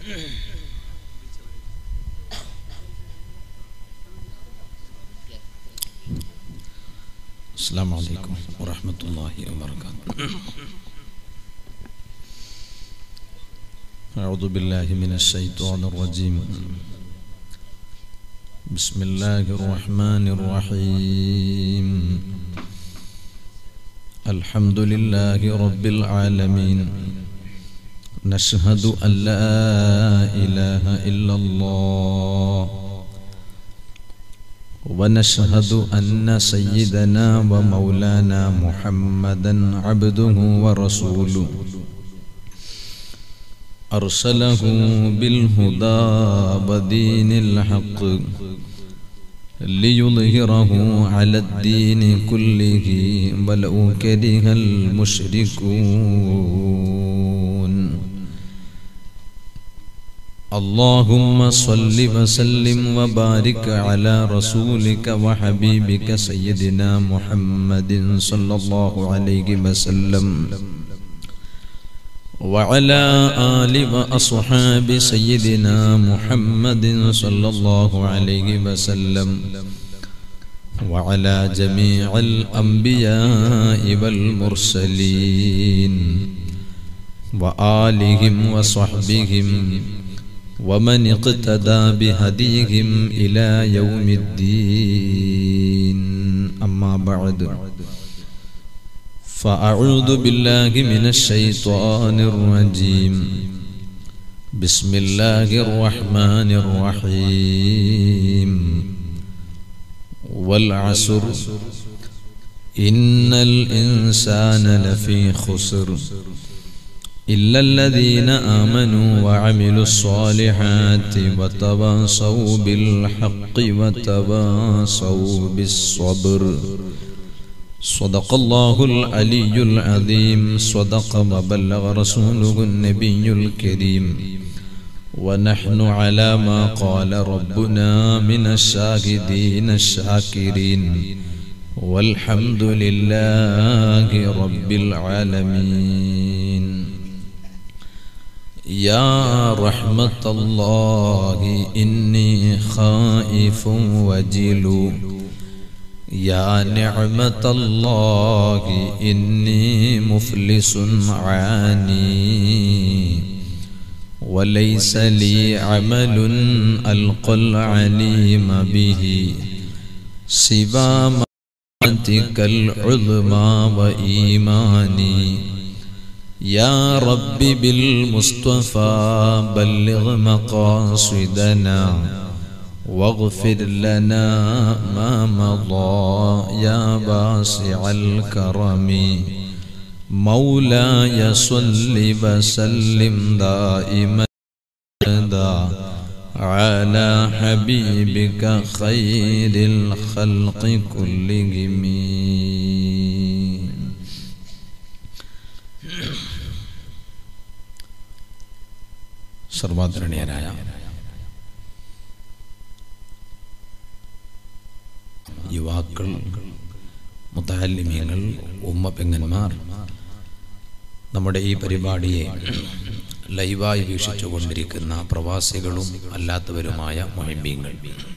السلام عليكم ورحمة الله وبركاته أعوذ بالله من الشيطان الرجيم بسم الله الرحمن الرحيم الحمد لله رب العالمين نشهد أن لا إله إلا الله ونشهد أن سيدنا ومولانا محمدا عبده ورسوله أرسله بالهدى ودين الحق ليظهره على الدين كله ولو كره المشركون اللهم صل وسلم وبارك على رسولك وحبيبك سيدنا محمد صلى الله عليه وسلم وعلى آل وأصحاب سيدنا محمد صلى الله عليه وسلم وعلى جميع الأنبياء والمرسلين وآلهم وصحبهم ومن اقتدى بهديهم إلى يوم الدين أما بعد فأعوذ بالله من الشيطان الرجيم بسم الله الرحمن الرحيم والعصر إن الإنسان لفي خسر إلا الذين آمنوا وعملوا الصالحات وتواصوا بالحق وتواصوا بالصبر صدق الله العلي العظيم صدق وبلغ رسوله النبي الكريم ونحن على ما قال ربنا من الشاهدين الشاكرين والحمد لله رب العالمين يا رحمة الله إني خائف وجل يا نعمة الله إني مفلس عاني وليس لي عمل ألقى العليم به سوى مرتك العظمى وإيماني يا رب بالمصطفى بلغ مقاصدنا واغفر لنا ما مضى يا باسع الكرم مولاي صل وسلم دائما على حبيبك خير الخلق كلهم സർവാദരണീയരായ യുവാക്കൾ മുത്താലിമ്യങ്ങൾ ഉമ്മ പെങ്ങന്മാർ നമ്മുടെ ഈ പരിപാടിയെ ലൈവായി വീക്ഷിച്ചു കൊണ്ടിരിക്കുന്ന പ്രവാസികളും അല്ലാത്തവരുമായ മൊഹിമ്പീങ്ങൾ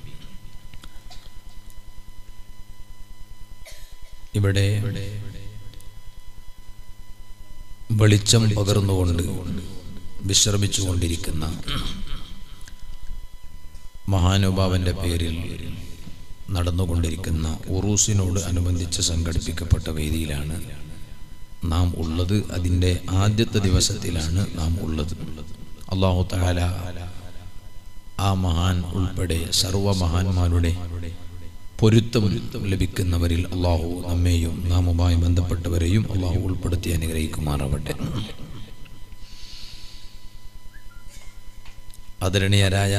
ഇവിടെ വെളിച്ചം പകർന്നുകൊണ്ട് വിശ്രമിച്ചുകൊണ്ടിരിക്കുന്ന മഹാനുഭാവന്റെ പേരിൽ നടന്നുകൊണ്ടിരിക്കുന്ന ഉറൂസിനോട് അനുബന്ധിച്ച് സംഘടിപ്പിക്കപ്പെട്ട വേദിയിലാണ് നാം ഉള്ളത് അതിൻ്റെ ആദ്യത്തെ ദിവസത്തിലാണ് നാം ഉള്ളത് അള്ളാഹു താല ആ മഹാൻ ഉൾപ്പെടെ സർവ മഹാന്മാരുടെ പൊരുത്തം ലഭിക്കുന്നവരിൽ അള്ളാഹു നമ്മെയും നാമുമായി ബന്ധപ്പെട്ടവരെയും അള്ളാഹു ഉൾപ്പെടുത്തി അനുഗ്രഹിക്കുമാറാവട്ടെ ആദരണീയരായ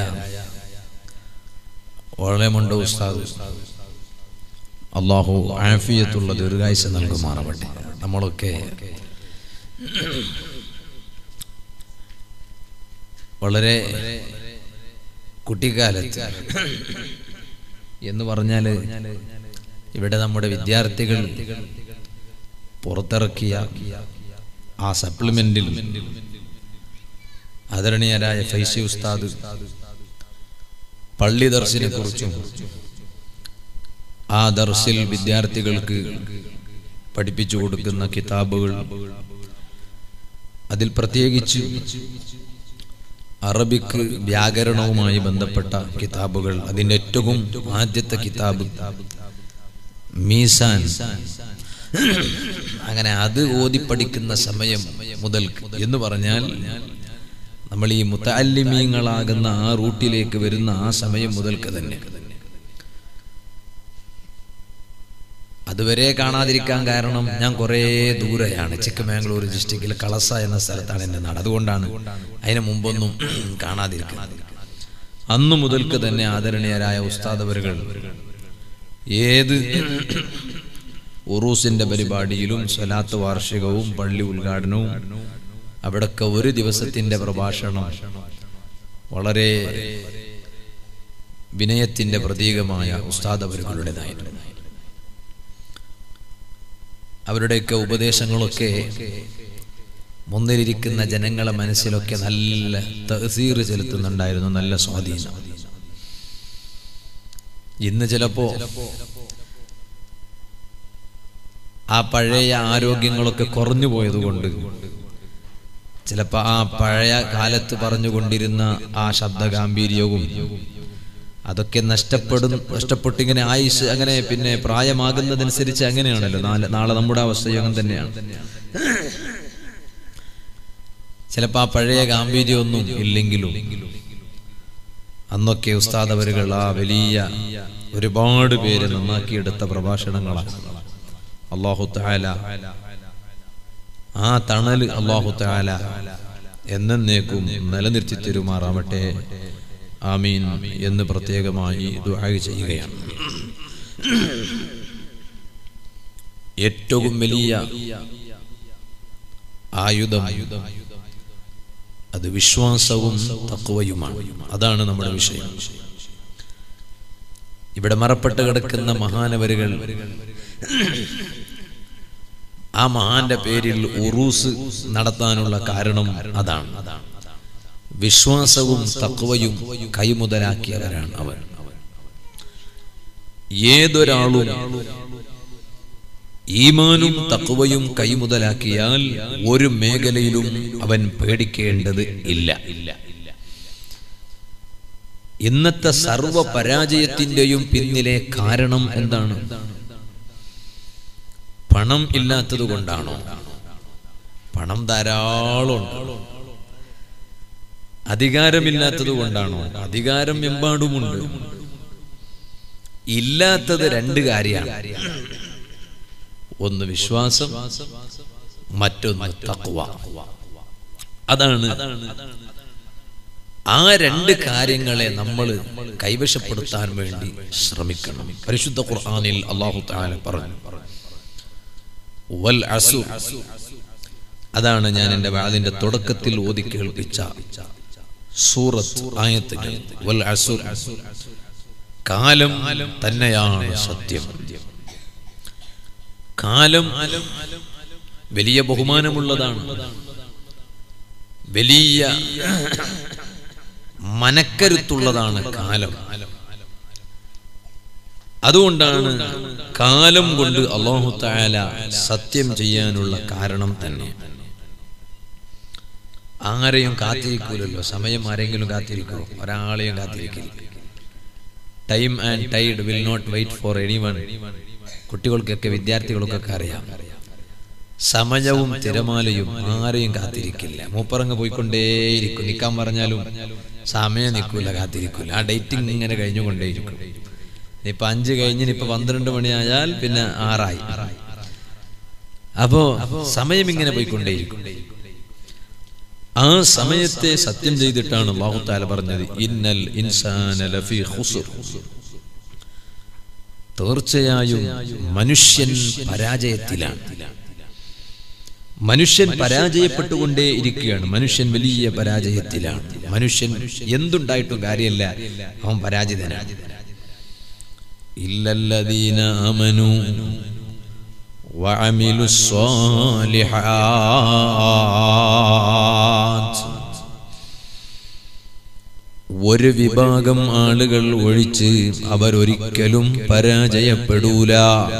വളരെമുണ്ട് ഉസ്താദ് അള്ളാഹു ആഫിയത്തുള്ള ദീർഘായുസ് നൽകുമാറാവട്ടെ നമ്മളൊക്കെ വളരെ കുട്ടിക്കാലത്ത് എന്ന് പറഞ്ഞാൽ ഇവിടെ നമ്മുടെ വിദ്യാർത്ഥികൾ പുറത്തിറക്കിയ ആ സപ്ലിമെന്റിൽ ആദരണീയരായ ഫൈസി ഉസ്താദ് പള്ളി ദർശിനെ കുറിച്ചും ആ ദർസിൽ വിദ്യാർത്ഥികൾക്ക് പഠിപ്പിച്ചു കൊടുക്കുന്ന കിതാബുകൾ അതിൽ പ്രത്യേകിച്ച് അറബിക്ക് വ്യാകരണവുമായി ബന്ധപ്പെട്ട കിതാബുകൾ അതിൻ്റെ ഏറ്റവും ആദ്യത്തെ കിതാബ് മീസാൻ അങ്ങനെ അത് ഓതി പഠിക്കുന്ന സമയം മുതൽ എന്ന് പറഞ്ഞാൽ നമ്മൾ ഈ മുത്തല്ലിമീങ്ങളാകുന്ന ആ റൂട്ടിലേക്ക് വരുന്ന ആ സമയം മുതൽക്ക് തന്നെ അതുവരെ കാണാതിരിക്കാൻ കാരണം ഞാൻ കുറേ ദൂരെയാണ് ചിക്കമംഗളൂർ ഡിസ്ട്രിക്റ്റിലെ കളസ എന്ന സ്ഥലത്താണ് എൻ്റെ നാട് അതുകൊണ്ടാണ് അതിന് മുമ്പൊന്നും കാണാതിരിക്കുന്നത് അന്നു മുതൽക്ക് തന്നെ ആദരണീയരായ ഉസ്താദവരുകൾ ഏത് ഉറൂസിന്റെ പരിപാടിയിലും സ്വലാത്ത് വാർഷികവും പള്ളി ഉദ്ഘാടനവും അവിടൊക്കെ ഒരു ദിവസത്തിന്റെ പ്രഭാഷണം വളരെ വിനയത്തിന്റെ പ്രതീകമായ ഉസ്താദവരുകളുടേതായിരുന്നു അവരുടെയൊക്കെ ഉപദേശങ്ങളൊക്കെ മുന്നിലിരിക്കുന്ന ജനങ്ങളെ മനസ്സിലൊക്കെ നല്ല തഹസീർ ചെലുത്തുന്നുണ്ടായിരുന്നു നല്ല സ്വാധീനം ഇന്ന് ചിലപ്പോ ആ പഴയ ആരോഗ്യങ്ങളൊക്കെ കുറഞ്ഞു പോയതുകൊണ്ട് ചിലപ്പോ ആ പഴയ കാലത്ത് പറഞ്ഞുകൊണ്ടിരുന്ന ആ ശബ്ദഗാംഭീര്യവും അതൊക്കെ നഷ്ടപ്പെടും നഷ്ടപ്പെട്ടിങ്ങനെ ആയുസ് അങ്ങനെ പിന്നെ പ്രായമാകുന്നതനുസരിച്ച് അങ്ങനെയാണല്ലോ നാളെ നാളെ നമ്മുടെ അവസ്ഥയും അങ്ങനെ തന്നെയാണ് ചിലപ്പോ ആ പഴയ ഗാംഭീര്യമൊന്നും ഇല്ലെങ്കിലും അന്നൊക്കെ ഉസ്താദ് അവരുകൾ ആ വലിയ ഒരുപാട് പേര് നന്നാക്കിയെടുത്ത പ്രഭാഷണങ്ങളാണ് അള്ളാഹു താല ആ തണല് അള്ളാഹു താല എന്നേക്കും നിലനിർത്തി തരുമാറാവട്ടെ ആമീൻ എന്ന് പ്രത്യേകമായി ദുആ ചെയ്യുകയാണ് ഏറ്റവും വലിയ ആയുധം അത് വിശ്വാസവും തക്വയുമാണ് അതാണ് നമ്മുടെ വിഷയം ഇവിടെ മറപ്പെട്ട് കിടക്കുന്ന മഹാനവരുകൾ ആ മഹാന്റെ പേരിൽ ഉറൂസ് നടത്താനുള്ള കാരണം അതാണ് വിശ്വാസവും തക്വയും കൈമുതലാക്കിയവരാണ് അവർ ഏതൊരാളും ഈമാനും തക്വയും കൈമുതലാക്കിയാൽ ഒരു മേഖലയിലും അവൻ പേടിക്കേണ്ടത് ഇല്ല ഇന്നത്തെ സർവ പരാജയത്തിന്റെയും പിന്നിലെ കാരണം എന്താണ് പണം ഇല്ലാത്തത് കൊണ്ടാണോ പണം ധാരാളം അധികാരമില്ലാത്തത് കൊണ്ടാണോ അധികാരം എമ്പാടുമുണ്ട് ഇല്ലാത്തത് രണ്ട് കാര്യമാണ് ഒന്ന് വിശ്വാസം മറ്റൊന്ന് തക്വ അതാണ് ആ രണ്ട് കാര്യങ്ങളെ നമ്മൾ കൈവശപ്പെടുത്താൻ വേണ്ടി ശ്രമിക്കണം പരിശുദ്ധ ഖുർആനിൽ അള്ളാഹു താല പറഞ്ഞു വൽ അസു അതാണ് ഞാൻ എൻ്റെ വാതിന്റെ തുടക്കത്തിൽ ഓതി കേൾപ്പിച്ച സൂറത്ത് ആയത്തുകൾ വൽ അസു കാലം തന്നെയാണ് സത്യം കാലം വലിയ ബഹുമാനമുള്ളതാണ് വലിയ മനക്കരുത്തുള്ളതാണ് കാലം അതുകൊണ്ടാണ് കാലം കൊണ്ട് അള്ളാഹു താല സത്യം ചെയ്യാനുള്ള കാരണം തന്നെ ആരെയും കാത്തിരിക്കൂലല്ലോ സമയം ആരെങ്കിലും കാത്തിരിക്കുമോ ഒരാളെയും കാത്തിരിക്കില്ല time and tide will not wait for anyone കുട്ടികൾക്കൊക്കെ വിദ്യാർത്ഥികൾക്കൊക്കെ അറിയാം സമയവും തിരമാലയും ആരെയും കാത്തിരിക്കില്ല മൂപ്പറങ്ങ് പോയിക്കൊണ്ടേയിരിക്കും നിൽക്കാൻ പറഞ്ഞാലും സമയം നിൽക്കൂല കാത്തിരിക്കൂല ആ ഡേറ്റിംഗ് ഇങ്ങനെ കഴിഞ്ഞുകൊണ്ടേയിരിക്കും ഇപ്പൊ അഞ്ച് കഴിഞ്ഞ് ഇപ്പൊ പന്ത്രണ്ട് മണിയായാൽ പിന്നെ ആറായി അപ്പോ സമയം ഇങ്ങനെ പോയിക്കൊണ്ടേയിരിക്കും ആ സമയത്തെ സത്യം ചെയ്തിട്ടാണ് അല്ലാഹു തആല പറഞ്ഞത് ഇന്നൽ ഇൻസാന ലഫീ ഖുസ്ർ തീർച്ചയായും മനുഷ്യൻ പരാജയത്തിലാണ് മനുഷ്യൻ പരാജയപ്പെട്ടുകൊണ്ടേ ഇരിക്കുകയാണ് മനുഷ്യൻ വലിയ പരാജയത്തിലാണ് മനുഷ്യൻ എന്തുണ്ടായിട്ടും കാര്യമല്ല അവൻ പരാജിതനാണ് ഇല്ലല്ലദീന ആമനു وعملوا الصالحات ഒരു വിഭാഗം ആളുകൾ ഒഴിച്ച് അവരൊരിക്കലും പരാജയപ്പെടൂല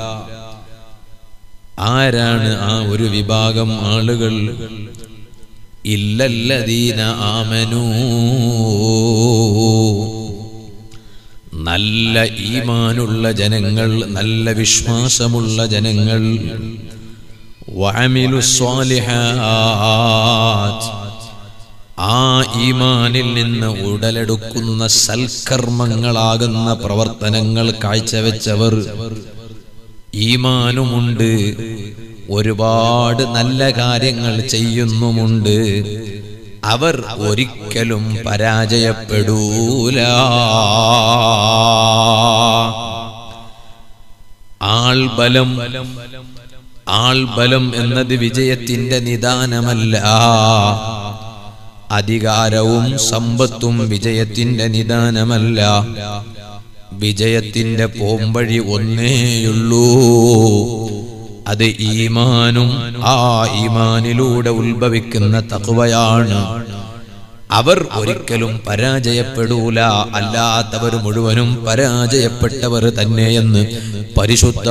ആരാണ് ആ ഒരു വിഭാഗം ആളുകൾ ഇല്ലല്ലദീന ആമനൂ നല്ല ഈമാനുള്ള ജനങ്ങൾ നല്ല വിശ്വാസമുള്ള ജനങ്ങൾ വഅമിലു സ്വാലിഹാത്ത് ആ ഈമാനിൽ നിന്ന് ഉടലെടുക്കുന്ന സൽക്കർമ്മങ്ങളാകുന്ന പ്രവർത്തനങ്ങൾ കാഴ്ചവെച്ചവർ ഈമാനുമുണ്ട് ഒരുപാട് നല്ല കാര്യങ്ങൾ ചെയ്യുന്നുമുണ്ട് അവർ ഒരിക്കലും പരാജയപ്പെടൂല ആൾബലം ആൾബലം എന്നത് വിജയത്തിന്റെ നിദാനമല്ല അധികാരവും സമ്പത്തും വിജയത്തിന്റെ നിദാനമല്ല വിജയത്തിന്റെ പോംവഴി ഒന്നേയുള്ളൂ അത് ഈമാനും ആ ഈമാനിലൂടെ ഉത്ഭവിക്കുന്ന തക്വയാണ് അവർ ഒരിക്കലും പരാജയപ്പെടൂല അല്ലാത്തവർ മുഴുവനും പരാജയപ്പെട്ടവർ തന്നെയെന്ന് പരിശുദ്ധ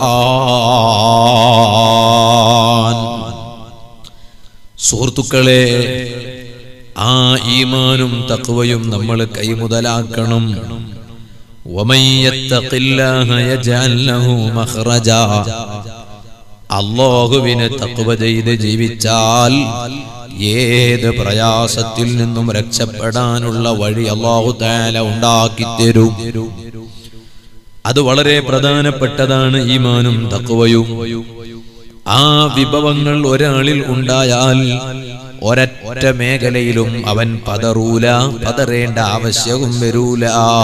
ഖുർആൻ സുഹൃത്തുക്കളെ ആ ഈമാനും തക്വയും നമ്മൾ കൈമുതലാക്കണം ومن يتق الله يجعل له مخرجا അള്ളാഹുവിനെ തക്വ ചെയ്ത് ജീവിച്ചാൽ ഏത് പ്രയാസത്തിൽ നിന്നും രക്ഷപ്പെടാനുള്ള വഴി അള്ളാഹു താല ഉണ്ടാക്കി തരും അത് വളരെ പ്രധാനപ്പെട്ടതാണ് ഈമാനും തക്വയും ആ വിഭവങ്ങൾ ഒരാളിൽ ഉണ്ടായാൽ ഒരൊറ്റ മേഖലയിലും അവൻ പതറൂല പതറേണ്ട ആവശ്യവും വരൂല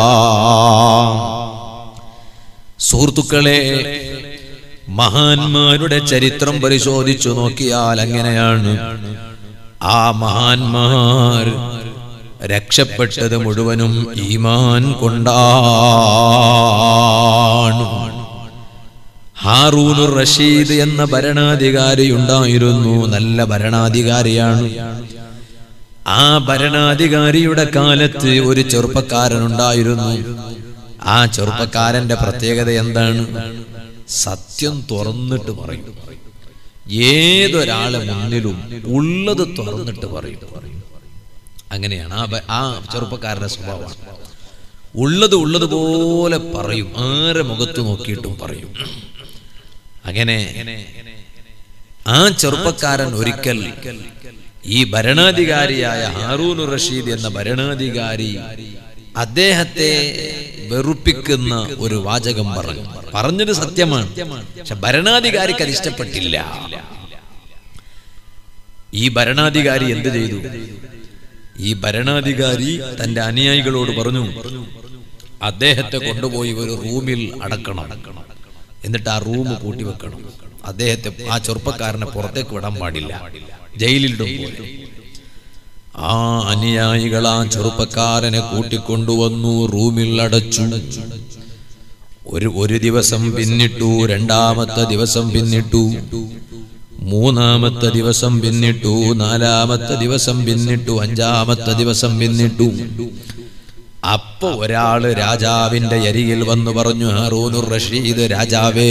സുഹൃത്തുക്കളെ മഹാന്മാരുടെ ചരിത്രം പരിശോധിച്ചു നോക്കിയാൽ അങ്ങനെയാണ് ആ മഹാന്മാർ രക്ഷപ്പെട്ടത് മുഴുവനും ഈമാൻ കൊണ്ടാണ് ഹാറൂനുർ റഷീദ് എന്ന ഭരണാധികാരി ഉണ്ടായിരുന്നു നല്ല ഭരണാധികാരിയാണ് ആ ഭരണാധികാരിയുടെ കാലത്ത് ഒരു ചെറുപ്പക്കാരൻ ഉണ്ടായിരുന്നു ആ ചെറുപ്പക്കാരന്റെ പ്രത്യേകത എന്താണ് സത്യം തുറന്നിട്ട് പറയും ഏതൊരാളെ മുന്നിലും ഉള്ളത് തുറന്നിട്ട് പറയും അങ്ങനെയാണ് ആ ബ- ആ ചെറുപ്പക്കാരന്റെ സ്വഭാവം ഉള്ളത് ഉള്ളതുപോലെ പറയും ആരെ മുഖത്ത് നോക്കിയിട്ടും പറയും അങ്ങനെ ആ ചെറുപ്പക്കാരൻ ഒരിക്കൽ ഈ ഭരണാധികാരിയായ ഹാറൂൻ റഷീദ് എന്ന ഭരണാധികാരി അദ്ദേഹത്തെ വെറുപ്പിക്കുന്ന ഒരു വാചകം പറഞ്ഞു പറഞ്ഞത് സത്യമാണ് പക്ഷെ ഭരണാധികാരിക്ക് അത് ഇഷ്ടപ്പെട്ടില്ല ഈ ഭരണാധികാരി എന്ത് ചെയ്തു ഈ ഭരണാധികാരി തന്റെ അനുയായികളോട് പറഞ്ഞു അദ്ദേഹത്തെ കൊണ്ടുപോയി ഒരു റൂമിൽ അടക്കണം എന്നിട്ട് ആ റൂം പൂട്ടി വെക്കണം അദ്ദേഹത്തെ ആ ചെറുപ്പക്കാരനെ പുറത്തേക്ക് വിടാൻ പാടില്ല ജയിലിലിടും പോലെ ആ അനുയായികൾ ആ ചെറുപ്പക്കാരനെ കൂട്ടിക്കൊണ്ടുവന്നു റൂമിൽ അടച്ചു ഒരു ഒരു ദിവസം പിന്നിട്ടു രണ്ടാമത്തെ ദിവസം പിന്നിട്ടു മൂന്നാമത്തെ ദിവസം പിന്നിട്ടു നാലാമത്തെ ദിവസം പിന്നിട്ടു അഞ്ചാമത്തെ ദിവസം പിന്നിട്ടു അപ്പൊ ഒരാള് രാജാവിന്റെ അരികിൽ വന്നു പറഞ്ഞു ഹാറൂനുർ റഷീദ് രാജാവേ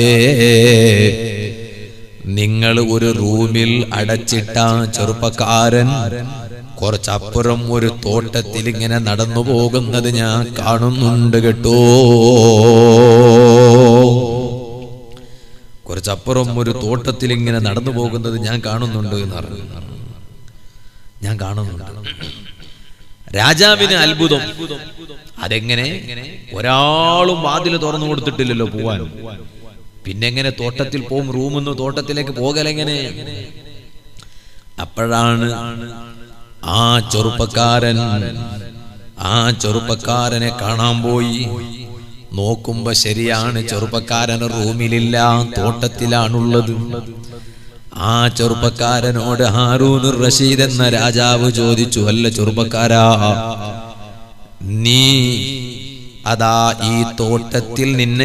നിങ്ങൾ ഒരു റൂമിൽ അടച്ചിട്ട ചെറുപ്പക്കാരൻ കുറച്ചപ്പുറം ഒരു തോട്ടത്തിൽ ഇങ്ങനെ നടന്നു പോകുന്നത് ഞാൻ കാണുന്നുണ്ട് കേട്ടോ കുറച്ചപ്പുറം ഒരു തോട്ടത്തിൽ ഇങ്ങനെ നടന്നു പോകുന്നത് ഞാൻ കാണുന്നുണ്ട് എന്ന് പറഞ്ഞു ഞാൻ കാണുന്നുണ്ട് രാജാവിന് അത്ഭുതം അതെങ്ങനെ ഒരാളും വാതിൽ തുറന്നു കൊടുത്തിട്ടില്ലല്ലോ പോവാൻ പിന്നെ എങ്ങനെ തോട്ടത്തിൽ പോവും റൂമെന്ന് തോട്ടത്തിലേക്ക് പോകലെങ്ങനെ അപ്പോഴാണ് ആ ചെറുപ്പക്കാരൻ ആ ചെറുപ്പക്കാരനെ കാണാൻ പോയി നോക്കുമ്പോ ശരിയാണ് ചെറുപ്പക്കാരൻ റൂമിലില്ല തോട്ടത്തിലാണുള്ളത് ആ ചെറുപ്പക്കാരനോട് ഹാറൂൻ റഷീദ് എന്ന രാജാവ് ചോദിച്ചു അല്ല ചെറുപ്പക്കാരാ നീ അതാ ഈ തോട്ടത്തിൽ നിന്നെ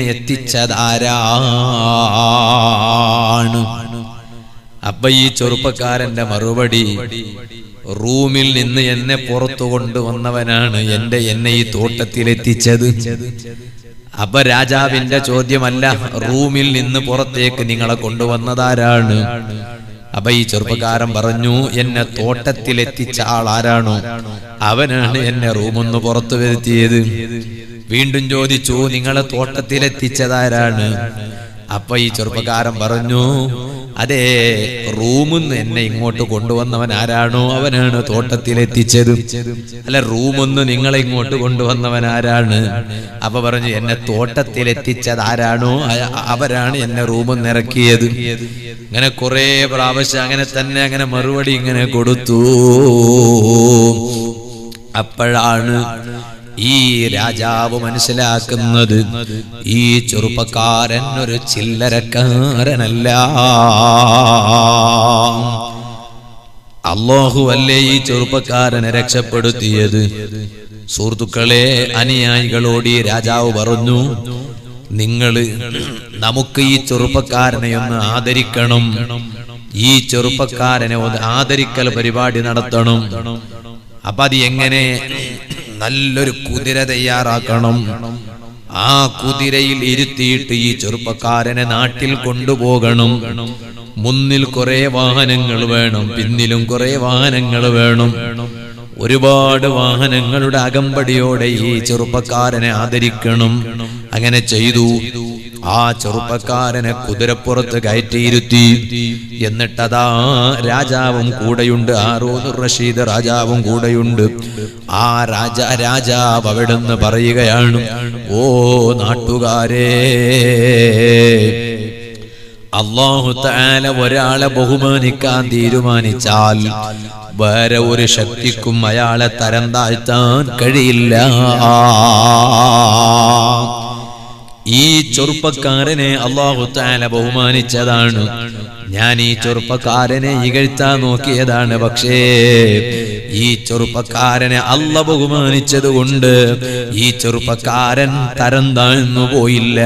എത്തിച്ചതാരാണ് അപ്പൊ ഈ ചെറുപ്പക്കാരന്റെ മറുപടി റൂമിൽ നിന്ന് എന്നെ പുറത്തു കൊണ്ടുവന്നവനാണ് എന്റെ എന്നെ ഈ തോട്ടത്തിലെത്തിച്ചത് അപ്പൊ രാജാവിന്റെ ചോദ്യമല്ല റൂമിൽ നിന്ന് പുറത്തേക്ക് നിങ്ങളെ കൊണ്ടുവന്നതാരാണ് അപ്പൊ ഈ ചെറുപ്പക്കാരൻ പറഞ്ഞു എന്നെ തോട്ടത്തിലെത്തിച്ച ആൾ ആരാണോ അവനാണ് എന്നെ റൂമൊന്ന് പുറത്തു വരുത്തിയത് വീണ്ടും ചോദിച്ചു നിങ്ങളെ തോട്ടത്തിലെത്തിച്ചതാരാണ് അപ്പൊ ഈ ചെറുപ്പക്കാരൻ പറഞ്ഞു അതെ റൂമിന്ന് എന്നെ ഇങ്ങോട്ട് കൊണ്ടുവന്നവൻ ആരാണോ അവനാണ് തോട്ടത്തിലെത്തിച്ചത് അല്ല റൂമൊന്ന് നിങ്ങളെ ഇങ്ങോട്ട് കൊണ്ടുവന്നവൻ ആരാണ് അപ്പൊ പറഞ്ഞു എന്നെ തോട്ടത്തിലെത്തിച്ചത് ആരാണോ അയ- അവരാണ് എന്നെ റൂമിൽ ഇറക്കിയത് ഇങ്ങനെ കുറെ പ്രാവശ്യം അങ്ങനെ തന്നെ അങ്ങനെ മറുപടി ഇങ്ങനെ കൊടുത്തു അപ്പോഴാണ് ഈ രാജാവ് മനസ്സിലാക്കുന്നത് ഈ ചെറുപ്പക്കാരൻ ഒരു ചില്ലരക്കാരനല്ല അള്ളാഹു അല്ലേ ഈ ചെറുപ്പക്കാരനെ രക്ഷപ്പെടുത്തിയത് സുഹൃത്തുക്കളെ അനുയായികളോട് ഈ രാജാവ് പറഞ്ഞു നിങ്ങള് നമുക്ക് ഈ ചെറുപ്പക്കാരനെ ഒന്ന് ആദരിക്കണം ഈ ചെറുപ്പക്കാരനെ ഒന്ന് ആദരിക്കൽ പരിപാടി നടത്തണം അപ്പൊ അത് എങ്ങനെ നല്ലൊരു കുതിര തയ്യാറാക്കണം ആ കുതിരയിൽ ഇരുത്തിയിട്ട് ഈ ചെറുപ്പക്കാരനെ നാട്ടിൽ കൊണ്ടുപോകണം മുന്നിൽ കുറെ വാഹനങ്ങൾ വേണം പിന്നിലും കുറെ വാഹനങ്ങൾ വേണം ഒരുപാട് വാഹനങ്ങളുടെ അകമ്പടിയോടെ ഈ ചെറുപ്പക്കാരനെ ആദരിക്കണം അങ്ങനെ ചെയ്തു ആ ചെറുപ്പക്കാരനെ കുതിരപ്പുറത്ത് കയറ്റിയിരുത്തി എന്നിട്ടതാ രാജാവും കൂടെയുണ്ട് ആറൂദ് റഷീദ് രാജാവും കൂടെയുണ്ട് ആ രാജ രാജാവ് അവിടുന്ന് പറയുകയാണ് ഓ നാട്ടുകാരേ അള്ളാഹു താല ഒരാളെ ബഹുമാനിക്കാൻ തീരുമാനിച്ചാൽ വേറെ ഒരു ശക്തിക്കും അയാളെ തരം താഴ്ത്താൻ കഴിയില്ല ഈ ചെറുപ്പക്കാരനെ അള്ളാഹു താല ബഹുമാനിച്ചതാണ് ഞാൻ ഈ ചെറുപ്പക്കാരനെ ഇകഴ്ത്താൻ നോക്കിയതാണ് പക്ഷേ ഈ ചെറുപ്പക്കാരനെ അല്ല ബഹുമാനിച്ചത് കൊണ്ട് ഈ ചെറുപ്പക്കാരൻ തരം താഴ്ന്നു പോയില്ല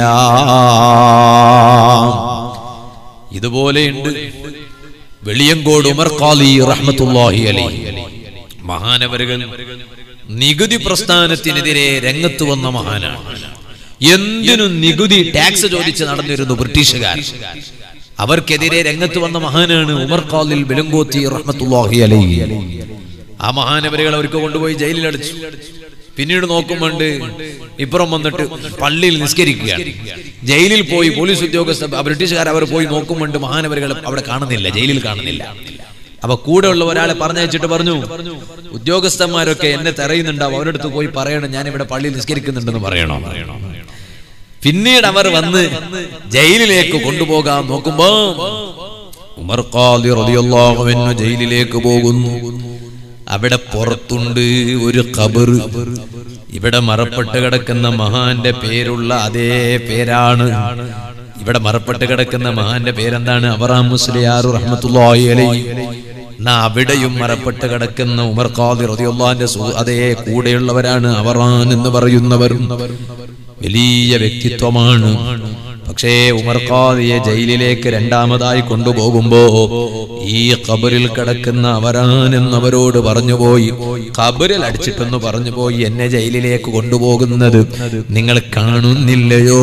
ഇതുപോലെയുണ്ട് വെളിയങ്കോട് ഉമർ ഖാലി റഹ്മത്തുള്ളാഹി അലൈഹി മഹാനവരുകൾ നികുതി പ്രസ്ഥാനത്തിനെതിരെ രംഗത്ത് വന്ന മഹാനാണ് എന്തിനും നികുതി ടാക്സ് ചോദിച്ച് നടന്നിരുന്നു ബ്രിട്ടീഷുകാർ അവർക്കെതിരെ രംഗത്ത് വന്ന മഹാനാണ് ഉമർ ഖാലിൽ വെലുങ്കോത്തി റഹ്മത്തുള്ളാഹി അലൈഹി ആ മഹാനവരുകൾ അവർക്ക് കൊണ്ടുപോയി ജയിലിൽ അടച്ചു പിന്നീട് നോക്കുമ്പോണ്ട് ഇപ്പുറം വന്നിട്ട് പള്ളിയിൽ നിസ്കരിക്കുകയാണ് ജയിലിൽ പോയി പോലീസ് ഉദ്യോഗസ്ഥ ബ്രിട്ടീഷുകാർ അവർ പോയി നോക്കുമ്പോണ്ട് മഹാനവരുകൾ അവിടെ കാണുന്നില്ല ജയിലിൽ കാണുന്നില്ല അപ്പൊ കൂടെ ഉള്ള ഒരാളെ പറഞ്ഞയച്ചിട്ട് പറഞ്ഞു ഉദ്യോഗസ്ഥന്മാരൊക്കെ എന്നെ തെരയുന്നുണ്ടാവും അവരുടെ അടുത്ത് പോയി പറയണം ഞാൻ ഇവിടെ പള്ളിയിൽ നിസ്കരിക്കുന്നുണ്ടെന്ന് പറയണോ പിന്നീട് അവർ വന്ന് ജയിലിലേക്ക് കൊണ്ടുപോകാൻ നോക്കുമ്പോ ഉമർ ഖാദി റളിയല്ലാഹു അൻഹു ജയിലിലേക്ക് പോകുന്നു അവിടെ പുറത്തുണ്ട് ഒരു ഖബർ ഇവിടെ മറപ്പെട്ട് കിടക്കുന്ന മഹാന്റെ പേരുള്ള അതേ പേരാണ് ഇവിടെ മറപ്പെട്ട് കിടക്കുന്ന മഹാന്റെ പേരെന്താണ് അബറാം മുസ്ലിയാർ റഹ്മത്തുള്ളാഹി അലൈഹി എന്നാ അവിടെയും മറപ്പെട്ട് കിടക്കുന്ന ഉമർ ഖാദി റളിയല്ലാഹുവിന്റെ സു- അതേ കൂടെയുള്ളവരാണ് അവറാൻ എന്ന് പറയുന്നവർ വലിയ വ്യക്തിത്വമാണ് പക്ഷേ ഉമർ ഖാദിയെ ജയിലിലേക്ക് രണ്ടാമതായി കൊണ്ടുപോകുമ്പോ ഈ ഖബറിൽ കിടക്കുന്ന അവരാൻ എന്നവരോട് പറഞ്ഞുപോയി ഖബറിൽ അടിച്ചിട്ടെന്ന് പറഞ്ഞുപോയി എന്നെ ജയിലിലേക്ക് കൊണ്ടുപോകുന്നത് നിങ്ങൾ കാണുന്നില്ലയോ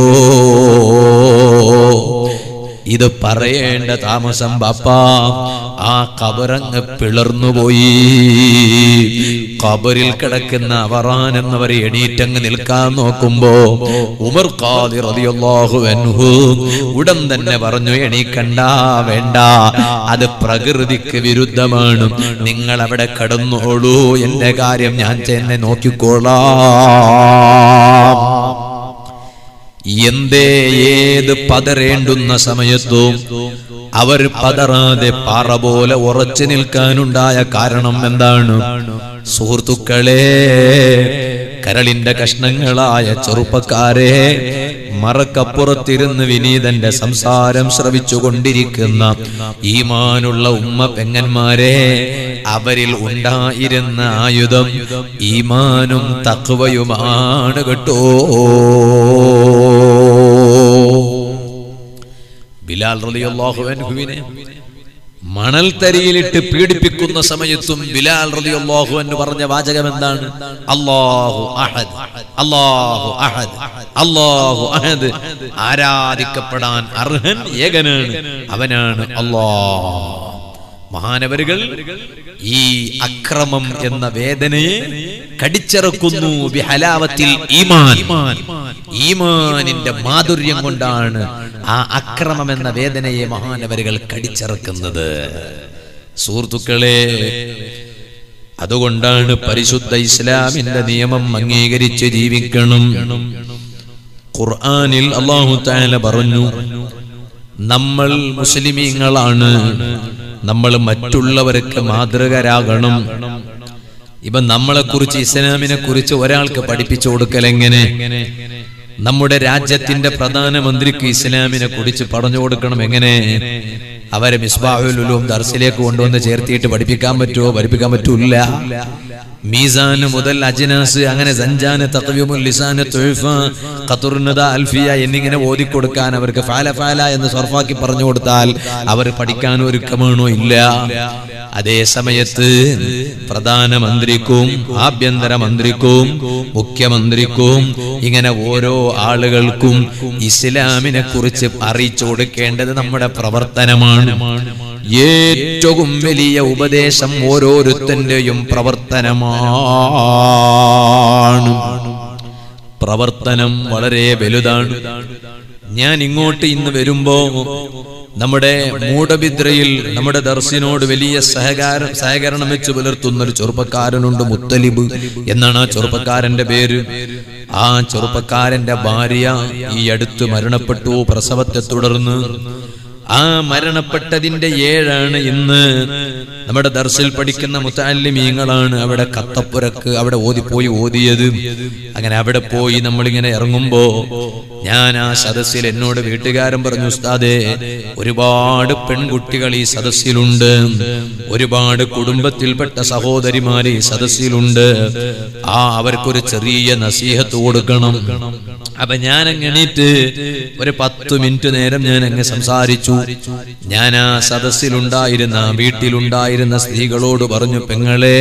ഇത് പറയേണ്ട താമസം ബാപ്പ ആ കബറങ്ങ് പിളർന്നുപോയി കബറിൽ കിടക്കുന്ന അവറാൻ എന്നവർ എണീറ്റങ്ങ് നിൽക്കാൻ നോക്കുമ്പോ ഉമർ ഖാദി റളിയല്ലാഹു അൻഹു ഉടൻ തന്നെ പറഞ്ഞു എണീക്കണ്ട വേണ്ട അത് പ്രകൃതിക്ക് വിരുദ്ധമാണ് നിങ്ങൾ അവിടെ കടന്നോളൂ എന്റെ കാര്യം ഞാൻ ചെന്നെ നോക്കിക്കോളാം എന്തേ ഏത് പതറേണ്ടുന്ന സമയത്തും അവർ പതറാതെ പാറ പോലെ ഉറച്ചു നിൽക്കാനുണ്ടായ കാരണം എന്താണ് സുഹൃത്തുക്കളെ കരളിന്റെ കഷ്ണങ്ങളായ ചെറുപ്പക്കാരെ മറക്കപ്പുറത്തിരുന്ന് വിനീതന്റെ സംസാരം ശ്രവിച്ചു കൊണ്ടിരിക്കുന്ന ഈമാനുള്ള ഉമ്മ പെങ്ങന്മാരെ അവരിൽ ഉണ്ടായിരുന്ന ആയുധം ഈമാനും തക്വയുമാണ് കേട്ടോ ബിലാൽ റളിയല്ലാഹു അൻഹുവിനെ മണൽത്തരിയിലിട്ട് പീഡിപ്പിക്കുന്ന സമയത്തും ബിലാൽ റളിയല്ലാഹു എന്ന് പറഞ്ഞ വാചകം എന്താണ് അല്ലാഹു അഹദ് അല്ലാഹു അഹദ് അല്ലാഹു അഹദ് ആരാധിക്കപ്പെടാൻ അർഹൻ ഏകനാണ് അവനാണ് അല്ലാഹ് മഹാനവരുകൾ ഈ അക്രമം എന്ന വേദനയെ കടിച്ചിറക്കുന്നു ബിഹലാവത്തിൽ ഈമാൻ ഈമാനിന്റെ മാധുര്യം കൊണ്ടാണ് ആ അക്രമം എന്ന വേദനയെ മഹാനവരുകൾ കടിച്ചിറക്കുന്നത് സുഹൃത്തുക്കളെ അതുകൊണ്ടാണ് പരിശുദ്ധ ഇസ്ലാമിന്റെ നിയമം അംഗീകരിച്ച് ജീവിക്കണം ഖുർആനിൽ അള്ളാഹു താല പറഞ്ഞു നമ്മൾ മുസ്ലിമീങ്ങളാണ് നമ്മൾ മറ്റുള്ളവർക്ക് മാതൃകരാകണം ഇപ്പൊ നമ്മളെ കുറിച്ച് ഇസ്ലാമിനെ കുറിച്ച് ഒരാൾക്ക് പഠിപ്പിച്ചു കൊടുക്കൽ എങ്ങനെ നമ്മുടെ രാജ്യത്തിന്റെ പ്രധാനമന്ത്രിക്ക് ഇസ്ലാമിനെ കുറിച്ച് പറഞ്ഞു കൊടുക്കണം എങ്ങനെ അവരെ മിസ്ബാഹുൽ ഉലൂം ദർസിലേക്ക് കൊണ്ടുവന്ന് ചേർത്തിയിട്ട് പഠിപ്പിക്കാൻ പറ്റുമോ പഠിപ്പിക്കാൻ പറ്റൂല മീസാന് മുതൽ അജ്നാസ് അങ്ങനെ സഞ്ചാന് തഖവീമുൽ ലിസാന് തുഴ്ഫ ഖതുർനദ അൽഫിയ എന്നിങ്ങനെ ഓതിക്കൊടുക്കാൻ അവർക്ക് ഫാല ഫാല എന്ന് സർഫാക്കി പറഞ്ഞു കൊടുത്താൽ അവർ പഠിക്കാൻ ഒരുക്കമാണോ ഇല്ല അതേ സമയത്ത് പ്രധാനമന്ത്രിക്കും ആഭ്യന്തര മന്ത്രിക്കും മുഖ്യമന്ത്രിക്കും ഇങ്ങനെ ഓരോ ആളുകൾക്കും ഇസ്ലാമിനെ കുറിച്ച് അറിയിച്ചു കൊടുക്കേണ്ടത് നമ്മുടെ പ്രവർത്തനമാണ് ഏറ്റവും വലിയ ഉപദേശം ഓരോരുത്തന്റെയും പ്രവർത്തനമാണ് പ്രവർത്തനം വളരെ വലുതാണ് ഞാൻ ഇങ്ങോട്ട് ഇന്ന് വരുമ്പോ നമ്മുടെ മൂടബിദ്രയിൽ നമ്മുടെ ദർശിനോട് വലിയ സഹകാരം സഹകരണം വെച്ച് പുലർത്തുന്ന ഒരു ചെറുപ്പക്കാരനുണ്ട് മുത്തലിബ് എന്നാണ് ആ ചെറുപ്പക്കാരന്റെ പേര് ആ ചെറുപ്പക്കാരന്റെ ഭാര്യ ഈ അടുത്ത് മരണപ്പെട്ടു പ്രസവത്തെ തുടർന്ന് ആ മരണപ്പെട്ടതിന്റെ ഏഴാണ് ഇന്ന് നമ്മുടെ ദർശിൽ പഠിക്കുന്ന മുത്താലിമീങ്ങളാണ് അവിടെ കത്തപ്പുരക്ക് അവിടെ ഓതിപ്പോയി ഓതിയത് അങ്ങനെ അവിടെ പോയി നമ്മളിങ്ങനെ ഇറങ്ങുമ്പോ ഞാൻ ആ സദസ്സിൽ എന്നോട് വീട്ടുകാരൻ പറഞ്ഞു ഉസ്താദേ ഒരുപാട് പെൺകുട്ടികൾ ഈ സദസ്സിലുണ്ട് ഒരുപാട് കുടുംബത്തിൽപ്പെട്ട സഹോദരിമാര് ഈ സദസ്സിലുണ്ട് ആ അവർക്കൊരു ചെറിയ നസീഹത്ത് കൊടുക്കണം അപ്പൊ ഞാൻ എണീറ്റ് ഒരു പത്ത് മിനിറ്റ് നേരം ഞാൻ അങ്ങ് സംസാരിച്ചു ഞാൻ ആ സദസ്സിലുണ്ടായിരുന്ന വീട്ടിലുണ്ടായിരുന്ന സ്ത്രീകളോട് പറഞ്ഞു പെങ്ങളെ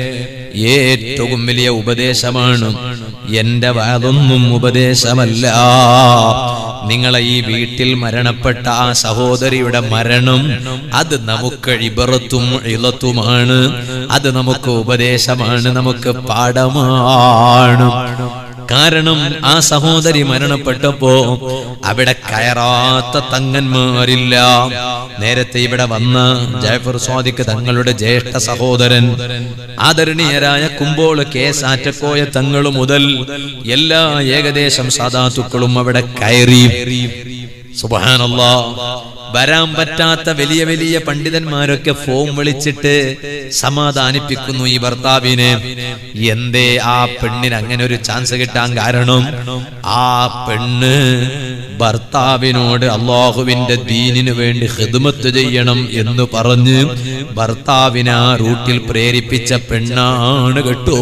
ഏറ്റവും വലിയ ഉപദേശമാണ് എന്റെ വാതൊന്നും ഉപദേശമല്ല നിങ്ങളെ ഈ വീട്ടിൽ മരണപ്പെട്ട ആ സഹോദരിയുടെ മരണം അത് നമുക്ക് ഇബറത്തും ഇളത്തുമാണ് അത് നമുക്ക് ഉപദേശമാണ് നമുക്ക് പാഠമാണ് കാരണം ആ സഹോദരി മരണപ്പെട്ടപ്പോ അവിടെ കയറാത്ത തങ്ങന്മാരില്ല നേരത്തെ ഇവിടെ വന്ന ജയഫർ സ്വാദിക്ക് തങ്ങളുടെ ജ്യേഷ്ഠ സഹോദരൻ ആദരണീയരായ കുമ്പോള് കെ സാറ്റക്കോയ തങ്ങൾ മുതൽ എല്ലാ ഏകദേശം സാധാത്തുക്കളും അവിടെ കയറി സുബാനല്ലാ വരാൻ പറ്റാത്ത വലിയ വലിയ പണ്ഡിതന്മാരൊക്കെ ഫോം വിളിച്ചിട്ട് സമാധാനിപ്പിക്കുന്നു ഈ ഭർത്താവിനെ എന്തേ ആ പെണ്ണിന് അങ്ങനെ ഒരു ചാൻസ് കിട്ടാൻ കാരണം ആ പെണ്ണ് ഭർത്താവിനോട് അള്ളാഹുവിന്റെ ദീനിനു വേണ്ടി ഹിദ്മത്ത് ചെയ്യണം എന്ന് പറഞ്ഞ് ഭർത്താവിനെ ആ റൂട്ടിൽ പ്രേരിപ്പിച്ച പെണ്ണാണ് കേട്ടോ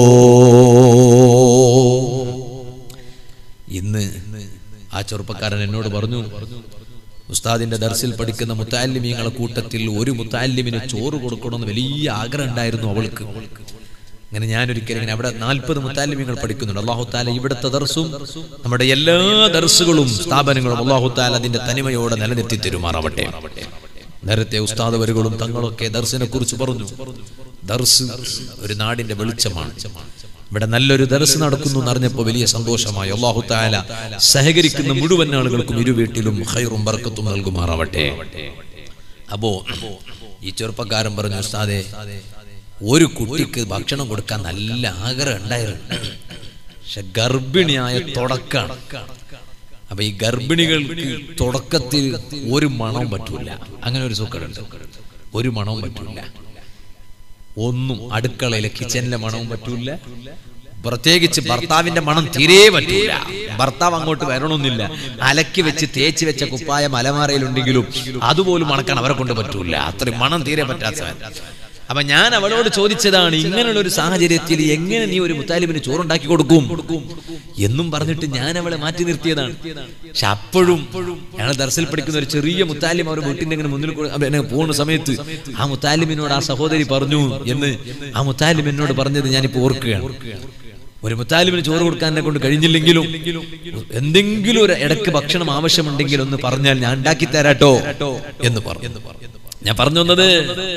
ഇന്ന് ആ ചെറുപ്പക്കാരൻ എന്നോട് പറഞ്ഞു ഉസ്താദിന്റെ ദർസിൽ പഠിക്കുന്ന മുത്താലിമീങ്ങളെ കൂട്ടത്തിൽ ഒരു മുത്താലിമിന് ചോറ് കൊടുക്കണമെന്ന് വലിയ ആഗ്രഹം ഉണ്ടായിരുന്നു അവൾക്ക് അങ്ങനെ ഞാനൊരിക്കലും ഇങ്ങനെ അവിടെ നാൽപ്പത് മുത്താലിമ്യങ്ങൾ പഠിക്കുന്നുണ്ട് അള്ളാഹു താല ഇവിടുത്തെ ദർസും നമ്മുടെ എല്ലാ ദർസുകളും സ്ഥാപനങ്ങളും അള്ളാഹു താല അതിന്റെ തനിമയോടെ നിലനിർത്തി തരുമാറാവട്ടെ നേരത്തെ ഉസ്താദ് വരികളും തങ്ങളൊക്കെ ദർസിനെ കുറിച്ച് പറഞ്ഞു ദർസ് ഒരു നാടിന്റെ വെളിച്ചമാണ് ഇവിടെ നല്ലൊരു ദർസ് നടക്കുന്നു എന്നറിഞ്ഞപ്പോൾ വലിയ സന്തോഷമായി അള്ളാഹു താല സഹകരിക്കുന്ന മുഴുവൻ ആളുകൾക്കും ഇരു വീട്ടിലും ഹൈറും ബർക്കത്തും നൽകുമാറാവട്ടെ അപ്പോ ഈ ചെറുപ്പക്കാരൻ പറഞ്ഞു ഉസ്താദെ ഒരു കുട്ടിക്ക് ഭക്ഷണം കൊടുക്കാൻ നല്ല ആഗ്രഹം ഉണ്ടായിരുന്നു പക്ഷെ ഗർഭിണിയായ തുടക്കാണ് അപ്പൊ ഈ ഗർഭിണികൾക്ക് തുടക്കത്തിൽ ഒരു മണവും പറ്റൂല അങ്ങനെ ഒരു സുഖമുണ്ട് ഒരു മണവും പറ്റൂല ഒന്നും അടുക്കളയിലെ കിച്ചണിലെ മണവും പറ്റൂല പ്രത്യേകിച്ച് ഭർത്താവിന്റെ മണം തീരെ പറ്റൂല ഭർത്താവ് അങ്ങോട്ട് വരണമെന്നില്ല അലക്കി വെച്ച് തേച്ച് വെച്ച കുപ്പായ മലമാറയിലുണ്ടെങ്കിലും അതുപോലും മണക്കാൻ അവരെ കൊണ്ട് പറ്റൂല അത്രയും മണം തീരെ പറ്റാത്തവൻ അപ്പൊ ഞാൻ അവളോട് ചോദിച്ചതാണ് ഇങ്ങനെയുള്ള ഒരു സാഹചര്യത്തിൽ എങ്ങനെ നീ ഒരു മുത്താലിബിന് ചോറുണ്ടാക്കി കൊടുക്കും എന്നും പറഞ്ഞിട്ട് ഞാൻ അവളെ മാറ്റി നിർത്തിയതാണ് പക്ഷെ അപ്പോഴും ഞങ്ങൾ ദർസിൽ പഠിക്കുന്ന ഒരു ചെറിയ മുത്താലിം അവർ വീട്ടിന്റെ ഇങ്ങനെ മുന്നിൽ കൂടെ അവ- എന്നെ പോകുന്ന സമയത്ത് ആ മുത്താലിമിനോട് ആ സഹോദരി പറഞ്ഞു എന്ന് ആ മുത്താലിം എന്നോട് പറഞ്ഞത് ഞാനിപ്പോ ഓർക്കുകയാണ് ഒരു മുത്താലിമിന് ചോറ് കൊടുക്കാൻ എന്നെ കൊണ്ട് കഴിഞ്ഞില്ലെങ്കിലും എന്തെങ്കിലും ഒരു ഇടക്ക് ഭക്ഷണം ആവശ്യമുണ്ടെങ്കിൽ ഒന്ന് പറഞ്ഞാൽ ഞാൻ ഉണ്ടാക്കി തരാട്ടോ എന്ന് പറഞ്ഞു ഞാൻ പറഞ്ഞു വന്നത്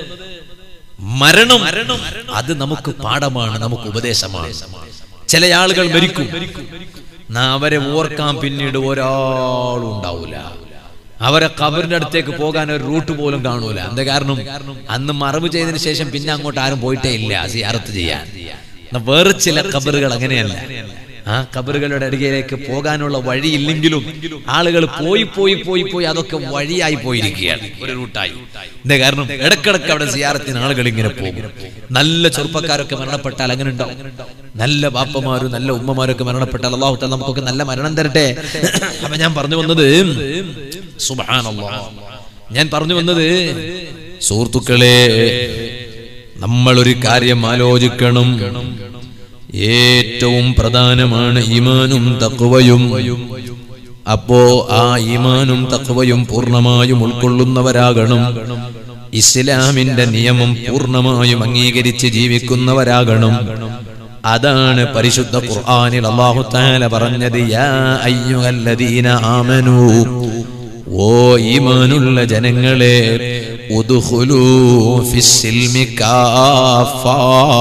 മരണം അത് നമുക്ക് പാഠമാണ് നമുക്ക് ഉപദേശമാണ് ചില ആളുകൾ മരിക്കും നാ അവരെ ഓർക്കാൻ പിന്നീട് ഒരാളും ഉണ്ടാവൂല അവരെ കബറിന്റെ അടുത്തേക്ക് പോകാൻ ഒരു റൂട്ട് പോലും കാണൂല എന്താ കാരണം അന്ന് മറവ് ചെയ്തതിന് ശേഷം പിന്നെ അങ്ങോട്ട് ആരും പോയിട്ടേ ഇല്ല സിയാറത്ത് ചെയ്യാൻ എന്നാ വേറെ ചില കബറുകൾ അങ്ങനെയല്ല ആ കബറുകളുടെ അടികയിലേക്ക് പോകാനുള്ള വഴിയില്ലെങ്കിലും ആളുകൾ പോയി പോയി പോയി പോയി അതൊക്കെ വഴിയായി പോയിരിക്കുകയാണ് ഒരു റൂട്ടായി എന്താ കാരണം ഇടക്കിടക്ക് അവിടെ സിയാറത്തിന് ആളുകൾ ഇങ്ങനെ പോകും നല്ല ചെറുപ്പക്കാരൊക്കെ മരണപ്പെട്ടാൽ അങ്ങനെ ഉണ്ടാവും നല്ല ബാപ്പമാരും നല്ല ഉമ്മമാരൊക്കെ മരണപ്പെട്ടാൽ അള്ളാഹു താല നമുക്കൊക്കെ നല്ല മരണം തരട്ടെ അപ്പൊ ഞാൻ പറഞ്ഞു വന്നത് സുബ്ഹാനല്ലാഹ് ഞാൻ പറഞ്ഞു വന്നത് സുഹൃത്തുക്കളെ നമ്മൾ ഒരു കാര്യം ആലോചിക്കണം ഏറ്റവും പ്രധാനമാണ് ഈമാനും തക്വയും അപ്പോ ആ ഈമാനും തക്വയും പൂർണ്ണമായും ഉൾക്കൊള്ളുന്നവരാകണം ഇസ്ലാമിന്റെ നിയമം പൂർണ്ണമായും അംഗീകരിച്ച് ജീവിക്കുന്നവരാകണം അതാണ് പരിശുദ്ധ ഖുർആനിൽ അല്ലാഹു തആല പറഞ്ഞത് യാ അയ്യുഹല്ലദീന ആമനൂ ഓ ഈമാനുള്ള ജനങ്ങളെ ഉദ്ഖുലൂ ഫിസ്സിൽമി കാഫാ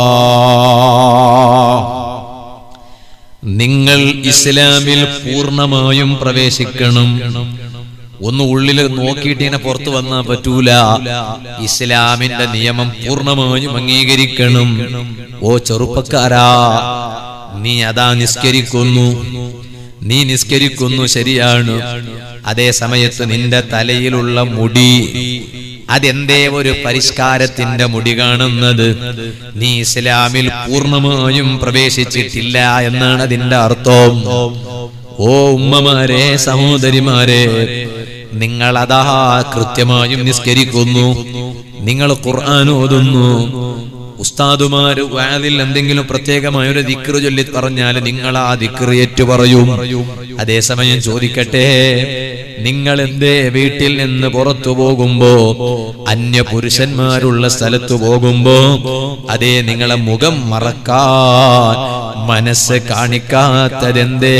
നിങ്ങൾ ഇസ്ലാമിൽ പൂർണ്ണമായും പ്രവേശിക്കണം ഒന്ന് ഉള്ളിൽ നോക്കിയിട്ട് ഇങ്ങനെ പുറത്തു വന്നാ പറ്റൂല ഇസ്ലാമിന്റെ നിയമം പൂർണ്ണമായും അംഗീകരിക്കണം ഓ ചെറുപ്പക്കാരാ നീ അതാ നിസ്കരിക്കുന്നു നീ നിസ്കരിക്കുന്നു ശരിയാണ് അതേ സമയത്ത് നിന്റെ തലയിലുള്ള മുടി അതെന്തേ ഒരു പരിഷ്കാരത്തിന്റെ മുടി കാണുന്നത് നീ ഇസ്ലാമിൽ പൂർണ്ണമായും പ്രവേശിച്ചിട്ടില്ല എന്നാണ് അതിന്റെ അർത്ഥം ഓ ഉമ്മമാരെ സഹോദരിമാരെ നിങ്ങൾ അതാ കൃത്യമായും നിസ്കരിക്കുന്നു നിങ്ങൾ ഖുർആൻ ഓതുന്നു ഉസ്താദുമാര് വാതിൽ എന്തെങ്കിലും പ്രത്യേകമായ ഒരു ദിക്റ് ചൊല്ലി പറഞ്ഞാൽ നിങ്ങൾ ആ ദിക്റ് ഏറ്റു പറയും അതേസമയം ചോദിക്കട്ടെ നിങ്ങൾ എന്തേ വീട്ടിൽ നിന്ന് പുറത്തു പോകുമ്പോ അന്യ പുരുഷന്മാരുള്ള സ്ഥലത്ത് പോകുമ്പോ അതേ നിങ്ങളെ മുഖം മറക്കാൻ മനസ്സ് കാണിക്കാത്തതെന്തേ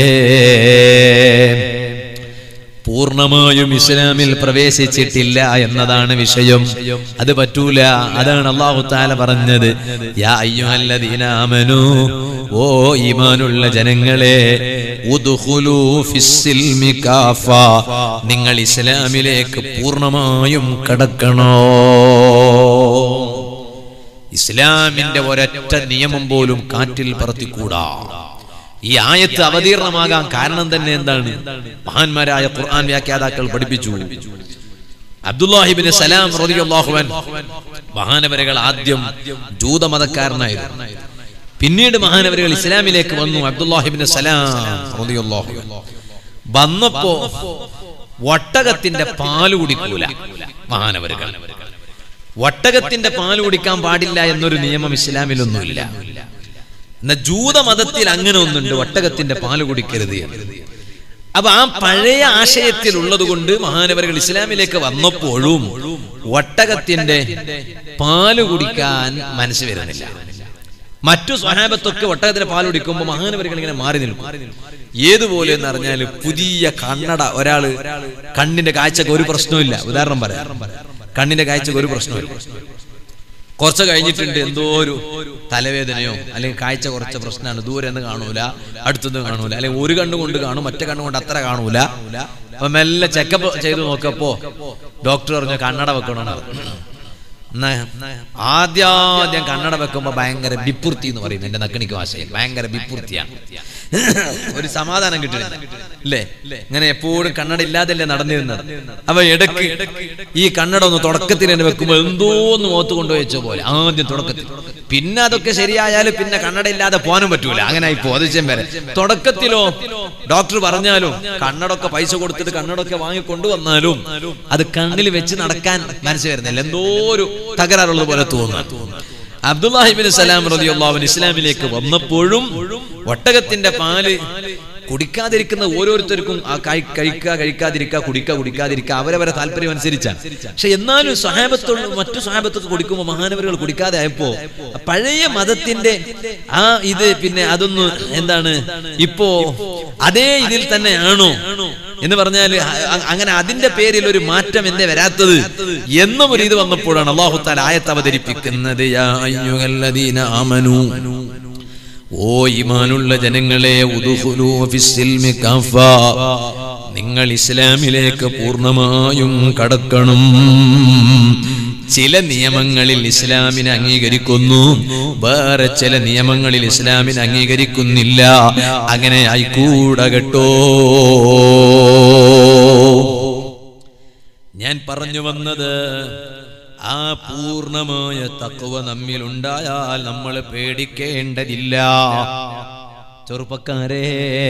പൂർണ്ണമായും ഇസ്ലാമിൽ പ്രവേശിച്ചിട്ടില്ല എന്നതാണ് വിഷയം അത് പറ്റൂല അതാണ് അള്ളാഹു താല പറഞ്ഞത് യാ അയ്യുഹല്ലദീന ആമനൂ ഓ ഈമാനുള്ള ജനങ്ങളെ ഉദ്ഖുലൂ ഫിസ്സിൽമി കാഫ നിങ്ങൾ ഇസ്ലാമിലേക്ക് പൂർണ്ണമായും കടക്കണോ ഇസ്ലാമിന്റെ ഒരൊറ്റ നിയമം പോലും കാറ്റിൽ പറത്തിക്കൂടാ ഈ ആയത്ത് അവതീർണമാകാൻ കാരണം തന്നെ എന്താണ് മഹാന്മാരായ ഖുർആൻ വ്യാഖ്യാതാക്കൾ പഠിപ്പിച്ചു അബ്ദുല്ലാഹിബിന് സലാം റളിയല്ലാഹുവൻ മഹാനവരകൾ ആദ്യം ജൂതമതക്കാരനായിരുന്നു പിന്നീട് മഹാനവരകൾ ഇസ്ലാമിലേക്ക് വന്നു അബ്ദുല്ലാഹിബിന് സലാം റളിയല്ലാഹു വന്നപ്പോ ഒട്ടകത്തിന്റെ പാല് കുടിക്കൂല മഹാനവരകൾ ഒട്ടകത്തിന്റെ പാല് കുടിക്കാൻ പാടില്ല എന്നൊരു നിയമം ഇസ്ലാമിലൊന്നുമില്ല എന്നാ ജൂതമതത്തിൽ അങ്ങനെ ഒന്നുണ്ട് ഒട്ടകത്തിന്റെ പാല് കുടിക്കരുത് എന്ന്. അപ്പൊ ആ പഴയ ആശയത്തിൽ ഉള്ളത് കൊണ്ട് മഹാനവരുകൾ ഇസ്ലാമിലേക്ക് വന്നപ്പോഴും ഒട്ടകത്തിന്റെ പാല് കുടിക്കാൻ മനസ്സ് വരുന്നില്ല മറ്റു സ്വഹാബത്തൊക്കെ ഒട്ടകത്തിന്റെ പാൽ കുടിക്കുമ്പോൾ മഹാനവരുകൾ ഇങ്ങനെ മാറി നിൽക്കും ഏതുപോലെ എന്ന് പറഞ്ഞാൽ പുതിയ കണ്ണട ഒരാള് കണ്ണിന്റെ കാഴ്ചക്ക് ഒരു പ്രശ്നമില്ല ഉദാഹരണം പറയാം കണ്ണിന്റെ കാഴ്ചക്ക് ഒരു പ്രശ്നമില്ല കുറച്ച് കഴിഞ്ഞിട്ടുണ്ട് എന്തോ ഒരു തലവേദനയോ അല്ലെങ്കിൽ കാഴ്ച കുറച്ച പ്രശ്നമാണ് ദൂരെ നിന്ന് കാണൂല അടുത്തുനിന്ന് കാണൂല അല്ലെങ്കിൽ ഒരു കണ്ണു കൊണ്ട് കാണും മറ്റേ കണ്ണു കൊണ്ട് അത്ര കാണൂല അപ്പൊ മെല്ലെ ചെക്കപ്പ് ചെയ്ത് നോക്കപ്പോ ഡോക്ടർ പറഞ്ഞു കണ്ണട വെക്കണം എന്നാ ആദ്യാദ്യം കണ്ണട വെക്കുമ്പോ ഭയങ്കര ബിപ്പുർത്തി എന്ന് പറയും എന്റെ നക്കണിക്ക് ഭാഷയിൽ ഭയങ്കര ബിപ്പുർത്തിയാണ് ഒരു സമാധാനം കിട്ടില്ല അല്ലേ ഇങ്ങനെ എപ്പോഴും കണ്ണട ഇല്ലാതല്ലേ നടന്നിരുന്നത് അപ്പൊ ഇടയ്ക്ക് ഈ കണ്ണട ഒന്ന് തുടക്കത്തിൽ തന്നെ വെക്കുമ്പോൾ എന്തോന്ന് മുഖത്ത് കൊണ്ടുപോയി വെച്ച പോലെ ആദ്യം തുടക്കത്തിൽ പിന്നെ അതൊക്കെ ശരിയായാലും പിന്നെ കണ്ണട ഇല്ലാതെ പോകാനും പറ്റൂല അങ്ങനെ ആയി പോതിച്ചം വരെ തുടക്കത്തിലോ ഡോക്ടർ പറഞ്ഞാലും കണ്ണടൊക്കെ പൈസ കൊടുത്തിട്ട് കണ്ണടൊക്കെ വാങ്ങി കൊണ്ടുവന്നാലും അത് കണ്ണിൽ വെച്ച് നടക്കാൻ മനസ്സ് വരുന്നില്ല എന്തോ ഒരു തകരാറുള്ളത് പോലെ തോന്നുന്നു അബ്ദുല്ലാഹിബിൻ സലാം റളിയല്ലാഹു ഇസ്ലാമിലേക്ക് വന്നപ്പോഴും ഒട്ടകത്തിന്റെ പാല് കുടിക്കാതിരിക്കുന്ന ഓരോരുത്തർക്കും ആ കഴി- കഴിക്കുക കഴിക്കാതിരിക്കുക കുടിക്കുക കുടിക്കാതിരിക്കുക അവരവരെ താല്പര്യം അനുസരിച്ചാണ് പക്ഷെ എന്നാലും സ്വഹാബത്തുള്ള മറ്റു സ്വഹാബത്തൊക്കെ കുടിക്കുമ്പോൾ മഹാനവരുകൾ കുടിക്കാതെ ആയപ്പോ പഴയ മതത്തിന്റെ ആ ഇത് പിന്നെ അതൊന്ന് എന്താണ് ഇപ്പോ അതേ ഇതിൽ തന്നെ ആണോ എന്ന് പറഞ്ഞാൽ അങ്ങനെ അതിന്റെ പേരിൽ ഒരു മാറ്റം എന്തേ വരാത്തത് എന്നും ഒരു ഇത് വന്നപ്പോഴാണ് അള്ളാഹു താല ആയത്ത് അവതരിപ്പിക്കുന്നത് യാ അയ്യുഹല്ലദീന ആമനൂ ഓ ഇമാനുള്ള ജനങ്ങളെ ഉദുഖുലൂ ഫിസ്സിൽമി കാഫ. നിങ്ങൾ ഇസ്ലാമിലേക്ക് പൂർണ്ണമായും കടക്കണം ചില നിയമങ്ങളിൽ ഇസ്ലാമിനെ അംഗീകരിക്കുന്നു വേറെ ചില നിയമങ്ങളിൽ ഇസ്ലാമിനെ അംഗീകരിക്കുന്നില്ല അങ്ങനെ ആയിക്കൂട കേട്ടോ ഞാൻ പറഞ്ഞു വന്നത് ആ പൂർണ്ണമായ തക്കവ നമ്മിലുണ്ടായാൽ നമ്മൾ പേടിക്കേണ്ടതില്ല ചെറുപ്പക്കാരെ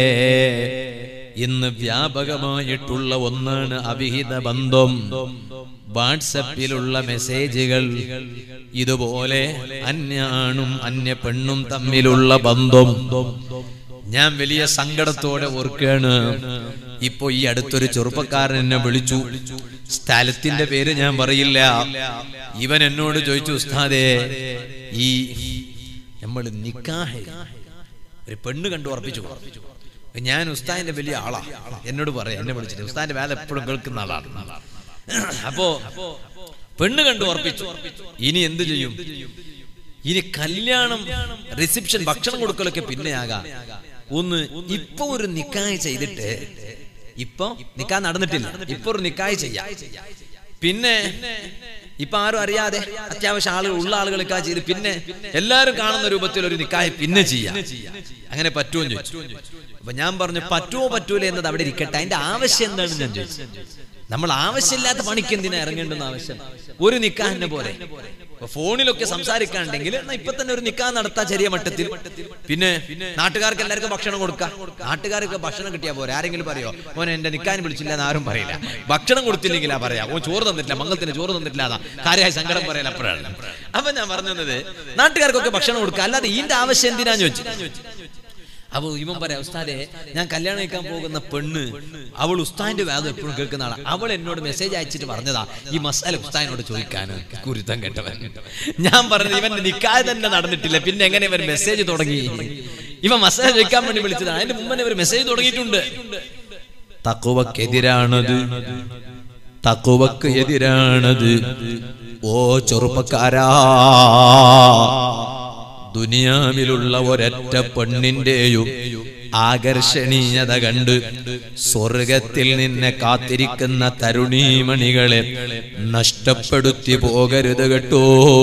ഇന്ന് വ്യാപകമായിട്ടുള്ള ഒന്നാണ് അവിഹിത ബന്ധം വാട്സപ്പിലുള്ള മെസ്സേജുകൾ ഇതുപോലെ അന്യ ആണും അന്യ പെണ്ണും തമ്മിലുള്ള ബന്ധം ഞാൻ വലിയ സങ്കടത്തോടെ ഓർക്കാണ് ഇപ്പൊ ഈ അടുത്തൊരു ചെറുപ്പക്കാരൻ എന്നെ വിളിച്ചു സ്ഥലത്തിന്റെ പേര് ഞാൻ പറയില്ല ഇവൻ എന്നോട് ചോദിച്ചു ഉസ്താദേ ഈ നമ്മൾ നിക്കാഹ് ഒരു പെണ്ണ് കണ്ടു ഉറപ്പിച്ചു ഞാൻ ഉസ്താദിന്റെ വലിയ ആളാ എന്നോട് പറയാം എന്നെ വിളിച്ചിട്ട് ഉസ്താദിന്റെ വേല എപ്പോഴും കേൾക്കുന്ന ആളാണ് അപ്പോ പെണ്ണ് കണ്ടു ഉറപ്പിച്ചു ഇനി എന്ത് ചെയ്യും ഇനി കല്യാണം റിസപ്ഷൻ ഭക്ഷണം കൊടുക്കലൊക്കെ പിന്നെയാകാം ഒന്ന് ഇപ്പൊ ഒരു നിക്കായ് ചെയ്തിട്ട് ഇപ്പൊ നിക്കാ നടന്നിട്ടില്ല ഇപ്പൊ ഒരു നിക്കായ് ചെയ്യാം പിന്നെ ഇപ്പൊ ആരും അറിയാതെ അത്യാവശ്യം ആളുകൾ ഉള്ള ആളുകൾ നിക്കാ ചെയ്ത് പിന്നെ എല്ലാരും കാണുന്ന രൂപത്തിൽ ഒരു നിക്കായ് പിന്നെ ചെയ്യാം അങ്ങനെ പറ്റുമോ എന്ന് ചോദിച്ചു അപ്പൊ ഞാൻ പറഞ്ഞു പറ്റുമോ പറ്റൂല എന്നത് അവിടെ ഇരിക്കട്ടെ അതിന്റെ ആവശ്യം എന്താണെന്ന് ഞാൻ ചോദിച്ചു നമ്മൾ ആവശ്യമില്ലാത്ത പണിക്ക് എന്തിനാ ഇറങ്ങേണ്ടെന്ന് ആവശ്യം ഒരു നിക്കാഹിനെ പോലെ ഇപ്പൊ ഫോണിലൊക്കെ സംസാരിക്കാണ്ടെങ്കിൽ എന്നാ ഇപ്പൊ തന്നെ ഒരു നിക്കാഹ് നടത്താ ചെറിയ മട്ടത്തിൽ പിന്നെ നാട്ടുകാർക്ക് എല്ലാവർക്കും ഭക്ഷണം കൊടുക്കാം നാട്ടുകാർക്ക് ഭക്ഷണം കിട്ടിയാ പോരെ ആരെങ്കിലും പറയോ മോനെ എന്റെ നിക്കാഹിന് വിളിച്ചില്ല എന്ന് ആരും പറയില്ല ഭക്ഷണം കൊടുത്തില്ലെങ്കിലാ പറയാ ഓൻ ചോറ് തന്നിട്ടില്ല മംഗളത്തിന് ചോറ് തന്നിട്ടില്ല അതാ കാര്യമായി സങ്കടം പറയാൻ അപ്പോഴാണ് അപ്പൊ ഞാൻ പറഞ്ഞു തന്നത് നാട്ടുകാർക്കൊക്കെ ഭക്ഷണം കൊടുക്കുക അല്ലാതെ ഇതിന്റെ ആവശ്യം എന്തിനാന്ന് ചോദിച്ചു അപ്പൊ ഇവൻ പറയാം ഉസ്താദെ ഞാൻ കല്യാണം കഴിക്കാൻ പോകുന്ന പെണ്ണ് അവൾ ഉസ്താദിന്റെ വാദം എപ്പോഴും കേൾക്കുന്ന ആളാ അവൾ എന്നോട് മെസ്സേജ് അയച്ചിട്ട് പറഞ്ഞതാ ഈ മസാല ഉസ്താദിനോട് ചോദിക്കാൻ കുരുത്തം കേട്ടവൻ ഞാൻ പറഞ്ഞത് ഇവന്റെ നിക്കായ തന്നെ നടന്നിട്ടില്ല പിന്നെ എങ്ങനെ ഇവൻ മെസ്സേജ് തുടങ്ങി ഇവൻ മസാല ചോദിക്കാൻ വേണ്ടി വിളിച്ചതാണ് അതിന്റെ മുമ്പ് ഇവർ മെസ്സേജ് തുടങ്ങിയിട്ടുണ്ട് തക്കുവക്കെതിരാണത് തക്കുവക്ക് എതിരാണത് ഓ ചെറുപ്പക്കാരാ ദുനിയാവിലുള്ള ഒരൊറ്റ പെണ്ണിന്റെയും ആകർഷണീയത കണ്ട് സ്വർഗത്തിൽ നിന്നെ കാത്തിരിക്കുന്ന തരുണീമണികളെ നഷ്ടപ്പെടുത്തി പോകരുത് കേട്ടോ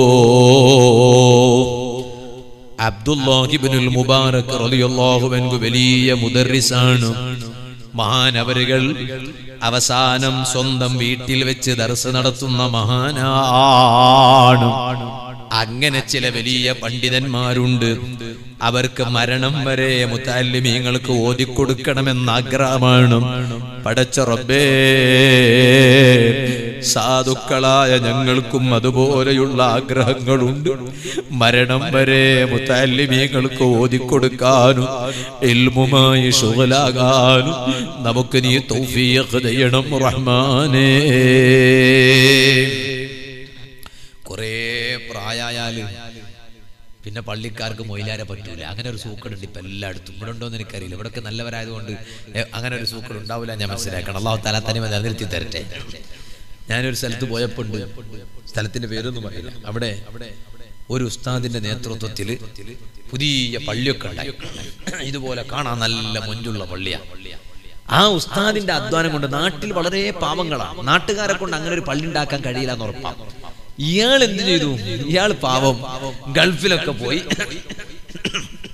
അബ്ദുല്ലാഹിബിനുൽ മുബാറക് റളിയല്ലാഹു അൻഹു വലിയ മുദർരിസാണ് മഹാനവരുകൾ അവസാനം സ്വന്തം വീട്ടിൽ വെച്ച് ദർസ് നടത്തുന്ന മഹാനാണ് അങ്ങനെ ചില വലിയ പണ്ഡിതന്മാരുണ്ട് അവർക്ക് മരണം വരെ മുത്താലിമീങ്ങൾക്ക് ഓതിക്കൊടുക്കണമെന്ന ആഗ്രഹമാണ് പടച്ച റബ്ബേ സാധുക്കളായ ഞങ്ങൾക്കും അതുപോലെയുള്ള ആഗ്രഹങ്ങളുണ്ട് മരണം വരെ മുത്താലിമീങ്ങൾക്ക് ഓതിക്കൊടുക്കാനും ഇൽമുമായി ശുഗലാകാനും നമുക്ക് നീ തൗഫീഖ് ചെയ്യണം റഹ്മാനേ കുറേ പ്രായായാല് പിന്നെ പള്ളിക്കാർക്ക് മൊയിലാരെ പറ്റൂല അങ്ങനെ ഒരു സൂക്കടുണ്ട് ഇപ്പൊ എല്ലായിടത്തും ഇവിടെ ഉണ്ടോ എന്ന് എനിക്കറിയില്ല ഇവിടെയൊക്കെ നല്ലവരായതുകൊണ്ട് എ, അങ്ങനെ ഒരു സൂക്കട് ഉണ്ടാവില്ല ഞാൻ മനസ്സിലാക്കണം അള്ളാഹു തല തന്നെ നിലനിർത്തി തരട്ടെ ഞാനൊരു സ്ഥലത്ത് പോയപ്പോണ്ട് സ്ഥലത്തിന്റെ പേരൊന്നും പറയില്ല അവിടെ ഒരു ഉസ്താദിന്റെ നേതൃത്വത്തിൽ പുതിയ പള്ളിയൊക്കെ ഉണ്ടായി ഇതുപോലെ കാണാൻ നല്ല മൊഞ്ചുള്ള പള്ളിയാ ആ ഉസ്താദിന്റെ അധ്വാനം കൊണ്ട് നാട്ടിൽ വളരെ പാവങ്ങളാണ് നാട്ടുകാരെ കൊണ്ട് അങ്ങനെ ഒരു പള്ളി ഉണ്ടാക്കാൻ കഴിയില്ല എന്ന് ഉറപ്പാണ് ഇയാൾ എന്ത് ചെയ്തു ഇയാൾ പാവം ഗൾഫിലൊക്കെ പോയി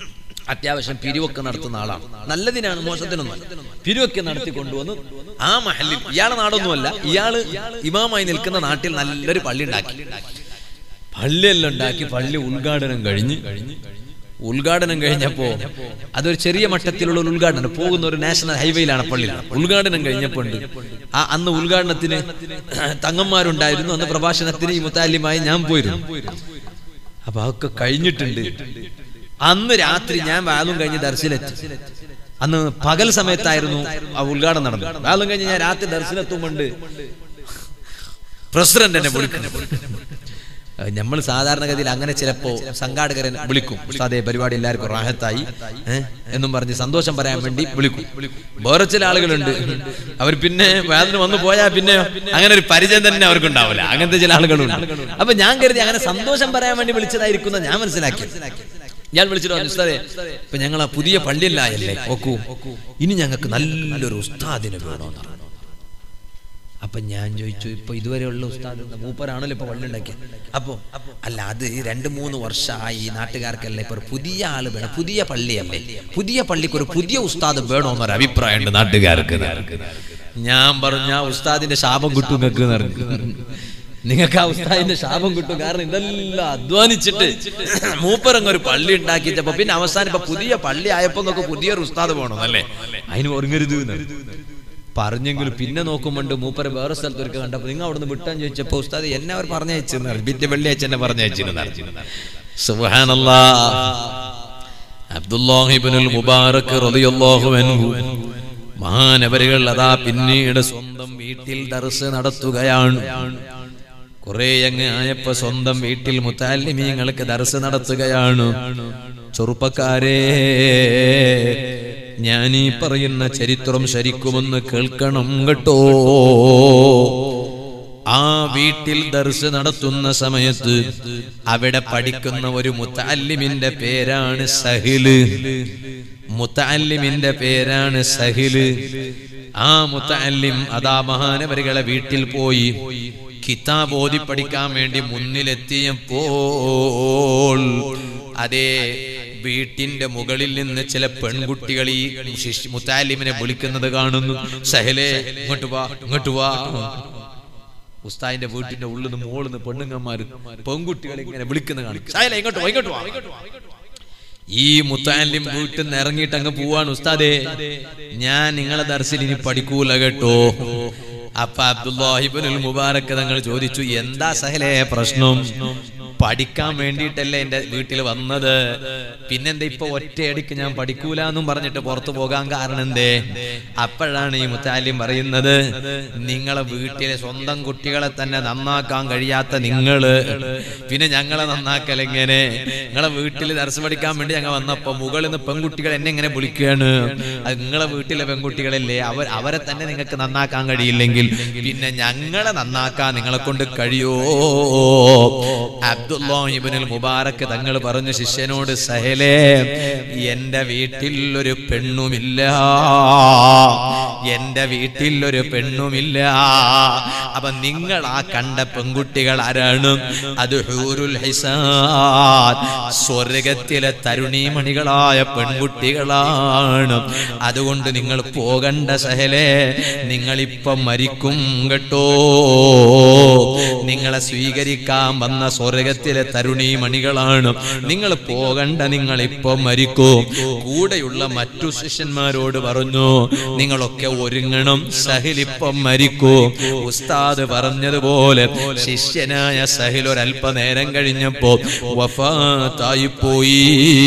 അത്യാവശ്യം പിരിവൊക്കെ നടത്തുന്ന ആളാണ് നല്ലതിനാണ് മോശത്തിനൊന്നും പിരിവൊക്കെ നടത്തി കൊണ്ടുവന്ന് ആ മഹലിൽ ഇയാളെ നാടൊന്നുമല്ല ഇയാള് ഇമാമായി നിൽക്കുന്ന നാട്ടിൽ നല്ലൊരു പള്ളി ഉണ്ടാക്കി പള്ളിയെല്ലാം ഉണ്ടാക്കി പള്ളി ഉദ്ഘാടനം കഴിഞ്ഞ് ഉദ്ഘാടനം കഴിഞ്ഞപ്പോ അതൊരു ചെറിയ മട്ടത്തിലുള്ള ഒരു ഉദ്ഘാടനം പോകുന്ന ഒരു നാഷണൽ ഹൈവേയിലാണ് പള്ളി ഉദ്ഘാടനം കഴിഞ്ഞപ്പോൾ ഉണ്ട് ആ അന്ന് ഉദ്ഘാടനത്തിന് തങ്ങന്മാരുണ്ടായിരുന്നു അന്ന് പ്രഭാഷണത്തിന് ഈ മുത്താലിമായി ഞാൻ പോയിരുന്നു അപ്പൊ അതൊക്കെ കഴിഞ്ഞിട്ടുണ്ട് അന്ന് രാത്രി ഞാൻ വാലും കഴിഞ്ഞ് ദർശനത്തി അന്ന് പകൽ സമയത്തായിരുന്നു ആ ഉദ്ഘാടനം നടന്നത് വാലും കഴിഞ്ഞ് ഞാൻ രാത്രി ദർശനത്തുമുണ്ട് പ്രസിഡന്റ് എന്നെ വിളിക്കുന്നു നമ്മൾ സാധാരണഗതിയിൽ അങ്ങനെ ചിലപ്പോ സംഘാടകരൻ വിളിക്കും ഉസ്താദെ പരിപാടി എല്ലാവർക്കും റാഹത്തായി ഏഹ് എന്നും പറഞ്ഞ് സന്തോഷം പറയാൻ വേണ്ടി വിളിക്കും വേറെ ചില ആളുകളുണ്ട് അവർ പിന്നെ വേദന വന്നു പോയാൽ പിന്നെ അങ്ങനെ ഒരു പരിചയം തന്നെ അവർക്ക് ഉണ്ടാവില്ല അങ്ങനത്തെ ചില ആളുകളുണ്ട് അപ്പൊ ഞാൻ കരുതി അങ്ങനെ സന്തോഷം പറയാൻ വേണ്ടി വിളിച്ചതായിരിക്കുന്ന ഞാൻ മനസ്സിലാക്കി ഞാൻ വിളിച്ചിട്ട് പറഞ്ഞു ഉസ്താദെ ഇപ്പൊ ഞങ്ങൾ ആ പുതിയ പള്ളിയല്ലായല്ലേ നോക്കൂ ഇനി ഞങ്ങൾക്ക് നല്ലൊരു ഉസ്താദിനെ വേണമെന്ന് പറഞ്ഞു അപ്പൊ ഞാൻ ചോദിച്ചു ഇപ്പൊ ഇതുവരെയുള്ള ഉസ്താദ് മൂപ്പരാണല്ലോ ഇപ്പൊ പള്ളി ഉണ്ടാക്കിയത് അപ്പോ അല്ല അത് രണ്ട് മൂന്ന് വർഷമായി ഈ നാട്ടുകാർക്കല്ലേ ഇപ്പൊ ഒരു പുതിയ ആള് വേണം പുതിയ പള്ളിയല്ലേ പുതിയ പള്ളിക്ക് ഒരു പുതിയ ഉസ്താദ് വേണമെന്നൊരു അഭിപ്രായമുണ്ട് നാട്ടുകാർക്ക് ഞാൻ പറഞ്ഞ ആ ഉസ്താദിന്റെ ശാപം കിട്ടും നിങ്ങൾക്ക് എന്ന് പറഞ്ഞു നിങ്ങൾക്ക് ആ ഉസ്താദിന്റെ ശാപം കിട്ടും കാരണം ഇതെല്ലാം അധ്വാനിച്ചിട്ട് മൂപ്പരങ്ങ് ഒരു പള്ളി ഉണ്ടാക്കിച്ചപ്പോ പിന്നെ അവസാനം ഇപ്പൊ പുതിയ പള്ളി ആയപ്പോ നിങ്ങൾക്ക് പുതിയൊരു ഉസ്താദ് വേണമെന്നല്ലേ അതിന് ഒരുങ്ങരുത് എന്ന്. പറഞ്ഞെങ്കിലും പിന്നെ നോക്കുമ്പോണ്ട് മൂപ്പര വേറെ സ്ഥലത്ത് ഒരുക്ക കണ്ടപ്പോ നിങ്ങൾ അവിടുന്ന് വിട്ടാൻ ചോദിച്ചപ്പോ ഉസ്താദ് എന്നെ അവർ പറഞ്ഞയച്ചിരുന്നു പിറ്റേ വെള്ളിയാഴ്ച എന്നെ പറഞ്ഞയച്ചിരുന്നു സുബ്ഹാനല്ലാ അബ്ദുല്ലാഹിബ്നുൽ മുബാറക് റളിയല്ലാഹു അൻഹു മഹാനവരുകൾ അതാ പിന്നീട് സ്വന്തം വീട്ടിൽ ദർസ് നടത്തുകയാണ് കുറെ അങ്ങ് ആയപ്പോ സ്വന്തം വീട്ടിൽ മുത്താലിമീങ്ങൾക്ക് ദർസ് നടത്തുകയാണ് ചെറുപ്പക്കാരെ ഞാൻ ഈ പറയുന്ന ചരിത്രം ശരിക്കുമെന്ന് കേൾക്കണം കേട്ടോ ആ വീട്ടിൽ ദർസ് നടത്തുന്ന സമയത്ത് അവിടെ പഠിക്കുന്ന ഒരു മുത്തല്ലിമിന്റെ പേരാണ് സഹില് മുത്തല്ലിമിന്റെ പേരാണ് സഹില് ആ മുത്തല്ലിം അതാ മഹാനവരികളെ വീട്ടിൽ പോയി കിതാബ് ഓതി പഠിക്കാൻ വേണ്ടി മുന്നിലെത്തിയപ്പോൾ അതേ വീട്ടിന്റെ മുകളിൽ നിന്ന് ചില പെൺകുട്ടികൾ ഈ ശിശ് മുത്താലിമിനെ വിളിക്കുന്നത് കാണുന്നു സഹലേ ഇങ്ങോട്ട് വാ ഇങ്ങോട്ട് വാ ഉസ്താദിന്റെ വീട്ടിന്റെ ഉള്ളിൽ നിന്ന് മോളിൽ നിന്ന് പെണ്ണുങ്ങന്മാര് പെൺകുട്ടികൾ ഇങ്ങനെ വിളിക്കുന്ന കാണും സഹലേ ഇങ്ങോട്ട് വാ ഇങ്ങോട്ട് വാ ഈ മുത്താലിം വീട്ടിൽ നിന്ന് ഇറങ്ങിയിട്ട് അങ്ങ് പോവാണ് ഉസ്താദേ ഞാൻ നിങ്ങളെ ദർശനം ഇനി പഠിക്കൂല കേട്ടോ അപ്പൊ അബ്ദുല്ലാഹിബിനുൽ മുബാറക്ക് തങ്ങൾ ചോദിച്ചു എന്താ സഹലേ പ്രശ്നം പഠിക്കാൻ വേണ്ടിയിട്ടല്ലേ എന്റെ വീട്ടിൽ വന്നത് പിന്നെന്താ ഇപ്പൊ ഒറ്റയടിക്ക് ഞാൻ പഠിക്കൂല എന്നും പറഞ്ഞിട്ട് പുറത്തു പോകാൻ കാരണം എന്തേ അപ്പോഴാണ് ഈ മുത്താലിം പറയുന്നത് നിങ്ങളെ വീട്ടിലെ സ്വന്തം കുട്ടികളെ തന്നെ നന്നാക്കാൻ കഴിയാത്ത നിങ്ങള് പിന്നെ ഞങ്ങളെ നന്നാക്കൽ എങ്ങനെ നിങ്ങളെ വീട്ടിൽ ദർശനം പഠിക്കാൻ വേണ്ടി ഞങ്ങൾ വന്നപ്പോ മുകളിൽ നിന്ന് പെൺകുട്ടികൾ എന്നെ ഇങ്ങനെ വിളിക്കുകയാണ് അത് നിങ്ങളെ വീട്ടിലെ പെൺകുട്ടികളല്ലേ അവർ അവരെ തന്നെ നിങ്ങൾക്ക് നന്നാക്കാൻ കഴിയില്ലെങ്കിൽ പിന്നെ ഞങ്ങളെ നന്നാക്കാൻ നിങ്ങളെ കൊണ്ട് കഴിയോ അബ്ദുല്ലാഹിബിനുൽ മുബാറക്ക് തങ്ങൾ പറഞ്ഞു ശിഷ്യനോട് സഹലേ എന്റെ വീട്ടിൽ ഒരു പെണ്ണുമില്ല എന്റെ വീട്ടിൽ ഒരു പെണ്ണുമില്ല അപ്പൊ നിങ്ങൾ ആ കണ്ട പെൺകുട്ടികൾ ആരാണ് അത് ഹൂറുൽ ഹിസാൻ സ്വർഗത്തിലെ തരുണീമണികളായ പെൺകുട്ടികളാണ് അതുകൊണ്ട് നിങ്ങൾ പോകണ്ട സഹലേ നിങ്ങളിപ്പം മരിക്കും കേട്ടോ നിങ്ങളെ സ്വീകരിക്കാൻ വന്ന സ്വർഗത്തിലെ തരുണീമണികളാണ് നിങ്ങൾ പോകണ്ട നിങ്ങൾ ഇപ്പം മരിക്കൂ കൂടെയുള്ള മറ്റു ശിഷ്യന്മാരോട് പറഞ്ഞു നിങ്ങളൊക്കെ ഒരുങ്ങണം സഹിലിപ്പം മരിക്കൂ ഉസ്താദ് പറഞ്ഞതുപോലെ ശിഷ്യനായ സഹിൽ ഒരല്പനേരം കഴിഞ്ഞപ്പോ വഫാത്തായി പോയി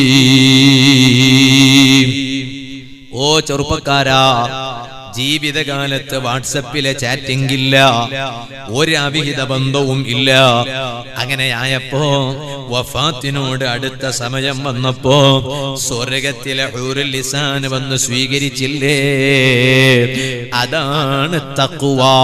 ഓ ചെറുപ്പക്കാരാ ജീവിതകാലത്ത് വാട്സപ്പിലെ ചാറ്റിംഗ് ഇല്ല ഒരു അവിഹിത ബന്ധവും ഇല്ല അങ്ങനെ ആയപ്പോ വഫാത്തിനോട് അടുത്ത സമയം വന്നപ്പോ സ്വർഗത്തിലെ ഹൂറുൽ ലിസാൻ വന്ന് സ്വീകരിച്ചില്ലേ അതാണ് തക്കുവാ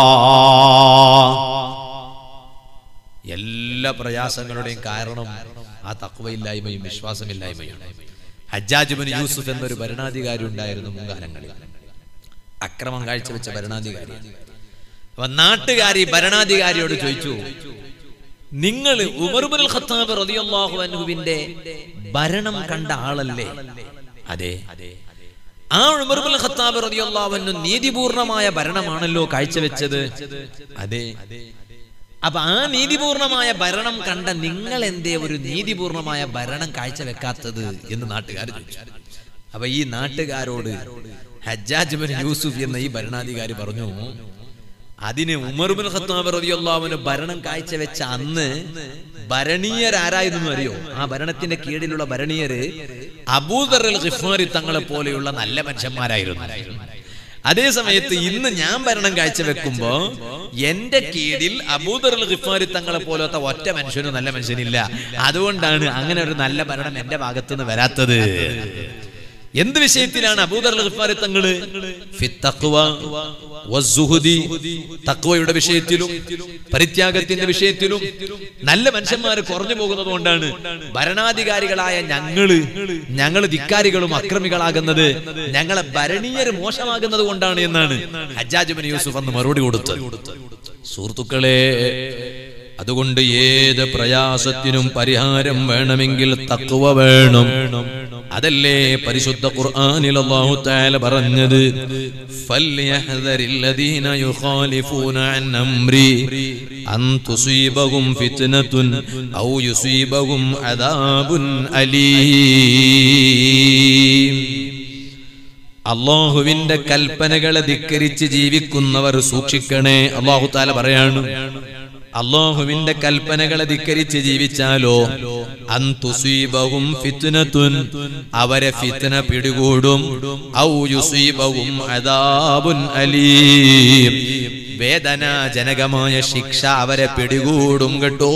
എല്ലാ പ്രയാസങ്ങളുടെയും കാരണം ആ തക്വയില്ലായ്മയും വിശ്വാസമില്ലായ്മയാണ് ഹജ്ജാജുബിൻ യൂസുഫ് എന്നൊരു ഭരണാധികാരി ഉണ്ടായിരുന്നു മുൻകാലങ്ങളിൽ അക്രമം കാഴ്ചവെച്ച ഭരണാധികാരി അപ്പൊ നാട്ടുകാരി ഭരണാധികാരിയോട് ചോദിച്ചു നിങ്ങൾ ഉമർബുൽ ഖത്താബ് റളിയല്ലാഹു അൻഹുവിന്റെ ഭരണം കണ്ട ആളല്ലേ അതെ ആ ഉമർബുൽ ഖത്താബ് റളിയല്ലാഹു അൻഹു നീതിപൂർണമായ ഭരണമാണല്ലോ കാഴ്ചവെച്ചത് അതെ അപ്പൊ ആ നീതിപൂർണമായ ഭരണം കണ്ട നിങ്ങൾ എന്തേ ഒരു നീതിപൂർണമായ ഭരണം കാഴ്ചവെക്കാത്തത് എന്ന് നാട്ടുകാർ ചോദിച്ചു അപ്പൊ ഈ നാട്ടുകാരോട് ഹജ്ജാജ് ബിൻ യൂസുഫ് എന്ന ഈ ഭരണാധികാരി പറഞ്ഞു അതിന് ഉമർബിൻ ഖത്താബ് റളിയല്ലാഹുവിന് ഭരണം കാഴ്ചവെച്ച അന്ന് ഭരണീയരാരായിരുന്നു അറിയോ ആ ഭരണത്തിന്റെ കീഴിലുള്ള ഭരണീയര് അബൂദർ അൽ ഖിഫാരി തങ്ങളെ പോലെയുള്ള നല്ല മനുഷ്യന്മാരായിരുന്നു അതേ സമയത്ത് ഇന്ന് ഞാൻ ഭരണം കാഴ്ചവെക്കുമ്പോ എന്റെ കീഴിൽ അബൂദർ അൽ ഖിഫാരി തങ്ങളെ പോലത്തെ ഒറ്റ മനുഷ്യനും നല്ല മനുഷ്യനില്ല അതുകൊണ്ടാണ് അങ്ങനെ ഒരു നല്ല ഭരണം എന്റെ ഭാഗത്തുനിന്ന് വരാത്തത് എന്ത് വിഷയത്തിലാണ് അബൂദർ അൽ ഖിഫാരി തങ്ങള് ഫിത്തഖ്വ വസ്സുഹുദി തഖ്വയുടെ വിഷയത്തിലും പരിത്യാഗത്തിന്റെ വിഷയത്തിലും നല്ല മനുഷ്യന്മാർ കുറഞ്ഞു പോകുന്നത് കൊണ്ടാണ് ഭരണാധികാരികളായ ഞങ്ങള് ഞങ്ങള് ധിക്കാരികളും അക്രമികളാകുന്നത് ഞങ്ങളെ ഭരണീയർ മോശമാകുന്നത് കൊണ്ടാണ് എന്നാണ് ഹജ്ജാജ് ബിൻ യൂസുഫ് അന്ന് മറുപടി കൊടുത്തത് സുഹൃത്തുക്കളെ അതുകൊണ്ട് ഏത് പ്രയാസത്തിനും പരിഹാരം വേണമെങ്കിൽ തക്കുവ വേണം അതല്ലേ പരിശുദ്ധ ഖുർആനിൽ അല്ലാഹു തആല പറഞ്ഞത് ഫൽയഹ്ദരില്ലദീന യുഖാലിഫൂന അൻ അംരി അൻ തുസീബഹും ഫിത്നതുൻ ഔ യുസീബഹും അദാബുൻ അലീം അള്ളാഹുവിന്റെ കൽപ്പനകളെ ധിക്കരിച്ച് ജീവിക്കുന്നവർ സൂക്ഷിക്കണേ അള്ളാഹു താല പറയാണ് അള്ളാഹുവിന്റെ കൽപ്പനകളെ ധിക്കരിച്ച് ജീവിച്ചാലോ അന്തുസീബവും ഫിത്നത്തുൻ അവരെ ഫിത്ന പിടികൂടും ഔ യുസീബവും അദാബുൻ അലീം വേദനാജനകമായ ശിക്ഷ അവരെ പിടികൂടും കേട്ടോ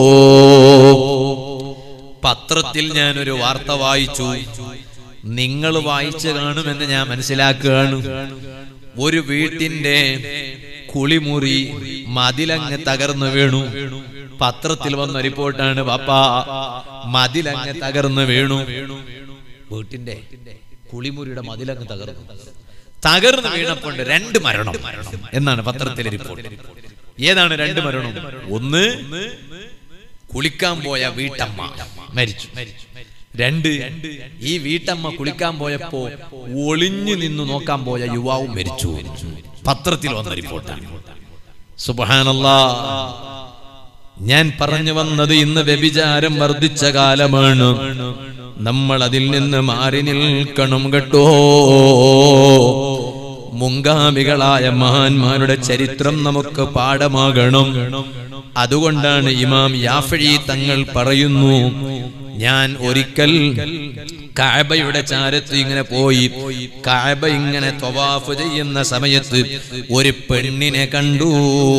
പത്രത്തിൽ ഞാനൊരു വാർത്ത വായിച്ചു നിങ്ങൾ വായിച്ചു കാണുമെന്ന് ഞാൻ മനസ്സിലാക്കുകയാണ് ഒരു വീട്ടിന്റെ കുളിമുറി മതിലങ്ങ് തകർന്നു വീണു പത്രത്തിൽ വന്ന റിപ്പോർട്ടാണ് പാപ്പ മതിലങ്ങ് തകർന്നു വീണു വീട്ടിന്റെ കുളിമുറിയുടെ മതിലങ്ങ് തകർന്നു തകർന്നു വീണപ്പോൾ രണ്ട് മരണം എന്നാണ് പത്രത്തിലെ റിപ്പോർട്ട് ഏതാണ് രണ്ട് മരണം ഒന്ന് കുളിക്കാൻ പോയ വീട്ടമ്മ മരിച്ചു രണ്ട് ഈ വീട്ടമ്മ കുളിക്കാൻ പോയപ്പോ ഒളിഞ്ഞു നിന്ന് നോക്കാൻ പോയ യുവാവും മരിച്ചു പത്രത്തിൽ വന്ന റിപ്പോർട്ടാണ് സുബാനല്ലാ ഞാൻ പറഞ്ഞു വന്നത് ഇന്ന് വ്യഭിചാരം വർദ്ധിച്ച കാലമാണ് നമ്മൾ അതിൽ നിന്ന് മാറി നിൽക്കണം കേട്ടോ മുങ്കാമികളായ മഹാന്മാരുടെ ചരിത്രം നമുക്ക് പാഠമാകണം അതുകൊണ്ടാണ് ഇമാം യാഫഴി തങ്ങൾ പറയുന്നു ഞാൻ ഒരിക്കൽ കാബയുടെ ചാരത്ത് ഇങ്ങനെ പോയി കാബ ഇങ്ങനെ തൊവാഫ് ചെയ്യുന്ന സമയത്ത് ഒരു പെണ്ണിനെ കണ്ടു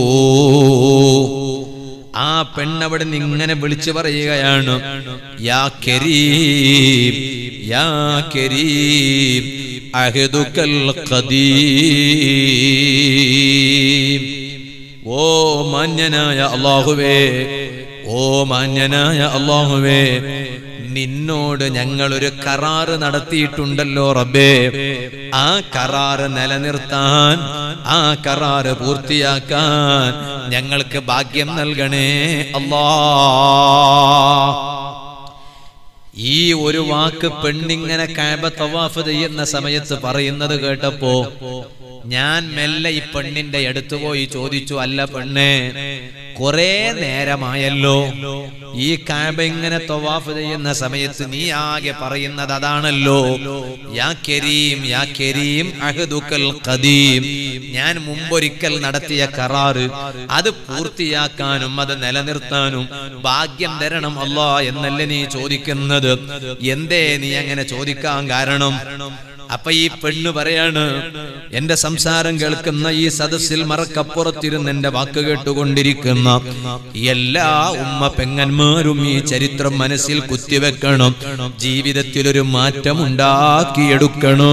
ആ പെണ്ണവിടെ നിന്ന് ഇങ്ങനെ വിളിച്ചു പറയുകയാണ് യാ കരീം യാ കരീം അഹദുക്കൽ ഖദീം ഓ മാന്യനായ അള്ളാഹുവേ ഓ മാന്യനായ അള്ളാഹുവേ നിന്നോട് ഞങ്ങൾ ഒരു കരാറ് നടത്തിയിട്ടുണ്ടല്ലോ റബ്ബേ ആ കരാറ് നിലനിർത്താൻ ആ കരാറ് പൂർത്തിയാക്കാൻ ഞങ്ങൾക്ക് ഭാഗ്യം നൽകണേ അല്ലാ ഈ ഒരു വാക്ക് പെണ്ണിങ്ങനെ കാബ തവാഫ് ചെയ്യുന്ന സമയത്ത് പറയുന്നത് കേട്ടപ്പോ ഞാൻ മെല്ലെ ഈ പെണ്ണിന്റെ അടുത്ത് പോയി ചോദിച്ചു അല്ല പെണ്ണേ കുറെ നേരമായല്ലോ ഈ കാബ ഇങ്ങനെ തവാഫ് ചെയ്യുന്ന സമയത്ത് നീ ആകെ പറയുന്നത് അതാണല്ലോ യാ കരീം യാ കരീം അഹദുക്കൽ ഖദീം ഞാൻ മുമ്പൊരിക്കൽ നടത്തിയ കരാറ് അത് പൂർത്തിയാക്കാനും അത് നിലനിർത്താനും ഭാഗ്യം തരണം അല്ലാ എന്നല്ലേ നീ ചോദിക്കുന്നത് എന്തേ നീ അങ്ങനെ ചോദിക്കാൻ കാരണം അപ്പൊ ഈ പെണ്ണ് പറയാണ് എന്റെ സംസാരം കേൾക്കുന്ന ഈ സദസ്സിൽ മറക്കപ്പുറത്തിരുന്ന് എന്റെ വാക്ക് കേട്ടുകൊണ്ടിരിക്കുന്ന എല്ലാ ഉമ്മ പെങ്ങന്മാരും ഈ ചരിത്രം മനസ്സിൽ കുത്തിവെക്കണം ജീവിതത്തിൽ ഒരു മാറ്റം ഉണ്ടാക്കിയെടുക്കണോ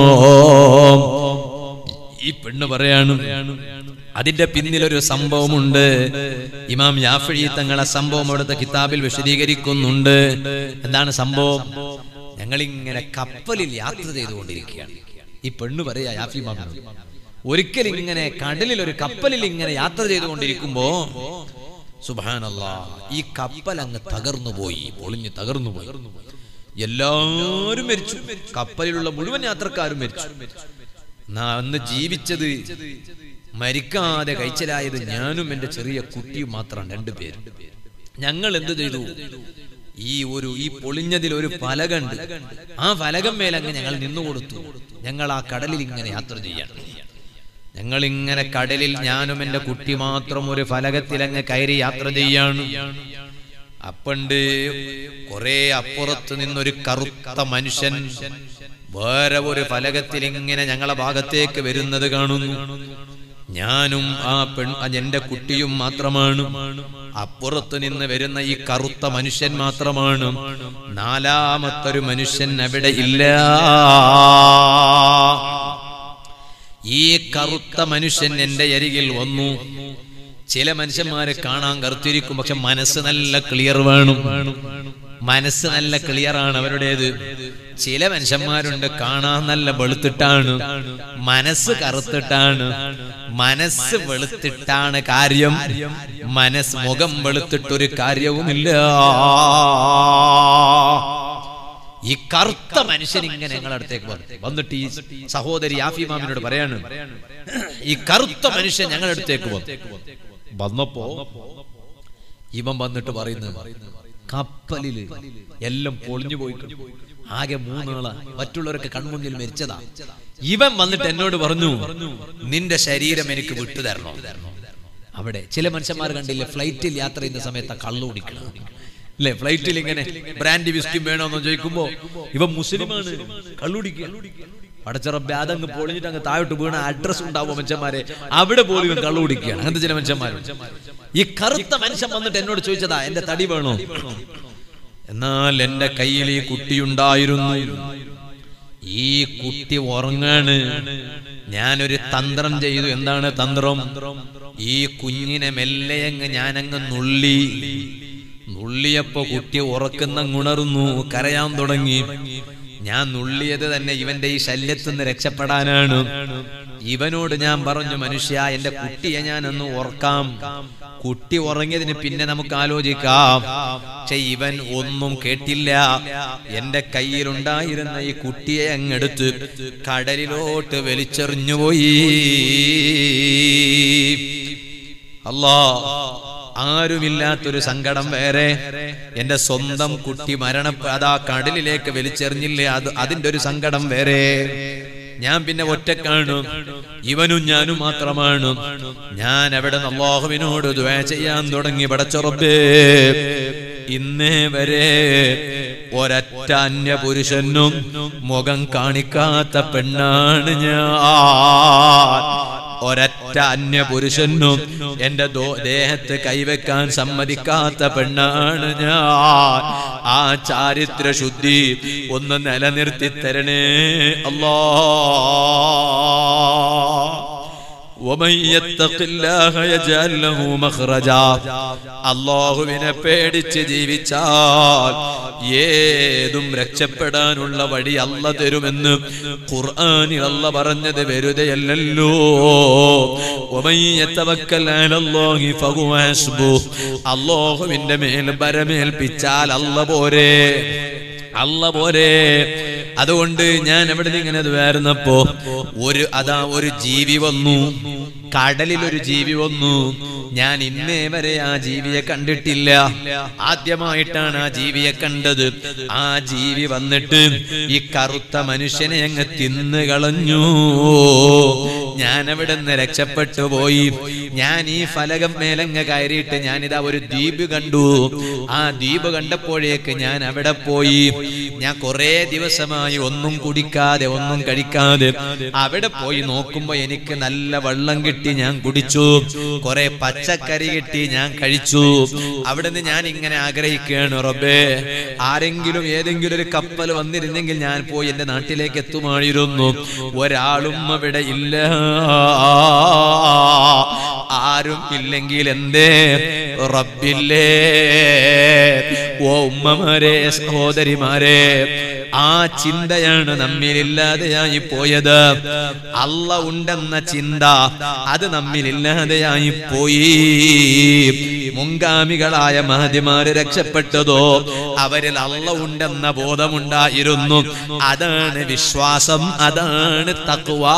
ഈ പെണ്ണ് പറയാണ് അതിന്റെ പിന്നിലൊരു സംഭവമുണ്ട് ഇമാം യാഫഴി തങ്ങളെ സംഭവം അവിടുത്തെ കിതാബിൽ വിശദീകരിക്കുന്നുണ്ട് എന്താണ് സംഭവം ഞങ്ങൾ ഇങ്ങനെ കപ്പലിൽ യാത്ര ചെയ്തുകൊണ്ടിരിക്കുകയാണ് ഈ പെണ്ണ് പറയാ യാഫി മാമ ഒരിക്കൽ ഇങ്ങനെ കടലിൽ ഒരു കപ്പലിൽ ഇങ്ങനെ യാത്ര ചെയ്തുകൊണ്ടിരിക്കുമ്പോ സുബാനല്ലാ ഈ കപ്പൽ അങ്ങ് തകർന്നു പോയി പൊളിഞ്ഞ് തകർന്നു പോയി എല്ലാവരും മരിച്ചു കപ്പലിലുള്ള മുഴുവൻ യാത്രക്കാരും മരിച്ചു എന്നാ അന്ന് ജീവിച്ചത് മരിക്കാതെ കഴിച്ചലായത് ഞാനും എന്റെ ചെറിയ കുട്ടിയും മാത്രമാണ് രണ്ടുപേരും ഞങ്ങൾ എന്ത് ചെയ്തു ഈ ഒരു ഈ പൊളിഞ്ഞതിൽ ഒരു ഫലകണ്ട് ആ ഫലകം മേലങ്ങ് ഞങ്ങൾ നിന്നുകൊടുത്തു ഞങ്ങൾ ആ കടലിൽ ഇങ്ങനെ യാത്ര ചെയ്യണം ഞങ്ങൾ ഇങ്ങനെ കടലിൽ ഞാനും എന്റെ കുട്ടി മാത്രം ഒരു ഫലകത്തിൽ അങ്ങ് കയറി യാത്ര ചെയ്യാണ് അപ്പണ്ട് കുറെ അപ്പുറത്ത് നിന്നൊരു കറുത്ത മനുഷ്യൻ വേറെ ഒരു ഫലകത്തിൽ ഇങ്ങനെ ഞങ്ങളെ ഭാഗത്തേക്ക് വരുന്നത് കാണുന്നു ഞാനും ആ പെൺ ആ എന്റെ കുട്ടിയും മാത്രമാണ് അപ്പുറത്ത് നിന്ന് വരുന്ന ഈ കറുത്ത മനുഷ്യൻ മാത്രമാണ് നാലാമത്തൊരു മനുഷ്യൻ അവിടെ ഇല്ല ഈ കറുത്ത മനുഷ്യൻ എന്റെ അരികിൽ വന്നു ചില മനുഷ്യന്മാരെ കാണാൻ കറുത്തിരിക്കും പക്ഷെ മനസ്സ് നല്ല ക്ലിയർ വേണം മനസ്സ് നല്ല ക്ലിയർ ആണ് അവരുടേത് ചില മനുഷ്യന്മാരുണ്ട് കാണാൻ നല്ല വെളുത്തിട്ടാണ് മനസ്സ് കറുത്തിട്ടാണ് മനസ്സ് വെളുത്തിട്ടാണ് കാര്യം മനസ്സ് മുഖം വെളുത്തിട്ടൊരു കാര്യവുമില്ല ഈ കറുത്ത മനുഷ്യൻ ഇങ്ങനെ ഞങ്ങളുടെ അടുത്തേക്ക് വന്നു വന്നിട്ട് ഈ സഹോദരി ആഫി മാമിനോട് പറയാണ് ഈ കറുത്ത മനുഷ്യൻ ഞങ്ങളുടെ അടുത്തേക്ക് വന്നു വന്നപ്പോ ഇവൻ വന്നിട്ട് പറയുന്നത് കപ്പലില് എല്ലാം പൊളിഞ്ഞു പോയിട്ടുണ്ട് ആകെ മൂന്നാളാ മറ്റുള്ളവരൊക്കെ കൺമുന്നിൽ മരിച്ചതാ ഇവൻ വന്നിട്ട് എന്നോട് പറഞ്ഞു നിന്റെ ശരീരം എനിക്ക് വിട്ടു തരണോ അവിടെ ചില മനുഷ്യന്മാർ കണ്ടില്ലേ ഫ്ലൈറ്റിൽ യാത്ര ചെയ്യുന്ന സമയത്ത് കള്ളു കുടിക്കണം അല്ലെ ഫ്ലൈറ്റിൽ ഇങ്ങനെ ബ്രാൻഡ് വിസ്കി വേണോന്ന് ചോദിക്കുമ്പോ ഇവ മുസ്ലിമാണ് കള്ളുടിക്കുക പടച്ചറബ് അതങ്ങ് പൊളിഞ്ഞിട്ട് അങ്ങ് താഴോട്ട് വീണ അഡ്രസ് ഉണ്ടാവും മനുഷ്യന്മാരെ അവിടെ പോലും ഇവൻ കള്ളു കുടിക്കുകയാണ് അങ്ങനത്തെ ചില മനുഷ്യന്മാർ ഈ കറുത്ത മനുഷ്യൻ വന്നിട്ട് എന്നോട് ചോദിച്ചതാ എന്റെ തടി വേണോ എന്നാൽ എന്റെ കയ്യിൽ ഈ കുട്ടിയുണ്ടായിരുന്നു ഈ കുട്ടി ഉറങ്ങാണ് ഞാനൊരു തന്ത്രം ചെയ്തു എന്താണ് തന്ത്രം ഈ കുഞ്ഞിനെ മെല്ലെ അങ്ങ് ഞാനങ്ങ് നുള്ളി നുള്ളിയപ്പോ കുട്ടി ഉറക്കുന്നങ്ങുണർന്നു കരയാൻ തുടങ്ങി ഞാൻ നുള്ളിയത് തന്നെ ഇവന്റെ ഈ ശല്യത്തിൽ നിന്ന് രക്ഷപ്പെടാനാണ് ഇവനോട് ഞാൻ പറഞ്ഞു മനുഷ്യ എന്റെ കുട്ടിയെ ഞാൻ ഒന്ന് ഓർക്കാം കുട്ടി ഉറങ്ങിയതിന് പിന്നെ നമുക്ക് ആലോചിക്കാം പക്ഷെ ഇവൻ ഒന്നും കേട്ടില്ല എന്റെ കയ്യിലുണ്ടായിരുന്ന ഈ കുട്ടിയെ അങ്ങെടുത്ത് കടലിലോട്ട് വലിച്ചെറിഞ്ഞുപോയി അല്ലാ ആരുമില്ലാത്തൊരു സങ്കടം വേറെ എന്റെ സ്വന്തം കുട്ടി മരണ അതാ കടലിലേക്ക് വലിച്ചെറിഞ്ഞില്ലേ അത് അതിന്റെ ഒരു സങ്കടം വേറെ ഞാൻ പിന്നെ ഒറ്റക്കാണ് ഇവനും ഞാനും മാത്രമാണ് ഞാൻ അവിടെ അള്ളാഹുവിനോട് ദ്വേ ചെയ്യാൻ തുടങ്ങി പടച്ചുറപ്പേ ഇന്നേ വരെ ഒരൊറ്റ അന്യ പുരുഷനും മുഖം കാണിക്കാത്ത പെണ്ണാണ് ഞാൻ ഒരൊറ്റ അന്യ പുരുഷനും എന്റെ ദോ- ദേഹത്ത് കൈവെക്കാൻ സമ്മതിക്കാത്ത പെണ്ണാണ് ഞാൻ ആ ചാരിത്ര ശുദ്ധി ഒന്ന് നിലനിർത്തി തരണേ അല്ലാ ومن يتق الله يجعل له مخرجا അള്ളാഹുവിനെ പേടിച്ച് ജീവിച്ചാൽ ഏതും രക്ഷപ്പെടാനുള്ള വഴി അല്ല തരുമെന്ന് ഖുർആനിൽ അല്ല പറഞ്ഞത് വെറുതെയല്ലല്ലോ ومن يتوكل على الله فهو حسبه അള്ളാഹുവിന്റെ മേൽ ബരമേൽപ്പിച്ചാൽ അല്ല പോരെ അല്ല പോരെ അതുകൊണ്ട് ഞാൻ എവിടെ നിന്ന് ഇങ്ങനെ വരുന്നപ്പോ ഒരു അതാ ഒരു ജീവി വന്നു കടലിൽ ഒരു ജീവി വന്നു ഞാൻ ഇന്നേ വരെ ആ ജീവിയെ കണ്ടിട്ടില്ല ആദ്യമായിട്ടാണ് ആ ജീവിയെ കണ്ടത് ആ ജീവി വന്നിട്ട് ഈ കറുത്ത മനുഷ്യനെ അങ്ങ് തിന്നു കളഞ്ഞു ഞാൻ അവിടെ നിന്ന് രക്ഷപ്പെട്ടു പോയി ഞാൻ ഈ ഫലകം മേലങ്ങ് കയറിയിട്ട് ഞാനിതാ ഒരു ദ്വീപ് കണ്ടു ആ ദ്വീപ് കണ്ടപ്പോഴേക്ക് ഞാൻ അവിടെ പോയി ഞാൻ കുറെ ദിവസമായി ഒന്നും കുടിക്കാതെ ഒന്നും കഴിക്കാതെ അവിടെ പോയി നോക്കുമ്പോ എനിക്ക് നല്ല വെള്ളം കിട്ടി ഞാൻ കുടിച്ചു കുറെ പച്ചക്കറി കിട്ടി ഞാൻ കഴിച്ചു അവിടെ നിന്ന് ഞാൻ ഇങ്ങനെ ആഗ്രഹിക്കുകയാണ് റബ്ബേ ആരെങ്കിലും ഏതെങ്കിലും ഒരു കപ്പൽ വന്നിരുന്നെങ്കിൽ ഞാൻ പോയി എന്റെ നാട്ടിലേക്ക് എത്തുമായിരുന്നു ഒരാളും അവിടെ ഇല്ല ആരും ഇല്ലെങ്കിൽ എന്തേ റബ്ബില്ലേ ഓ ഉമ്മമാരെ സഹോദരിമാരെ ആ ചിന്തയാണ് നമ്മിലില്ലാതെയായി പോയത് അല്ല ഉണ്ടെന്ന ചിന്ത അത് നമ്മിലില്ലാതെയായി പോയി മുൻഗാമികളായ മഹതിമാര് രക്ഷപ്പെട്ടതോ അവരിൽ അല്ല ഉണ്ടെന്ന ബോധമുണ്ടായിരുന്നു അതാണ് വിശ്വാസം അതാണ് തക്വാ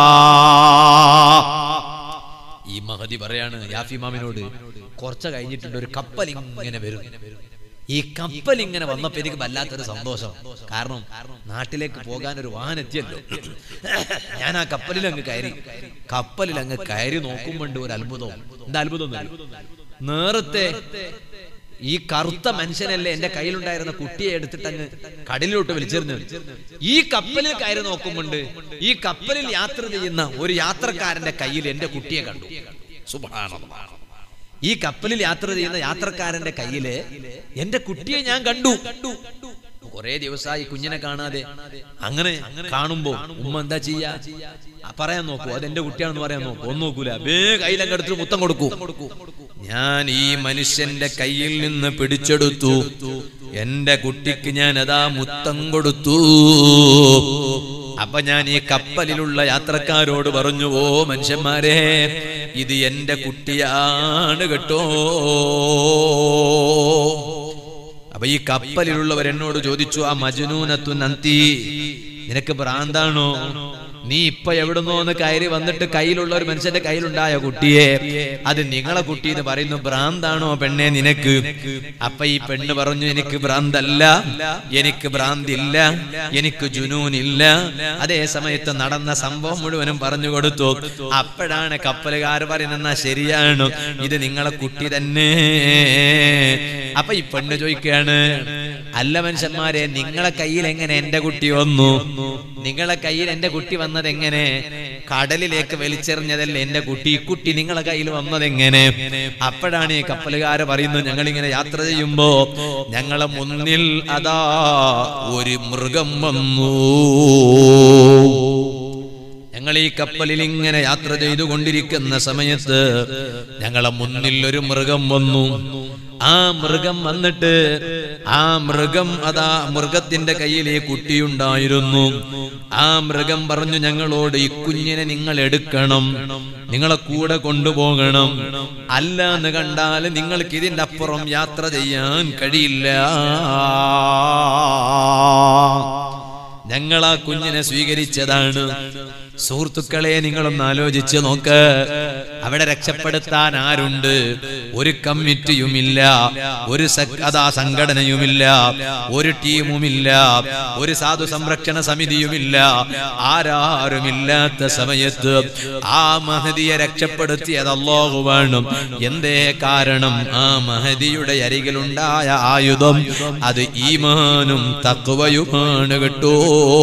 ഈ മഹതി പറയാണ് യാഫി മാമിനോട് കുറച്ച് കഴിഞ്ഞിട്ടുണ്ട് ഒരു കപ്പൽ ഇങ്ങനെ വരും ഈ കപ്പൽ ഇങ്ങനെ വന്നപ്പോ എനിക്ക് വല്ലാത്തൊരു സന്തോഷം കാരണം നാട്ടിലേക്ക് പോകാൻ ഒരു വാഹനം എത്തിയല്ലോ ഞാൻ ആ കപ്പലിൽ അങ്ങ് കയറി കപ്പലിൽ അങ്ങ് കയറി നോക്കുമ്പോണ്ട് ഒരു അത്ഭുതം എന്താ അത്ഭുതം നേരത്തെ ഈ കറുത്ത മനുഷ്യനല്ലേ എന്റെ കയ്യിലുണ്ടായിരുന്ന കുട്ടിയെ എടുത്തിട്ട് അങ്ങ് കടലിലോട്ട് വലിച്ചെറിഞ്ഞു ഈ കപ്പലിൽ കയറി നോക്കുമ്പോണ്ട് ഈ കപ്പലിൽ യാത്ര ചെയ്യുന്ന ഒരു യാത്രക്കാരന്റെ കയ്യിൽ എന്റെ കുട്ടിയെ കണ്ടു സുബ്ഹാനല്ലാഹ് ഈ കപ്പലിൽ യാത്ര ചെയ്യുന്ന യാത്രക്കാരന്റെ കയ്യില് എന്റെ കുട്ടിയെ ഞാൻ കണ്ടു കുറെ ദിവസമായി കുഞ്ഞിനെ കാണാതെ അങ്ങനെ കാണുമ്പോ ഉമ്മ എന്താ ചെയ്യാ ആ, പറയാൻ നോക്കൂ അത് എന്റെ കുട്ടിയാണെന്ന് പറയാൻ നോക്കൂ ഒന്നും നോക്കൂല വേ കയ്യിലങ്ങ് എടുത്തിട്ട് മുത്തം കൊടുക്കൂ ഞാൻ ഈ മനുഷ്യന്റെ കയ്യിൽ നിന്ന് പിടിച്ചെടുത്തു എന്റെ കുട്ടിക്ക് ഞാൻ അതാ മുത്തം കൊടുത്തു അപ്പൊ ഞാൻ ഈ കപ്പലിലുള്ള യാത്രക്കാരോട് പറഞ്ഞു ഓ മനുഷ്യന്മാരെ ഇത് എന്റെ കുട്ടിയാണ് കേട്ടോ അപ്പൊ ഈ കപ്പലിലുള്ളവർ എന്നോട് ചോദിച്ചു ആ മജുനൂനത്തു നന്തി നിനക്ക് ഭ്രാന്താണോ നീ ഇപ്പൊ എവിടുന്നോന്ന് കയറി വന്നിട്ട് കയ്യിലുള്ള ഒരു മനുഷ്യന്റെ കയ്യിലുണ്ടായ കുട്ടിയെ അത് നിങ്ങളെ കുട്ടി എന്ന് പറയുന്നു ഭ്രാന്താണോ പെണ്ണെ നിനക്ക് അപ്പൊ ഈ പെണ്ണ് പറഞ്ഞു എനിക്ക് ഭ്രാന്തല്ല എനിക്ക് ഭ്രാന്തില്ല എനിക്ക് ജുനൂനില്ല അതേ സമയത്ത് നടന്ന സംഭവം മുഴുവനും പറഞ്ഞു കൊടുത്തു അപ്പോഴാണ് കപ്പലുകാർ പറയുന്ന ശരിയാണ് ഇത് നിങ്ങളെ കുട്ടി തന്നെ അപ്പൊ ഈ പെണ്ണ് ചോദിക്കുകയാണ് അല്ല മനുഷ്യന്മാരെ നിങ്ങളെ കയ്യിൽ എങ്ങനെ എന്റെ കുട്ടി വന്നു നിങ്ങളെ കയ്യിൽ എന്റെ കുട്ടി വന്നത് എങ്ങനെ കടലിലേക്ക് വലിച്ചെറിഞ്ഞതല്ലേ എന്റെ കുട്ടി ഈ കുട്ടി നിങ്ങളെ കയ്യിൽ വന്നത് എങ്ങനെ അപ്പോഴാണ് ഈ കപ്പലുകാര് പറയുന്നത് ഞങ്ങൾ ഇങ്ങനെ യാത്ര ചെയ്യുമ്പോ ഞങ്ങളെ മുന്നിൽ അതാ ഒരു മൃഗം വന്നു ഞങ്ങൾ ഈ കപ്പലിൽ ഇങ്ങനെ യാത്ര ചെയ്തുകൊണ്ടിരിക്കുന്ന സമയത്ത് ഞങ്ങളെ മുന്നിൽ ഒരു മൃഗം വന്നു ആ മൃഗം വന്നിട്ട് ആ മൃഗം അതാ മൃഗത്തിന്റെ കയ്യിൽ ഈ കുട്ടിയുണ്ടായിരുന്നു ആ മൃഗം പറഞ്ഞു ഞങ്ങളോട് ഈ കുഞ്ഞിനെ നിങ്ങൾ എടുക്കണം നിങ്ങളെ കൂടെ കൊണ്ടുപോകണം അല്ല എന്ന് കണ്ടാൽ നിങ്ങൾക്ക് ഇതിന്റെ അപ്പുറം യാത്ര ചെയ്യാൻ കഴിയില്ല ഞങ്ങൾ ആ കുഞ്ഞിനെ സ്വീകരിച്ചതാണ് സുഹൃത്തുക്കളെ നിങ്ങളൊന്ന് ആലോചിച്ച് നോക്ക് അവിടെ രക്ഷപ്പെടുത്താൻ ആരുണ്ട് ഒരു കമ്മിറ്റിയുമില്ല ഒരു സ- അതാ സംഘടനയുമില്ല ഒരു ടീമുമില്ല ഒരു സാധു സംരക്ഷണ സമിതിയുമില്ല ആരാരുമില്ലാത്ത സമയത്ത് ആ മഹതിയെ രക്ഷപ്പെടുത്തിയത് അല്ലാഹു വേണം എന്തേ കാരണം ആ മഹതിയുടെ അരികിലുണ്ടായ ആയുധം അത് ഈമാനും തക്വയുമാണ് കേട്ടോ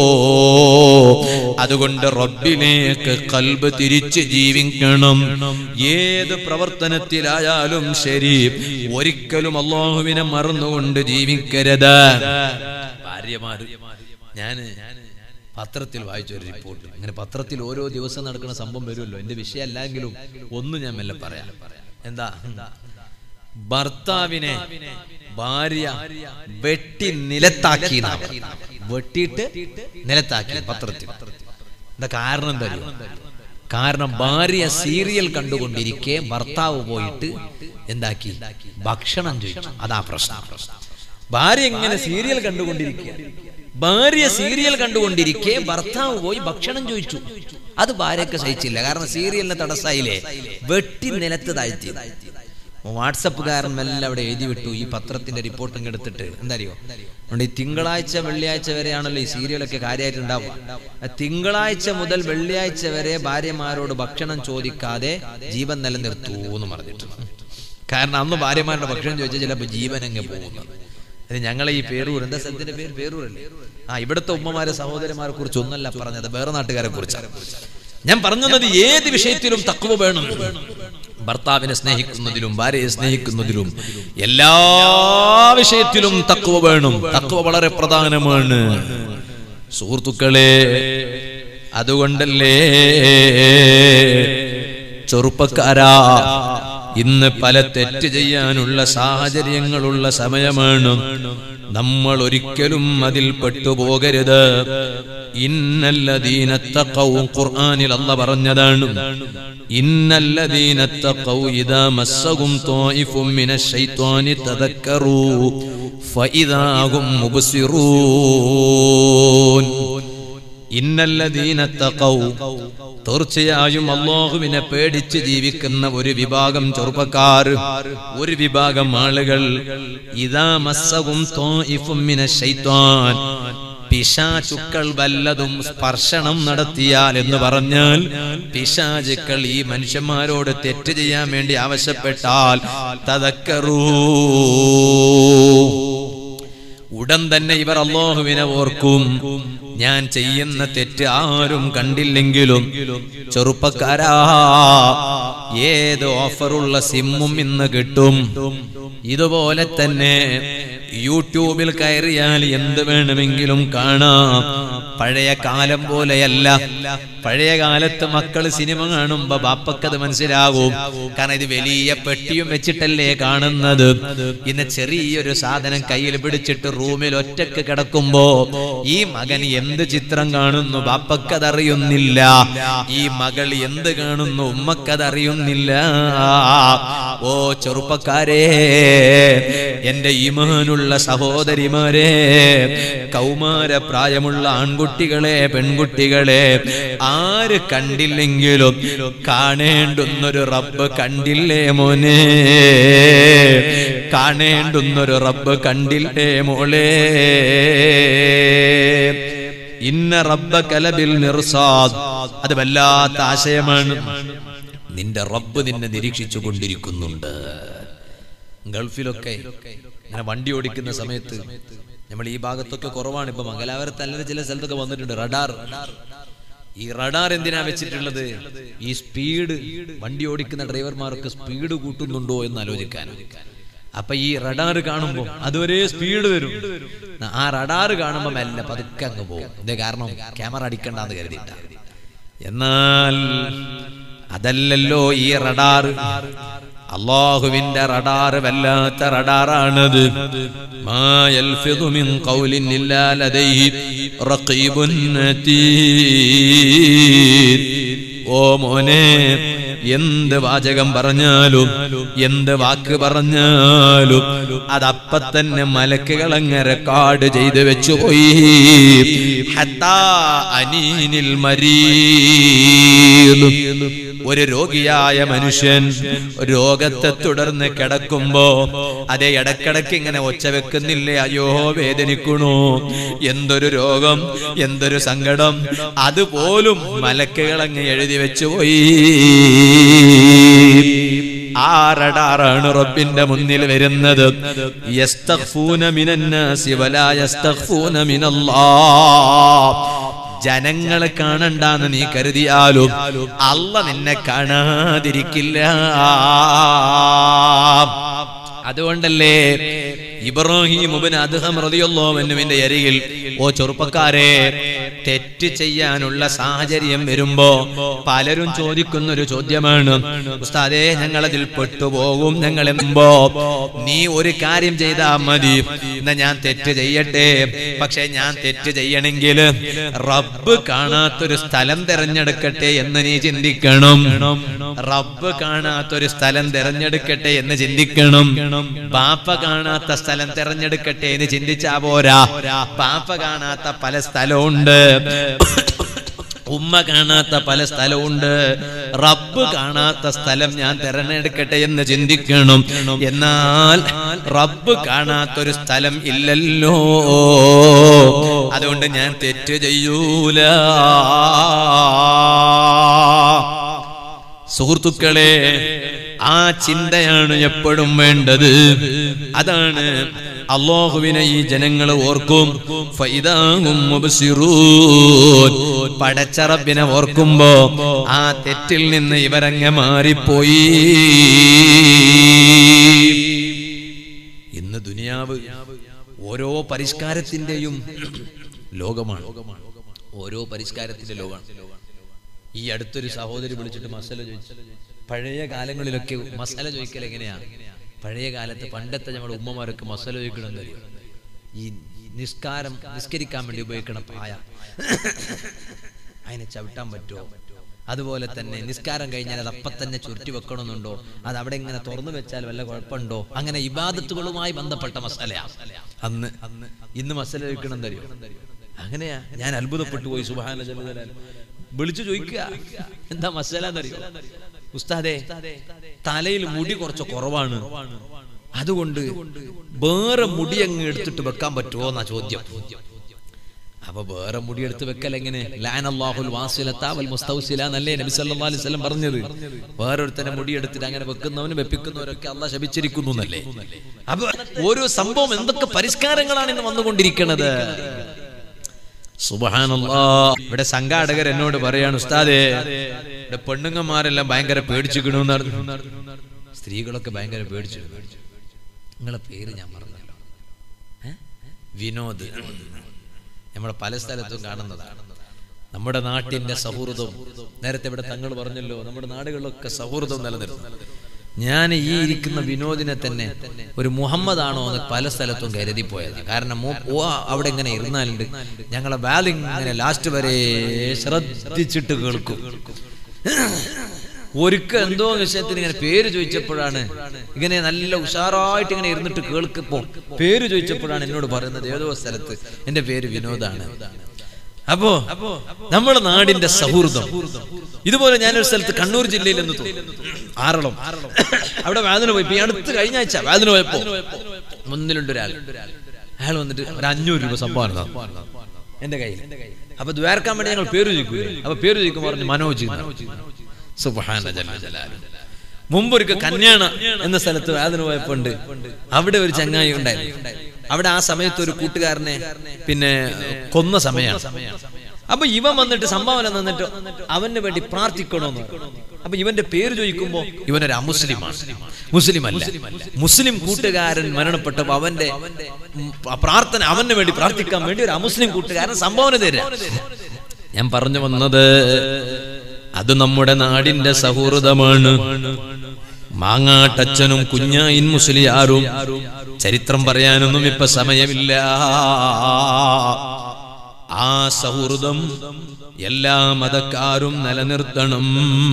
അതുകൊണ്ട് റബ്ബിലേക്ക് കൽബ് തിരിച്ച് ജീവിക്കണം ഏത് പ്രവർത്തനത്തിലായാലും ശരി ഒരിക്കലും അള്ളാഹുവിനെ മറന്നുകൊണ്ട് ജീവിക്കരുത് ഭാര്യമാര് ഞാന് പത്രത്തിൽ വായിച്ച ഒരു റിപ്പോർട്ട് ഇങ്ങനെ പത്രത്തിൽ ഓരോ ദിവസം നടക്കുന്ന സംഭവം വരുമല്ലോ എന്റെ വിഷയമല്ലെങ്കിലും ഒന്ന് ഞാൻ മെല്ലെ പറയാം എന്താ ഭർത്താവിനെ ഭാര്യ വെട്ടി നിലത്താക്കി എന്നാ പറയുന്നത്. വെട്ടിയിട്ട് നിലത്താക്കി പത്രത്തിൽ എന്താ കാരണം എന്താ അറിയോ? കാരണം ഭാര്യ സീരിയൽ കണ്ടുകൊണ്ടിരിക്കെ ഭർത്താവ് പോയിട്ട് എന്താക്കി ഭക്ഷണം ചോദിച്ചു അതാ പ്രശ്നം ഭാര്യ ഇങ്ങനെ സീരിയൽ കണ്ടുകൊണ്ടിരിക്കുക ഭാര്യ സീരിയൽ കണ്ടുകൊണ്ടിരിക്കെ ഭർത്താവ് പോയി ഭക്ഷണം ചോദിച്ചു അത് ഭാര്യക്ക് സഹിച്ചില്ല കാരണം സീരിയലിന് തടസ്സായില്ലേ വെട്ടി നിലത്ത് താഴ്ത്തി വാട്സപ്പുകാരൻ എല്ലാം അവിടെ എഴുതി വിട്ടു ഈ പത്രത്തിന്റെ റിപ്പോർട്ട് ഇങ്ങ് എടുത്തിട്ട് എന്താ അറിയോ അതുകൊണ്ട് ഈ തിങ്കളാഴ്ച വെള്ളിയാഴ്ച വരെയാണല്ലോ ഈ സീരിയലൊക്കെ കാര്യമായിട്ട് ഉണ്ടാവുക തിങ്കളാഴ്ച മുതൽ വെള്ളിയാഴ്ച വരെ ഭാര്യമാരോട് ഭക്ഷണം ചോദിക്കാതെ ജീവൻ നിലനിർത്തൂ എന്ന് പറഞ്ഞിട്ട് കാരണം അന്ന് ഭാര്യമാരുടെ ഭക്ഷണം ചോദിച്ചാൽ ചിലപ്പോൾ ജീവൻ അങ്ങ് പോകുന്നത് അത് ഞങ്ങളെ ഈ പേരൂർ എന്താ സ്ഥലത്തിന്റെ പേര് പേരൂരല്ലേ ആ ഇവിടുത്തെ ഉമ്മമാരെ സഹോദരന്മാരെ കുറിച്ച് ഒന്നല്ല പറഞ്ഞത് വേറെ നാട്ടുകാരെ കുറിച്ചാണ് ഞാൻ പറഞ്ഞത് ഏത് വിഷയത്തിലും തക്കുവ വേണം ഭർത്താവിനെ സ്നേഹിക്കുന്നതിലും ഭാര്യയെ സ്നേഹിക്കുന്നതിലും എല്ലാ വിഷയത്തിലും തക്കുവ വേണം തക്കുവ വളരെ പ്രധാനമാണ് സുഹൃത്തുക്കളെ അതുകൊണ്ടല്ലേ ചെറുപ്പക്കാരാ ഇന്ന് പല തെറ്റ് ചെയ്യാനുള്ള സാഹചര്യങ്ങളുള്ള സമയമാണ് നമ്മൾ ഒരിക്കലും അതിൽ പെട്ടുപോകരുത് ഇന്നല്ലദീനത്തഖൗ ഖുർആനിൽ അല്ല പറഞ്ഞതാണ് ഇന്നല്ലദീനത്തഖൗ ഇദാ മസ്സഹും ത്വായിഫും മിനശ് ശൈത്വാനി തദക്കറൂ ഫഇദാ ഹും മുബ്സിറൂൻ ഇന്നല്ലദീനത്തഖൗ തീർച്ചയായും അള്ളാഹുവിനെ പേടിച്ച് ജീവിക്കുന്ന ഒരു വിഭാഗം ചെറുപ്പക്കാർ ഒരു വിഭാഗം ആളുകൾ ഇതാ മസ്സവും ത്വായിഫും മിനശ് ശൈത്വാൻ പിശാചുക്കൾ വല്ലതും സ്പർശനം നടത്തിയാൽ എന്ന് പറഞ്ഞാൽ പിശാചുക്കൾ ഈ മനുഷ്യന്മാരോട് തെറ്റ് ചെയ്യാൻ വേണ്ടി ആവശ്യപ്പെട്ടാൽ തതക്കറൂ ഉടൻ തന്നെ ഇവർ അള്ളാഹുവിനെ ഓർക്കും ഞാൻ ചെയ്യുന്ന തെറ്റ് ആരും കണ്ടില്ലെങ്കിലും ചെറുപ്പക്കാരാ ഏത് ഓഫറുള്ള സിമ്മും ഇന്ന് കിട്ടും ഇതുപോലെ തന്നെ യൂട്യൂബിൽ കയറിയാൽ എന്ത് വേണമെങ്കിലും കാണാം പഴയ കാലം പോലെയല്ല പഴയ കാലത്ത് മക്കൾ സിനിമ കാണുമ്പോ ബാപ്പക്കത് മനസ്സിലാകും കാരണം ഇത് വലിയ പെട്ടിയും വെച്ചിട്ടല്ലേ കാണുന്നത് ഇന്ന് ചെറിയൊരു സാധനം കയ്യിൽ പിടിച്ചിട്ട് റൂമിൽ ഒറ്റക്ക് കിടക്കുമ്പോ ഈ മകൻ എന്ത് ചിത്രം കാണുന്നു ബാപ്പക്കതറിയുന്നില്ല ഈ മകൾ എന്ത് കാണുന്നു ഉമ്മക്കതറിയുന്നില്ല ഓ ചെറുപ്പക്കാരെ എന്റെ ഈമാനുള്ള സഹോദരിമാരെ കൗമാര പ്രായമുള്ള ആൺകുട്ടികളെ പെൺകുട്ടികളെ ആര് കണ്ടില്ലെങ്കിലും കാണേണ്ടുന്നൊരു റബ്ബ് കണ്ടില്ലേ മോനെ കാണേണ്ടുന്നൊരു റബ്ബ് കണ്ടില്ലേ മോളെ ഇന്ന റബ്ബ കലബിൽ നിർസാദ് അത് വല്ലാത്ത ആശയമാണ് നിന്റെ റബ്ബ് നിന്നെ നിരീക്ഷിച്ചു കൊണ്ടിരിക്കുന്നുണ്ട് ഗൾഫിലൊക്കെ ഇങ്ങനെ വണ്ടി ഓടിക്കുന്ന സമയത്ത് നമ്മൾ ഈ ഭാഗത്തൊക്കെ കുറവാണ് ഇപ്പൊ മംഗലാപുരത്ത് അല്ലെങ്കിൽ ചില സ്ഥലത്തൊക്കെ വന്നിട്ടുണ്ട് റഡാർ ഈ റഡാർ എന്തിനാ വെച്ചിട്ടുള്ളത് ഈ സ്പീഡ് വണ്ടി ഓടിക്കുന്ന ഡ്രൈവർമാർക്ക് സ്പീഡ് കൂട്ടുന്നുണ്ടോ എന്ന് ആലോചിക്കാൻ അപ്പൊ ഈ റഡാർ കാണുമ്പോ അതുവരെ സ്പീഡ് വരും ആ റഡാർ കാണുമ്പോ മെല്ലെ പതുക്കെ അങ്ങ് പോകും ഇതേ കാരണം ക്യാമറ അടിക്കണ്ടെന്ന് കരുതിയിട്ട എന്നാൽ അതല്ലല്ലോ ഈ റഡാർ അള്ളാഹുവിന്റെ റഡാർ വല്ലാത്ത റഡാറാണത് മാ യൽഫിദു മിൻ ഖൗലിൻ ഇല്ലാ ലദൈഹി റഖീബുൻ അതീദ് ഓ മോനെ എന്ത് വാചകം പറഞ്ഞാലും എന്ത് വാക്ക് പറഞ്ഞാലും അതപ്പ തന്നെ മലക്കുകൾ അങ്ങ് റെക്കോർഡ് ചെയ്ത് വെച്ചുപോയി ഹത്താ അനീനിൽ മരീദ് ഒരു രോഗിയായ മനുഷ്യൻ രോഗത്തെ തുടർന്ന് കിടക്കുമ്പോ അതേ ഇടക്കിടക്ക് ഇങ്ങനെ ഒച്ച വെക്കുന്നില്ലേ അയ്യോ വേദനിക്കണു എന്തൊരു രോഗം എന്തൊരു സങ്കടം അതുപോലും മലക്കുകൾ അങ്ങ് എഴുതി വെച്ചുപോയി ആറടാറാണ് റബ്ബിന്റെ മുന്നിൽ വരുന്നത് യസ്തഗ്ഫൂന മിനന്നാസി വലാ യസ്തഗ്ഫൂന മിനല്ലാഹ് ജനങ്ങളെ കാണണ്ടെന്ന് നീ കരുതിയാലും അല്ല നിന്നെ കാണാതിരിക്കില്ല അതുകൊണ്ടല്ലേ ഇബ്രാഹിം ഉബിൻ അദ്ഹം റളിയല്ലാഹുവിന്റെ അരികിൽ ഓ ചെറുപ്പക്കാരെ തെറ്റ് ചെയ്യാനുള്ള സാഹചര്യം വരുമ്പോ പലരും ചോദിക്കുന്ന ഒരു ചോദ്യമാണ് ഉസ്താദേ ഞങ്ങൾ അതിൽ പെട്ടുപോകും ഞങ്ങൾ എമ്പോ നീ ഒരു കാര്യം ചെയ്താ മതി എന്നാ ഞാൻ തെറ്റ് ചെയ്യട്ടെ പക്ഷെ ഞാൻ തെറ്റ് ചെയ്യണമെങ്കിൽ റബ്ബ് കാണാത്തൊരു സ്ഥലം തിരഞ്ഞെടുക്കട്ടെ എന്ന് നീ ചിന്തിക്കണം റബ്ബ് കാണാത്തൊരു സ്ഥലം തിരഞ്ഞെടുക്കട്ടെ എന്ന് ചിന്തിക്കണം ബാപ്പ കാണാത്ത സ്ഥലം തിരഞ്ഞെടുക്കട്ടെ എന്ന് ചിന്തിച്ചാ പോരാ ബാപ്പ കാണാത്ത പല സ്ഥലമുണ്ട് ഉമ്മ കാണാത്ത പല സ്ഥലമുണ്ട് റബ്ബ് കാണാത്ത സ്ഥലം ഞാൻ തിരഞ്ഞെടുക്കട്ടെ എന്ന് ചിന്തിക്കണം എന്നാൽ റബ്ബ് കാണാത്തൊരു സ്ഥലം ഇല്ലല്ലോ അതുകൊണ്ട് ഞാൻ തെറ്റ് ചെയ്യൂല സുഹൃത്തുക്കളെ ആ ചിന്തയാണ് എപ്പോഴും വേണ്ടത് അതാണ് അള്ളാഹുവിനെ ഈ ജനങ്ങൾ ഓർക്കും ഫൈദാഹും മുബ്സിറൂൻ. പടച്ചറബിനെ ഓർക്കുമ്പോ ആ തെറ്റിൽ നിന്ന് ഇവരങ്ങ് മാറിപ്പോയി ഇന്ന് ദുനിയാവ് ഓരോ പരിഷ്കാരത്തിന്റെയും ലോകമാണ് ഓരോ പരിഷ്കാരത്തിന്റെ ലോകമാണ് ഈ അടുത്തൊരു സഹോദരി വിളിച്ചിട്ട് മസാല ചോദിച്ചു പഴയ കാലങ്ങളിലൊക്കെ മസാല ചോദിക്കൽ എങ്ങനെയാ പഴയ കാലത്ത് പണ്ടത്തെ നമ്മുടെ ഉമ്മമാരൊക്കെ മസാല ചോദിക്കണം തരും ഈ നിസ്കാരം നിസ്കരിക്കാൻ വേണ്ടി ഉപയോഗിക്കണ പായ അതിനെ ചവിട്ടാൻ പറ്റുമോ അതുപോലെ തന്നെ നിസ്കാരം കഴിഞ്ഞാൽ അത് അപ്പം തന്നെ ചുരുട്ടി വെക്കണമെന്നുണ്ടോ അത് അവിടെ ഇങ്ങനെ തുറന്നു വെച്ചാൽ വല്ല കുഴപ്പമുണ്ടോ അങ്ങനെ ഇബാദത്തുകളുമായി ബന്ധപ്പെട്ട മസാലയാ അന്ന് അന്ന് ഇന്ന് മസാല ചോദിക്കണം തരും അങ്ങനെയാ ഞാൻ അത്ഭുതപ്പെട്ടു പോയി സുബാന ജലജലാൽ വിളിച്ചു ചോദിക്കുക എന്താ മസാല എന്നറിയോ ഉസ്താദേ തലയിൽ മുടി കുറച്ച് കുറവാണ് അതുകൊണ്ട് വേറെ മുടി അങ്ങ് എടുത്തിട്ട് വെക്കാൻ പറ്റുമോ എന്നാ ചോദ്യം അപ്പൊ വേറെ മുടി എടുത്ത് വെക്കൽ എങ്ങനെ ലാൻ അള്ളാഹുൽ വാസിലത്താ വൽ മുസ്തൗസില എന്നല്ലേ നബി സല്ലല്ലാഹു അലൈഹി വസല്ലം പറഞ്ഞത് വേറൊരുത്തനെ മുടി എടുത്തിട്ട് അങ്ങനെ വെക്കുന്നവനും വെപ്പിക്കുന്നവരൊക്കെ അള്ളാഹ് ശപിച്ചിരിക്കുന്നു എന്നല്ലേ അപ്പൊ ഓരോ സംഭവം എന്തൊക്കെ പരിഷ്കാരങ്ങളാണ് ഇന്ന് വന്നുകൊണ്ടിരിക്കുന്നത് സുബഹാനല്ലാ ഇവിടെ സംഘാടകർ എന്നോട് പറയാണ് ഉസ്താദേ ഇവിടെ പെണ്ണുങ്ങന്മാരെല്ലാം ഭയങ്കര പേടിച്ചിക്കണമെന്ന് സ്ത്രീകളൊക്കെ ഭയങ്കര പേടിച്ചു നിങ്ങളെ പേര് ഞാൻ പറഞ്ഞല്ലോ ഏ? വിനോദ് നമ്മളെ പല സ്ഥലത്തും കാണുന്നതാണ് നമ്മുടെ നാട്ടിന്റെ സൗഹൃദം നേരത്തെ ഇവിടെ തങ്ങൾ പറഞ്ഞല്ലോ നമ്മുടെ നാടുകളിലൊക്കെ സൗഹൃദം നിലനിർത്തും ഞാൻ ഈ ഇരിക്കുന്ന വിനോദിനെ തന്നെ ഒരു മുഹമ്മദ് ആണോ എന്ന് പല സ്ഥലത്തും കരുതി പോയത് കാരണം മൂ- ഓ അവിടെ ഇങ്ങനെ ഇരുന്നാലുണ്ട് ഞങ്ങളെ ബാലിംഗ് ഇങ്ങനെ ലാസ്റ്റ് വരെ ശ്രദ്ധിച്ചിട്ട് കേൾക്കും ഒരിക്കൽ എന്തോ വിഷയത്തിന് ഇങ്ങനെ പേര് ചോദിച്ചപ്പോഴാണ് ഇങ്ങനെ നല്ല ഉഷാറായിട്ട് ഇങ്ങനെ ഇരുന്നിട്ട് കേൾക്കപ്പോ പേര് ചോദിച്ചപ്പോഴാണ് എന്നോട് പറയുന്നത് ഏതോ സ്ഥലത്ത് എന്റെ പേര് വിനോദാണ് അപ്പോ നമ്മുടെ നാടിന്റെ സൗഹൃദം ഇതുപോലെ ഞാനൊരു സ്ഥലത്ത് കണ്ണൂർ ജില്ലയിൽ എന്ന് തോന്നുന്നു ആറളം അവിടെ വേദന പോയി ഇപ്പൊ ഈ അടുത്ത് കഴിഞ്ഞ ആഴ്ച വേദന പോയപ്പോ മുന്നിലുണ്ട് ഒരാൾ അയാൾ വന്നിട്ട് ഒരു അഞ്ഞൂറ് രൂപ സംഭാവന തന്നു. എന്റെ കയ്യിൽ അപ്പൊ ദ്വാരക്കാൻ വേണ്ടി ഞങ്ങൾ പേര് ചോദിക്കൂലേ അപ്പൊ പേര് ചോദിക്കുമ്പോൾ പറഞ്ഞു മനോജ് സുബ്ഹാന ജല്ല ജലാലു. മുമ്പൊരിക്കൽ കന്യാണ എന്ന സ്ഥലത്ത് വേദന പോയപ്പോണ്ട് അവിടെ ഒരു ചങ്ങായി ഉണ്ടായിരുന്നു അവിടെ ആ സമയത്ത് ഒരു കൂട്ടുകാരനെ പിന്നെ കൊന്ന സമയമാണ് അപ്പൊ ഇവൻ വന്നിട്ട് സംഭാവന തന്നിട്ട് അവന് വേണ്ടി പ്രാർത്ഥിക്കണമെന്ന് അപ്പൊ ഇവന്റെ പേര് ചോദിക്കുമ്പോ ഇവനൊരു അമുസ്ലിമാണ് മുസ്ലിം അല്ല മുസ്ലിം കൂട്ടുകാരൻ മരണപ്പെട്ടപ്പോ അവന്റെ ഉം, പ്രാർത്ഥന അവന് വേണ്ടി പ്രാർത്ഥിക്കാൻ വേണ്ടി ഒരു അമുസ്ലിം കൂട്ടുകാരൻ സംഭാവന തരാം ഞാൻ പറഞ്ഞു വന്നത് അത് നമ്മുടെ നാടിന്റെ സൗഹൃദമാണ് മാങ്ങാട്ടച്ചനും കുഞ്ഞായിൻ മുസ്ലിയാരും ചരിത്രം പറയാനൊന്നും ഇപ്പൊ സമയമില്ല ആ സൗഹൃദം എല്ലാ മതക്കാരും നിലനിർത്തണം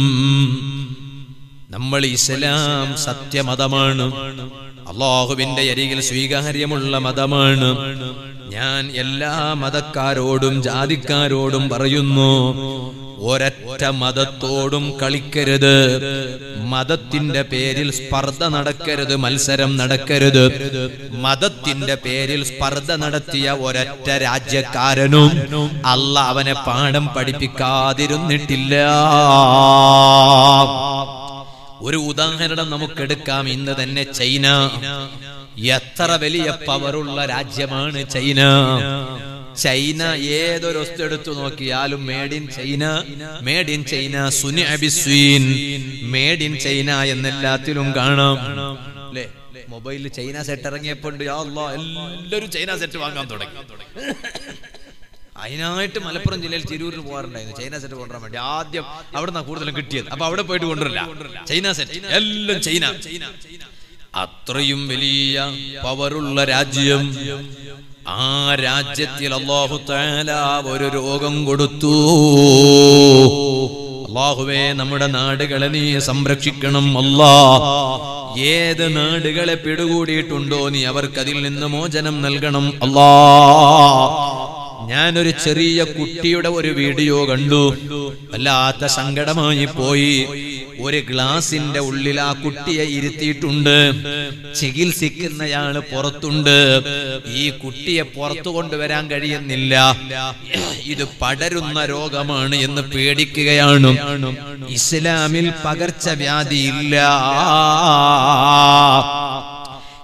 നമ്മൾ ഇസ്ലാം സത്യമതമാണ് അള്ളാഹുവിന്റെ അരികിൽ സ്വീകാര്യമുള്ള മതമാണ് ഞാൻ എല്ലാ മതക്കാരോടും ജാതിക്കാരോടും പറയുന്നു ഒരൊറ്റ മതത്തോടും കളിക്കരുത് മതത്തിന്റെ പേരിൽ സ്പർദ്ധ നടക്കരുത് മത്സരം നടക്കരുത് മതത്തിന്റെ പേരിൽ സ്പർദ്ധ നടത്തിയ ഒരൊറ്റ രാജ്യക്കാരനും അല്ല അവനെ പാഠം പഠിപ്പിക്കാതിരുന്നിട്ടില്ല ഒരു ഉദാഹരണം നമുക്കെടുക്കാം ഇന്ന് തന്നെ ചൈന എത്ര വലിയ പവറുള്ള രാജ്യമാണ് ചൈന ചൈന ഏതൊരു വസ്തു എടുത്തു നോക്കിയാലും made in China made in China സുനി അബിസ്വീൻ മേഡ് ഇൻ ചൈന എന്നെല്ലാത്തിലും കാണാം അല്ലേ മൊബൈലിൽ ചൈന സെറ്റ് ഇറങ്ങിയപ്പോണ്ട് യാ അല്ലാ, എല്ലാവരും ചൈന സെറ്റ് വാങ്ങാൻ തുടങ്ങി അതിനായിട്ട് മലപ്പുറം ജില്ലയിൽ തിരൂരിൽ പോകാറുണ്ടായിരുന്നു ചൈന സെറ്റ് കൊണ്ടുവരാൻ വേണ്ടി ആദ്യം അവിടെ നിന്നാണ് കൂടുതലും കിട്ടിയത് അപ്പൊ അവിടെ പോയിട്ട് കൊണ്ടുവരില്ല ചൈന സെറ്റ് എല്ലാം ചൈന അത്രയും വലിയ പവറുള്ള രാജ്യം ആ രാജ്യത്തിൽ അള്ളാഹു താല ഒരു രോഗം കൊടുത്തു അള്ളാഹുവേ നമ്മുടെ നാടുകളെ നീ സംരക്ഷിക്കണം അല്ലാ ഏത് നാടുകളെ പിടികൂടിയിട്ടുണ്ടോ നീ അവർക്ക് അതിൽ നിന്ന് മോചനം നൽകണം അല്ലാ ഞാനൊരു ചെറിയ കുട്ടിയുടെ ഒരു വീഡിയോ കണ്ടു വല്ലാത്ത സങ്കടമായി പോയി ഒരു ഗ്ലാസിന്റെ ഉള്ളിൽ ആ കുട്ടിയെ ഇരുത്തിയിട്ടുണ്ട് ചികിത്സിക്കുന്നയാള് പുറത്തുണ്ട് ഈ കുട്ടിയെ പുറത്തു കൊണ്ടുവരാൻ കഴിയുന്നില്ല ഇത് പടരുന്ന രോഗമാണ് എന്ന് പേടിക്കുകയാണ് ഇസ്ലാമിൽ പകർച്ചവ്യാധി ഇല്ല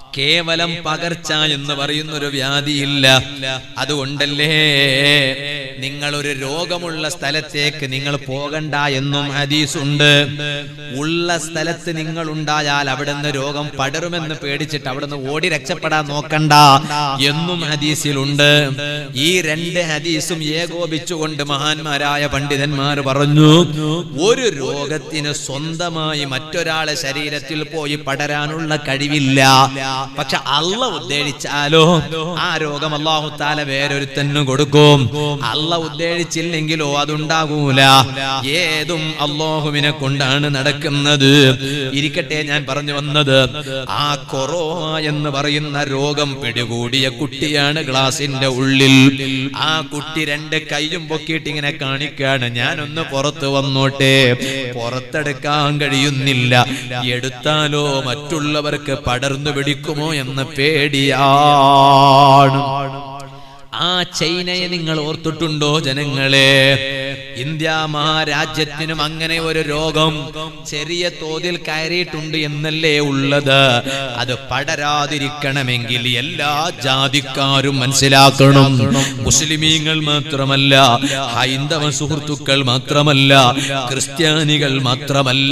കേവലം പകർച്ച എന്ന് പറയുന്ന ഒരു വ്യാധിയില്ല അതുകൊണ്ടല്ലേ നിങ്ങൾ ഒരു രോഗമുള്ള സ്ഥലത്തേക്ക് നിങ്ങൾ പോകണ്ട എന്നും ഹദീസുണ്ട് ഉള്ള സ്ഥലത്ത് നിങ്ങൾ ഉണ്ടായാൽ അവിടുന്ന് രോഗം പടരുമെന്ന് പേടിച്ചിട്ട് അവിടുന്ന് ഓടി രക്ഷപ്പെടാൻ നോക്കണ്ട എന്നും ഹദീസിലുണ്ട് ഈ രണ്ട് ഹദീസും ഏകോപിച്ചുകൊണ്ട് മഹാന്മാരായ പണ്ഡിതന്മാർ പറഞ്ഞു ഒരു രോഗത്തിന് സ്വന്തമായി മറ്റൊരാളെ ശരീരത്തിൽ പോയി പടരാനുള്ള കഴിവില്ല പക്ഷെ അള്ള ഉദ്ദേശിച്ചാലോ ആ രോഗം അള്ളാഹു താല വേറൊരുത്തന്നു കൊടുക്കും അള്ള ഉദ്ദേശിച്ചില്ലെങ്കിലോ അതുണ്ടാകൂല ഏതും അള്ളാഹുവിനെ കൊണ്ടാണ് നടക്കുന്നത് ഇരിക്കട്ടെ ഞാൻ പറഞ്ഞു വന്നത് ആ കൊറോണ എന്ന് പറയുന്ന രോഗം പിടികൂടിയ കുട്ടിയാണ് ക്ലാസിന്റെ ഉള്ളിൽ ആ കുട്ടി രണ്ട് കൈയും പൊക്കിയിട്ട് ഇങ്ങനെ കാണിക്കാണ് ഞാനൊന്ന് പുറത്ത് വന്നോട്ടെ പുറത്തെടുക്കാൻ കഴിയുന്നില്ല എടുത്താലോ മറ്റുള്ളവർക്ക് പടർന്നു പിടിക്കുമോ എന്ന പേടിയാണ് ആ ചൈനയെ നിങ്ങൾ ഓർത്തിട്ടുണ്ടോ ജനങ്ങളെ ഇന്ത്യ മഹാരാജ്യത്തിനും അങ്ങനെ ഒരു രോഗം ചെറിയ തോതിൽ കയറിയിട്ടുണ്ട് എന്നല്ലേ ഉള്ളത് അത് പടരാതിരിക്കണമെങ്കിൽ എല്ലാ ജാതിക്കാരും മനസ്സിലാക്കണം മുസ്ലിമീങ്ങൾ മാത്രമല്ല ഹൈന്ദവ സുഹൃത്തുക്കൾ മാത്രമല്ല ക്രിസ്ത്യാനികൾ മാത്രമല്ല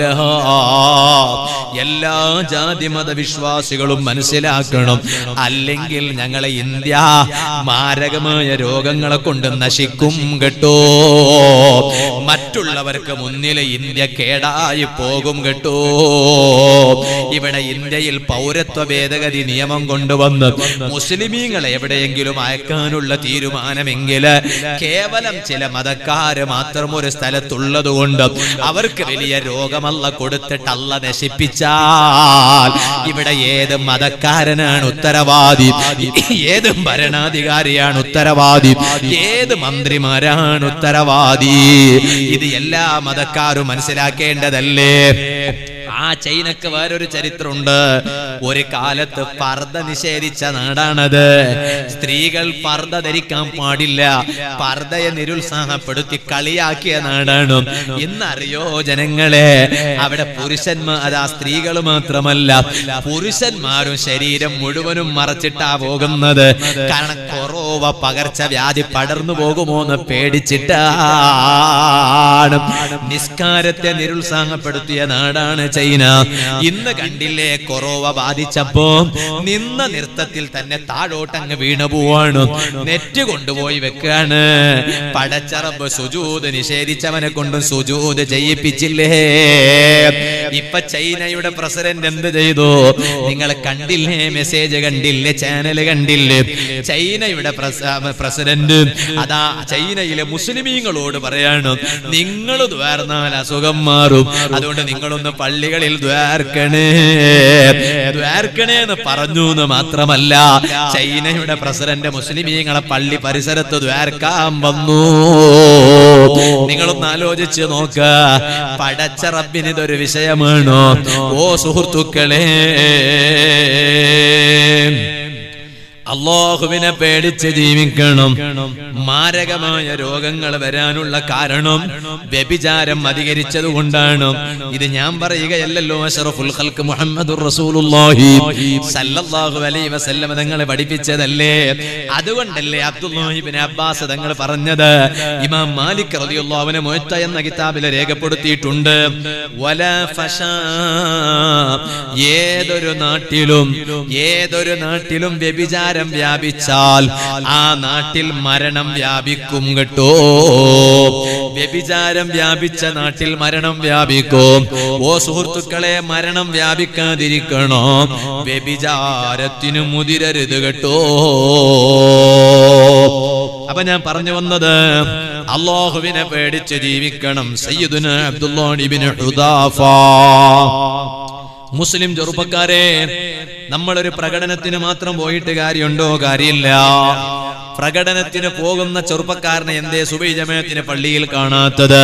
എല്ലാ ജാതി മതവിശ്വാസികളും മനസ്സിലാക്കണം അല്ലെങ്കിൽ ഞങ്ങളെ ഇന്ത്യ മാരകമായ രോഗങ്ങളെ കൊണ്ട് നശിക്കും കേട്ടോ മറ്റുള്ളവർക്ക് മുന്നിൽ ഇന്ത്യ കേടായി പോകും കേട്ടോ ഇവിടെ ഇന്ത്യയിൽ പൗരത്വ ഭേദഗതി നിയമം കൊണ്ടുവന്ന് മുസ്ലിമീങ്ങളെ എവിടെയെങ്കിലും അയക്കാനുള്ള തീരുമാനമെങ്കിൽ കേവലം ചില മതക്കാര് മാത്രം ഒരു സ്ഥലത്തുള്ളത് കൊണ്ട് അവർക്ക് വലിയ രോഗമല്ല കൊടുത്തിട്ടല്ല നശിപ്പിച്ചാൽ ഇവിടെ ഏത് മതക്കാരനാണ് ഉത്തരവാദി ഏത് ഭരണാധികാരിയാണ് ഉത്തരവാദി ഏത് മന്ത്രിമാരാണ് ഉത്തരവാദി ഇത് എല്ലാ മതക്കാരും മനസ്സിലാക്കേണ്ടതല്ലേ ആ ചൈനക്ക് വേറൊരു ചരിത്രമുണ്ട് ഒരു കാലത്ത് പർദ്ദ നിഷേധിച്ച നാടാണത് സ്ത്രീകൾ പർദ്ദ ധരിക്കാൻ പാടില്ല പർദ്ദയെ നിരുത്സാഹപ്പെടുത്തി കളിയാക്കിയ നാടാണ് ഇന്നറിയോ ജനങ്ങളെ അവിടെ പുരുഷന്മാർ അതാ സ്ത്രീകൾ മാത്രമല്ല പുരുഷന്മാരും ശരീരം മുഴുവനും മറച്ചിട്ടാ പോകുന്നത് കാരണം കൊറോവ പകർച്ചവ്യാധി പടർന്നു പോകുമോ എന്ന് പേടിച്ചിട്ടാണ് നിസ്കാരത്തെ നിരുത്സാഹപ്പെടുത്തിയ നാടാണ് ചൈന ഇന്ന് കണ്ടില്ലേ കൊറോവ ബാധിച്ചപ്പോ നിന്ന നൃത്തത്തിൽ തന്നെ താഴോട്ടങ്ങ് വീണു പോവാണ് നെറ്റ് കൊണ്ടുപോയി വെക്കാണ് പടച്ചറബ് സുജൂത് നിഷേധിച്ചവനെ കൊണ്ട് സുജൂത് ചെയ്യിപ്പിച്ചില്ലേ ഇപ്പൊ ചൈനയുടെ പ്രസിഡന്റ് എന്ത് ചെയ്തു നിങ്ങൾ കണ്ടില്ലേ മെസ്സേജ് കണ്ടില്ലേ ചാനൽ കണ്ടില്ലേ ചൈനയുടെ പ്രസിഡന്റ് അതാ ചൈനയിലെ മുസ്ലിമീങ്ങളോട് പറയാണ് നിങ്ങൾ ദ്വാർന്നാൽ അസുഖം മാറും അതുകൊണ്ട് നിങ്ങളൊന്ന് പള്ളികളിൽ ദ്വാർക്കണേ ദ്വാർക്കണേ എന്ന് പറഞ്ഞു എന്ന് മാത്രമല്ല ചൈനയുടെ പ്രസിഡന്റ് മുസ്ലിമീങ്ങളെ പള്ളി പരിസരത്ത് ദ്വാർക്കാൻ വന്നു നിങ്ങളൊന്ന് ആലോചിച്ച് നോക്ക പടച്ച റബ്ബിന് ഇതൊരു വിഷയമാണോ ഓ സുഹൃത്തുക്കളെ അള്ളാഹുവിനെ പേടിച്ച് ജീവിക്കണം മാരകമായ രോഗങ്ങൾ വരാനുള്ള കാരണം വ്യഭിചാരം അധികരിച്ചത് കൊണ്ടാണ് ഇത് ഞാൻ പറയുകയല്ലല്ലോ അഷറഫുൽ ഖൽക്ക് മുഹമ്മദുർ റസൂലുള്ളാഹി സല്ലല്ലാഹു അലൈഹി വസല്ലം തങ്ങളെ പഠിപ്പിച്ചതല്ലേ അതുകൊണ്ടല്ലേ അബ്ദുല്ലാഹിബിൻ അബ്ബാസ് തങ്ങൾ പറഞ്ഞത് ഇമാം മാലിക് റളിയല്ലാഹു അൻഹു മുഅത്ത എന്ന കിതാബിൽ രേഖപ്പെടുത്തിയിട്ടുണ്ട് വല ഫശാ ഏതൊരു നാട്ടിലും ഏതൊരു നാട്ടിലും വ്യഭിചാരം വ്യാപിച്ചാൽ ആ നാട്ടിൽ മരണം വ്യാപിക്കും കേട്ടോ വ്യഭിചാരം വ്യാപിച്ച നാട്ടിൽ മരണം വ്യാപിക്കും ഓ സുഹൃത്തുക്കളെ മരണം വ്യാപിക്കാതിരിക്കണോ വ്യഭിചാരത്തിന് മുതിരരുത് കേട്ടോ അപ്പൊ ഞാൻ പറഞ്ഞു വന്നത് അള്ളാഹുവിനെ പേടിച്ച് ജീവിക്കണം സയ്യിദുന അബ്ദുല്ലാഹിബിൻ ഹുദാഫ മുസ്ലിം ചെറുപ്പക്കാരെ നമ്മളൊരു പ്രകടനത്തിന് മാത്രം പോയിട്ട് കാര്യമുണ്ടോ കാര്യമില്ല പ്രകടനത്തിന് പോകുന്ന ചെറുപ്പക്കാരനെ എന്തേ സുബൈ ജമയത്തിന് പള്ളിയിൽ കാണാത്തത്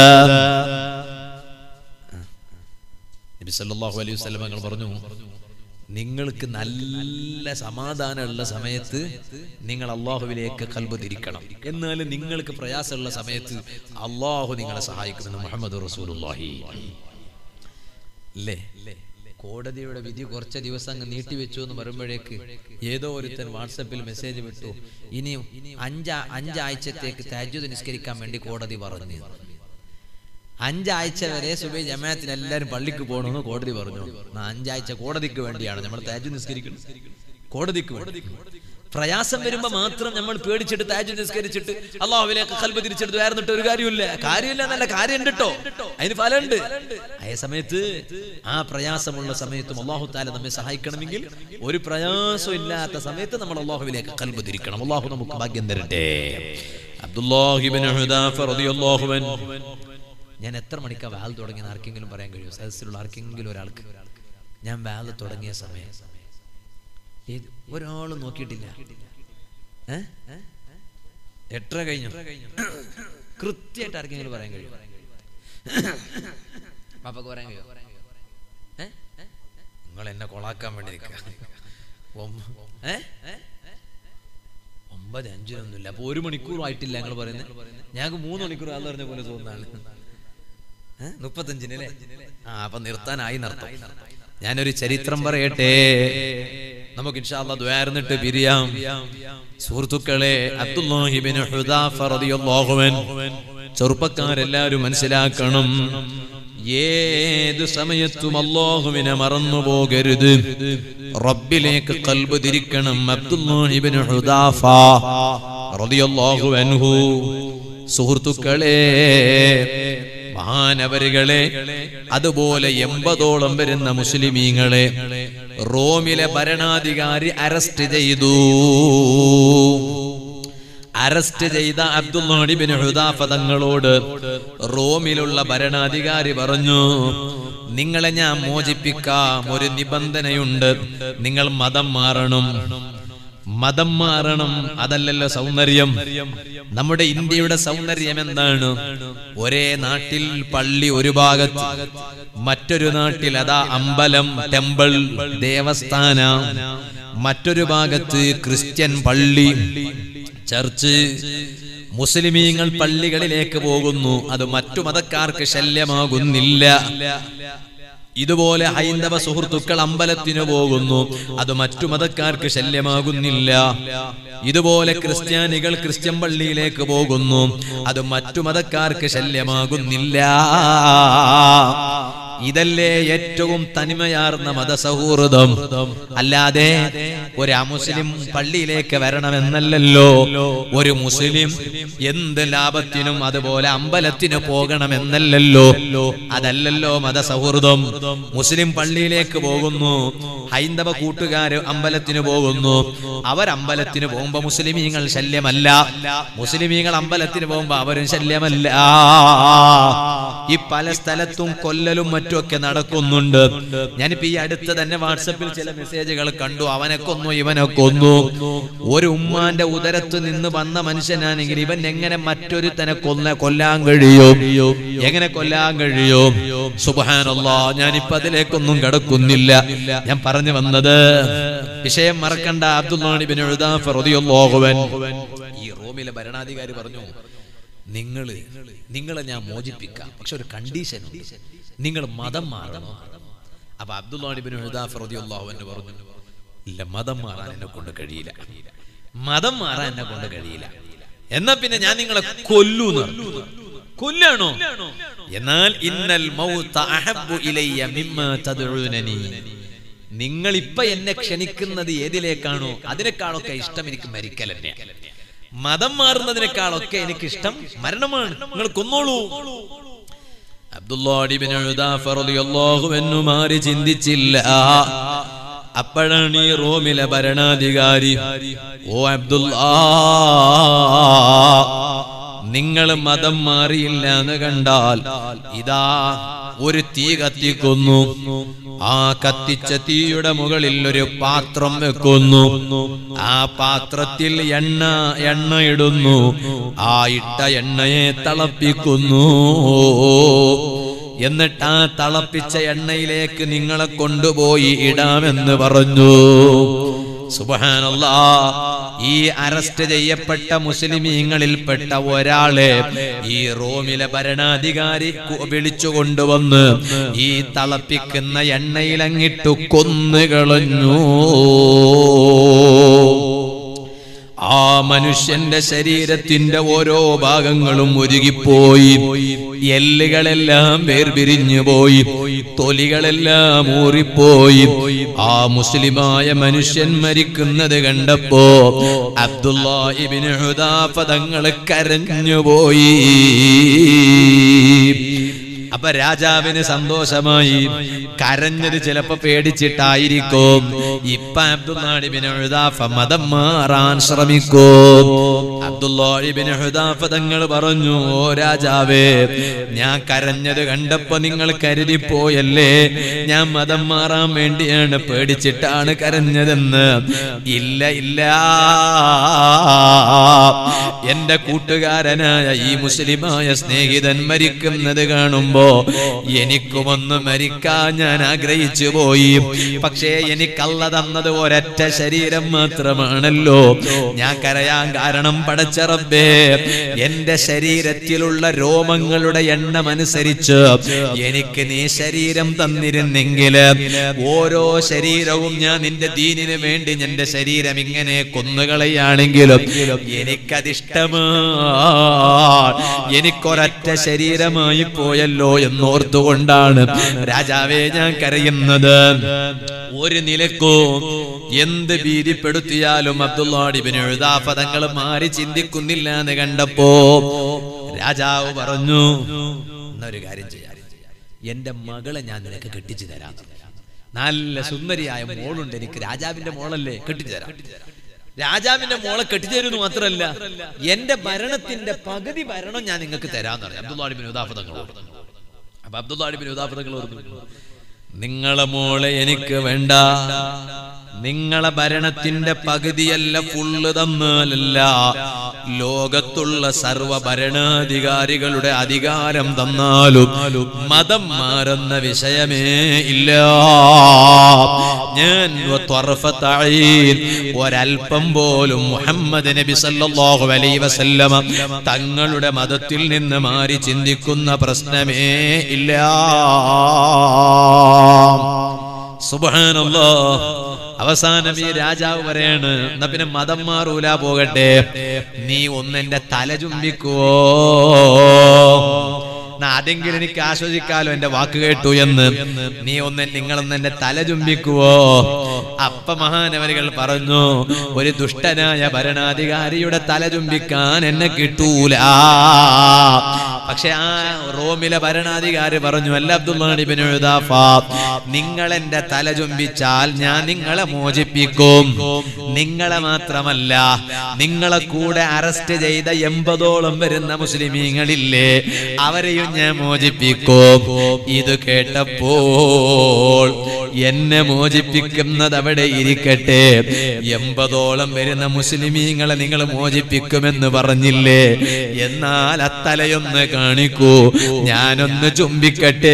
നബി സല്ലല്ലാഹു അലൈഹി വസല്ലം തങ്ങൾ പറഞ്ഞു നിങ്ങൾക്ക് നല്ല സമാധാനമുള്ള സമയത്ത് നിങ്ങൾ അള്ളാഹുവിലേക്ക് കൽബ് തിരിക്കണം എന്നാൽ നിങ്ങൾക്ക് പ്രയാസമുള്ള സമയത്ത് അള്ളാഹു നിങ്ങളെ സഹായിക്കുമെന്ന് മുഹമ്മദ് റസൂലുള്ളാഹി അല്ലേ കോടതിയുടെ വിധി കുറച്ച് ദിവസം അങ്ങ് നീട്ടിവെച്ചു എന്ന് പറയുമ്പോഴേക്ക് ഏതോ ഒരുത്തൻ വാട്സപ്പിൽ മെസ്സേജ് വിട്ടു ഇനിയും അഞ്ചാ അഞ്ചാഴ്ചത്തേക്ക് തഹജ്ജുദ് നിസ്കരിക്കാൻ വേണ്ടി കോടതി പറഞ്ഞു അഞ്ചാഴ്ച വരെ സുബൈ ജമാഅത്തിന് എല്ലാവരും പള്ളിക്ക് പോകണമെന്ന് കോടതി പറഞ്ഞു എന്നാ അഞ്ചാഴ്ച കോടതിക്ക് വേണ്ടിയാണ് നമ്മൾ താജു നിസ്കരിക്കുന്നത് കോടതിക്ക് വേണ്ടി പ്രയാസം വരുമ്പോ മാത്രം നമ്മൾ പേടിച്ചിട്ട് താജു നിസ്കരിച്ചിട്ട് അള്ളാഹുവിലേക്ക് കൽബ് തിരിച്ചെടുത്ത് വേർന്നിട്ട് ഒരു കാര്യമില്ല കാര്യമില്ല എന്നല്ല കാര്യം കേട്ടോ അതിന് ഫലമുണ്ട് അതേ സമയത്ത് ആ പ്രയാസമുള്ള സമയത്തും അള്ളാഹു താല നമ്മെ സഹായിക്കണമെങ്കിൽ ഒരു പ്രയാസം ഇല്ലാത്ത സമയത്ത് നമ്മൾ അള്ളാഹുവിലേക്ക് കൽബ് തിരിക്കണം അള്ളാഹു നമുക്ക് ഭാഗ്യം തരട്ടെ അബ്ദുല്ലാഹിബിൻ ഹുദാഫ റളിയല്ലാഹു അൻഹു ഞാൻ എത്ര മണിക്കാ വാൽ തുടങ്ങിയെന്ന് ആർക്കെങ്കിലും പറയാൻ കഴിയുമോ സദസ്സിലുള്ള ആർക്കെങ്കിലും ഒരാൾക്ക് ഞാൻ വാൽ തുടങ്ങിയ സമയം ഏത് ഒരാളും നോക്കിയിട്ടില്ല ഏ? എട്ടര കഴിഞ്ഞു കൃത്യമായിട്ട് ആർക്കെങ്കിലും പറയാൻ കഴിയും പാപ്പക്ക് പറയാൻ കഴിയുമോ ഏ? നിങ്ങൾ എന്നെ കൊളാക്കാൻ വേണ്ടി നിൽക്കുക ഒമ്പ- ഏ? ഒമ്പത് അഞ്ചിനൊന്നുമില്ല അപ്പൊ ഒരു മണിക്കൂറായിട്ടില്ല ഞങ്ങൾ പറയുന്നത് ഞങ്ങൾക്ക് മൂന്ന് മണിക്കൂർ ആൾ പറഞ്ഞ പോലെ തോന്നുന്നതാണ് ഏ? മുപ്പത്തഞ്ചിന് അല്ലേ ആ അപ്പൊ നിർത്താനായി നിർത്താം ഞാനൊരു ചരിത്രം പറയട്ടെ നമുക്ക് ഇൻഷാല്ല ദ്വാർന്നിട്ട് പിരിയാം സുഹൃത്തുക്കളെ അബ്ദുല്ലാഹിബിൻ ഹുദാഫ റളിയല്ലാഹു അൻഹു ചെറുപ്പക്കാരെല്ലാരും മനസ്സിലാക്കണം ഏത് സമയത്തും അള്ളാഹുവിനെ മറന്നു പോകരുത് റബ്ബിലേക്ക് കൽബ് തിരിക്കണം അബ്ദുല്ലാഹിബിൻ ഹുദാഫ റളിയല്ലാഹു അൻഹു സുഹൃത്തുക്കളെ മഹാനവരുകളെ അതുപോലെ എൺപതോളം വരുന്ന മുസ്ലിമീങ്ങളെ റോമിലെ ഭരണാധികാരി അറസ്റ്റ് ചെയ്തു അറസ്റ്റ് ചെയ്ത അബ്ദുല്ലാഹിബിൻ ഹുദാഫ തങ്ങളോട് റോമിലുള്ള ഭരണാധികാരി പറഞ്ഞു നിങ്ങളെ ഞാൻ മോചിപ്പിക്കാം ഒരു നിബന്ധനയുണ്ട് നിങ്ങൾ മതം മാറണം മതം മാറണം അതല്ലല്ലോ സൗന്ദര്യം നമ്മുടെ ഇന്ത്യയുടെ സൗന്ദര്യം എന്താണ് ഒരേ നാട്ടിൽ പള്ളി ഒരു ഭാഗത്ത് മറ്റൊരു നാട്ടിൽ അതാ അമ്പലം ടെമ്പിൾ ദേവസ്ഥാന മറ്റൊരു ഭാഗത്ത് ക്രിസ്ത്യൻ പള്ളി ചർച്ച് മുസ്ലിമീങ്ങൾ പള്ളികളിലേക്ക് പോകുന്നു അത് മറ്റു മതക്കാർക്ക് ശല്യമാകുന്നില്ല ഇതുപോലെ ഹൈന്ദവ സുഹൃത്തുക്കൾ അമ്പലത്തിന് പോകുന്നു അത് മറ്റു മതക്കാർക്ക് ശല്യമാകുന്നില്ല ഇതുപോലെ ക്രിസ്ത്യാനികൾ ക്രിസ്ത്യൻ പള്ളിയിലേക്ക് പോകുന്നു അത് മറ്റു മതക്കാർക്ക് ശല്യമാകുന്നില്ല ഇതല്ലേ ഏറ്റവും തനിമയാർന്ന മതസൗഹൃദം അല്ലാതെ ഒരു അമുസ്ലിം പള്ളിയിലേക്ക് വരണമെന്നല്ലല്ലോ ഒരു മുസ്ലിം എന്ത് ലാഭത്തിനും അതുപോലെ അമ്പലത്തിന് പോകണമെന്നല്ലല്ലോ അതല്ലല്ലോ മതസൗഹൃദം മുസ്ലിം പള്ളിയിലേക്ക് പോകുന്നു ഹൈന്ദവ കൂട്ടുകാര് അമ്പലത്തിന് പോകുന്നു അവരമ്പലത്തിന് പോകുമ്പോ മുസ്ലിമീങ്ങൾ ശല്യമല്ല മുസ്ലിമീങ്ങൾ അമ്പലത്തിന് പോകുമ്പോ അവരും ശല്യമല്ല ഈ പല സ്ഥലത്തും കൊല്ലലും മറ്റുമൊക്കെ നടക്കുന്നുണ്ട് ഞാനിപ്പോ ഈ അടുത്ത് തന്നെ വാട്സപ്പിൽ ചില മെസ്സേജുകൾ കണ്ടു അവനെ കൊന്നു ഇവനെ കൊന്നു ഒരു ഉമ്മാന്റെ ഉദരത്ത് നിന്ന് വന്ന മനുഷ്യനാണെങ്കിൽ ഇവൻ എങ്ങനെ മറ്റൊരുത്തനെ കൊല്ല കൊല്ലാൻ കഴിയോ എങ്ങനെ കൊല്ലാൻ കഴിയോ സുബാനല്ലാ ഞാനിപ്പോ അതിലേക്കൊന്നും കടക്കുന്നില്ല ഞാൻ പറഞ്ഞു വന്നത് വിഷയം മറക്കണ്ട അബ്ദുല്ലാണിബിൻ ഈ റോമിലെ ഭരണാധികാരി പറഞ്ഞു നിങ്ങള് നിങ്ങളെ ഞാൻ മോചിപ്പിക്കാം പക്ഷെ ഒരു കണ്ടീഷൻ നിങ്ങൾ മതം മാറണം അപ്പൊ അബ്ദുല്ലാണിബിൻ റളിയല്ലാഹു പറഞ്ഞു ഇല്ല മതം മാറാൻ എന്നെ കൊണ്ട് കഴിയില്ല മതം മാറാൻ എന്നെ കൊണ്ട് കഴിയില്ല എന്നാ പിന്നെ ഞാൻ നിങ്ങളെ കൊല്ലൂന്ന് കൊല്ലാണോ എന്നാൽ ഇന്നൽ മൗത അഹബ്ബു ഇലയ്യ മിമ്മ തദ്ഉനനി നിങ്ങൾ ഇപ്പൊ എന്നെ ക്ഷണിക്കുന്നത് ഏതിലേക്കാണോ അതിനേക്കാളൊക്കെ ഇഷ്ടം എനിക്ക് മരിക്കൽ തന്നെ മതം മാറുന്നതിനേക്കാളൊക്കെ എനിക്ക് ഇഷ്ടം മരണമാണ് നിങ്ങൾ കൊന്നോളൂ അബ്ദുല്ലാഹിബിൻ റളിയല്ലാഹു മാറി ചിന്തിച്ചില്ല അപ്പോഴാണ് ഈ റോമിലെ ഭരണാധികാരി ഓ അബ്ദുല്ലാ നിങ്ങൾ മതം മാറിയില്ല എന്ന് കണ്ടാൽ ഇതാ ഒരു തീ കത്തിക്കുന്നു ആ കത്തിച്ച തീയുടെ മുകളിൽ ഒരു പാത്രം വെക്കുന്നു ആ പാത്രത്തിൽ എണ്ണ എണ്ണ ഇടുന്നു ആ ഇട്ട എണ്ണയെ തിളപ്പിക്കുന്നു എന്നിട്ട് ആ തിളപ്പിച്ച എണ്ണയിലേക്ക് നിങ്ങളെ കൊണ്ടുപോയി ഇടാമെന്ന് പറഞ്ഞു സുബഹാനല്ലാ ഈ അറസ്റ്റ് ചെയ്യപ്പെട്ട മുസ്ലിമീങ്ങളിൽപ്പെട്ട ഒരാളെ ഈ റോമിലെ ഭരണാധികാരി കു- വിളിച്ചു കൊണ്ടുവന്ന് ഈ തളപ്പിക്കുന്ന എണ്ണയിലങ്ങിട്ടു കൊന്നുകളഞ്ഞു ആ മനുഷ്യന്റെ ശരീരത്തിന്റെ ഓരോ ഭാഗങ്ങളും ഒരുകിപ്പോയി എല്ലുകളെല്ലാം വേർപിരിഞ്ഞു പോയി തൊലികളെല്ലാം ഊറിപ്പോയി ആ മുസ്ലിമായ മനുഷ്യൻ മരിക്കുന്നത് കണ്ടപ്പോ അബ്ദുല്ലാഹിബിന് തങ്ങൾ കരഞ്ഞുപോയി അപ്പൊ രാജാവിന് സന്തോഷമായി കരഞ്ഞത് ചിലപ്പോ പേടിച്ചിട്ടായിരിക്കും ഇപ്പൊ അബ്ദുല്ലാഹിബിന് ഹുദാഫ മതം മാറാൻ ശ്രമിക്കും അബ്ദുല്ലാഹിബിന് ഹുദാഫ തങ്ങൾ പറഞ്ഞു ഓ രാജാവേ ഞാൻ കരഞ്ഞത് കണ്ടപ്പോ നിങ്ങൾ കരുതിപ്പോയല്ലേ ഞാൻ മതം മാറാൻ വേണ്ടിയാണ് പേടിച്ചിട്ടാണ് കരഞ്ഞതെന്ന് ഇല്ല ഇല്ല എന്റെ കൂട്ടുകാരനായ ഈ മുസ്ലിമായ സ്നേഹിതൻ മരിക്കുന്നത് കാണുമ്പോ എനിക്കുമൊന്ന് മരിക്കാൻ ഞാൻ ആഗ്രഹിച്ചു പോയി പക്ഷേ എനിക്കല്ല തന്നത് ഒരൊറ്റ ശരീരം മാത്രമാണല്ലോ ഞാൻ കരയാൻ കാരണം പടച്ചറബേ എന്റെ ശരീരത്തിലുള്ള രോമങ്ങളുടെ എണ്ണം അനുസരിച്ച് എനിക്ക് നീ ശരീരം തന്നിരുന്നെങ്കിൽ ഓരോ ശരീരവും ഞാൻ നിന്റെ ദീനിന് വേണ്ടി എന്റെ ശരീരം ഇങ്ങനെ കൊന്നുകളയാണെങ്കിലും എനിക്കതിഷ്ടമാ എനിക്കൊരൊറ്റ ശരീരമായി പോയല്ലോ എന്നോർത്തുകൊണ്ടാണ് രാജാവേ ഞാൻ കരയുന്നത് ഒരു നിലക്കും എന്ത് ഭീതിപ്പെടുത്തിയാലും അബ്ദുല്ലാടിബിന് എഴുതാഫതങ്ങൾ മാറി ചിന്തിക്കുന്നില്ല എന്ന് കണ്ടപ്പോ രാജാവ് പറഞ്ഞു എന്നൊരു കാര്യം ചെയ്യാം എന്റെ മകളെ ഞാൻ നിനക്ക് കെട്ടിച്ചു തരാം നല്ല സുന്ദരിയായ മോളുണ്ട് എനിക്ക് രാജാവിന്റെ മോളല്ലേ കെട്ടിച്ചു തരാം രാജാവിന്റെ മോളെ കെട്ടിച്ചേരുന്നു മാത്രമല്ല എന്റെ ഭരണത്തിന്റെ പകുതി ഭരണം ഞാൻ നിങ്ങൾക്ക് തരാന്ന് പറഞ്ഞു അബ്ദുല്ലാടിബിൻ ഉദാഫതങ്ങളോട് അപ്പൊ അബ്ദുല്ലാടിബിൻ ഉദാഫതങ്ങൾ പറഞ്ഞു നിങ്ങളെ മോളെ എനിക്ക് വേണ്ട നിങ്ങളെ ഭരണത്തിന്റെ പകുതിയല്ല ഫുള്ള് തന്നാലല്ല ലോകത്തുള്ള സർവ ഭരണാധികാരികളുടെ അധികാരം തന്നാലും മതം മാറുന്ന വിഷയമേ ഇല്ല ഞാൻ ത്വറഫത്തഈൻ ഒരൽപ്പം പോലും മുഹമ്മദ് നബി സല്ലല്ലാഹു അലൈഹി വസല്ലമ തങ്ങളുടെ മതത്തിൽ നിന്ന് മാറി ചിന്തിക്കുന്ന പ്രശ്നമേ ഇല്ല സുബ്ഹാനല്ലാ അവസാനം ഈ രാജാവ് പറയാണ് എന്നാ പിന്നെ മതം മാറൂല പോകട്ടെ നീ ഒന്നെന്റെ തല ചുംബിക്കുവോ എന്നാ അതെങ്കിലും എനിക്ക് ആസ്വദിക്കാലോ എന്റെ വാക്ക് കേട്ടു എന്ന് നീ ഒന്ന് നിങ്ങളൊന്ന് എന്റെ തല ചുംബിക്കുവോ അപ്പ മഹാനവരുകൾ പറഞ്ഞു ഒരു ദുഷ്ടനായ ഭരണാധികാരിയുടെ തല ചുംബിക്കാൻ എന്നെ കിട്ടൂല പക്ഷെ ആ റോമിലെ ഭരണാധികാരി പറഞ്ഞു അല്ല അബ്ദുല്ലാണിബിൻ നിങ്ങൾ എന്റെ തല ചുംബിച്ചാൽ ഞാൻ നിങ്ങളെ മോചിപ്പിക്കും നിങ്ങളെ മാത്രമല്ല നിങ്ങളെ കൂടെ അറസ്റ്റ് ചെയ്ത എൺപതോളം വരുന്ന മുസ്ലിമീങ്ങളില്ലേ അവരെയും ഞാൻ മോചിപ്പിക്കും ഇത് കേട്ടപ്പോൾ എന്നെ മോചിപ്പിക്കുന്നത് അവിടെ ഇരിക്കട്ടെ എൺപതോളം വരുന്ന മുസ്ലിമീങ്ങളെ നിങ്ങൾ മോചിപ്പിക്കുമെന്ന് പറഞ്ഞില്ലേ എന്നാൽ അത്തലയൊന്ന് കാണിക്കൂ ഞാനൊന്ന് ചുംബിക്കട്ടെ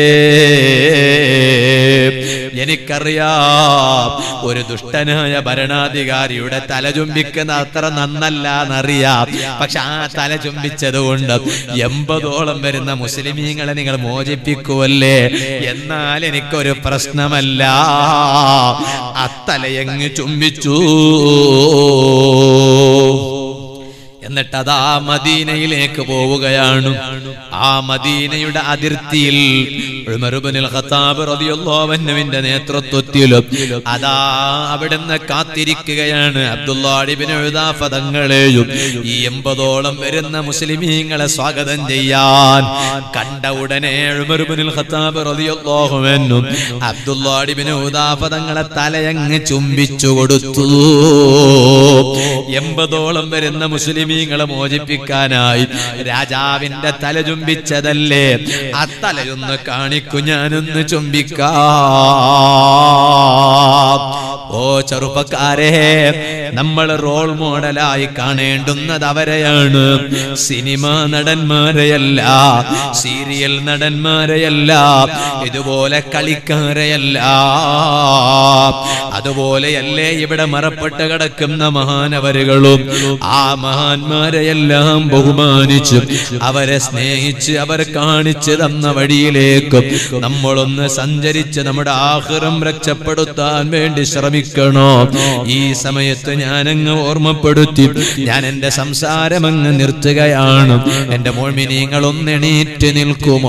എനിക്കറിയാം ഒരു ദുഷ്ടനായ ഭരണാധികാരിയുടെ തല ചുംബിക്കുന്ന അത്ര നന്നല്ല എന്നറിയാം പക്ഷെ ആ തല ചുംബിച്ചത് കൊണ്ട് എൺപതോളം വരുന്ന മുസ്ലിമീങ്ങളെ നിങ്ങൾ മോചിപ്പിക്കുവല്ലേ എന്നാൽ എനിക്കൊരു പ്രശ്നമല്ല അത്തലയങ്ങ് ചുംബിച്ചു എന്നിട്ട് അതാ മദീനയിലേക്ക് പോവുകയാണ് ആ മദീനയുടെ അതിർത്തിയിൽ ഉമറുബ്നുൽ ഖത്താബ് റളിയല്ലാഹു അൻഹുവിന്റെ നേതൃത്വത്തിലും അതാ അവിടുന്ന് കാത്തിരിക്കുകയാണ് അബ്ദുല്ലാഹിബ്നു ഉദാഫ തങ്ങളെയും ഈ എൺപതോളം വരുന്ന മുസ്ലിമീങ്ങളെ സ്വാഗതം ചെയ്യാൻ കണ്ട ഉടനെ ഉമറുബ്നുൽ ഖത്താബ് റളിയല്ലാഹു അൻഹു അബ്ദുല്ലാഹിബ്നു ഉദാഫ തങ്ങളെ തലയങ്ങ് ചുംബിച്ചു കൊടുത്തു എൺപതോളം വരുന്ന മുസ്ലിമീങ്ങളെ മോചിപ്പിക്കാനായി രാജാവിന്റെ തല ചുംബിച്ചതല്ലേ ആ തലയൊന്ന് കാണിക്കു ഞാനൊന്ന് ചുംബിക്കാം ഓ ചെറുപ്പക്കാരെ നമ്മൾ റോൾ മോഡലായി കാണേണ്ടുന്നത് അവരെയാണ് സിനിമ നടന്മാരെയല്ല സീരിയൽ നടന്മാരെയല്ല ഇതുപോലെ കളിക്കാരെയല്ല അതുപോലെയല്ലേ ഇവിടെ മറപ്പെട്ട് കിടക്കുന്ന മഹാനവരുകളും ആ മഹാന്മാരെയെല്ലാം ബഹുമാനിച്ച് അവരെ സ്നേഹിച്ച് അവർ കാണിച്ചു തന്ന വഴിയിലേക്ക് നമ്മളൊന്ന് സഞ്ചരിച്ച് നമ്മുടെ ആഹ്റം രക്ഷപ്പെടുത്താൻ വേണ്ടി ശ്രമിക്കണോ ഈ സമയത്ത് ഞാനങ്ങ് ഓർമ്മപ്പെടുത്തി ഞാൻ എന്റെ സംസാരം അങ്ങ് നിർത്തുകയാണ് എന്റെ മോൾമിനിങ്ങളൊന്ന് എണീറ്റ് നിൽക്കുമോ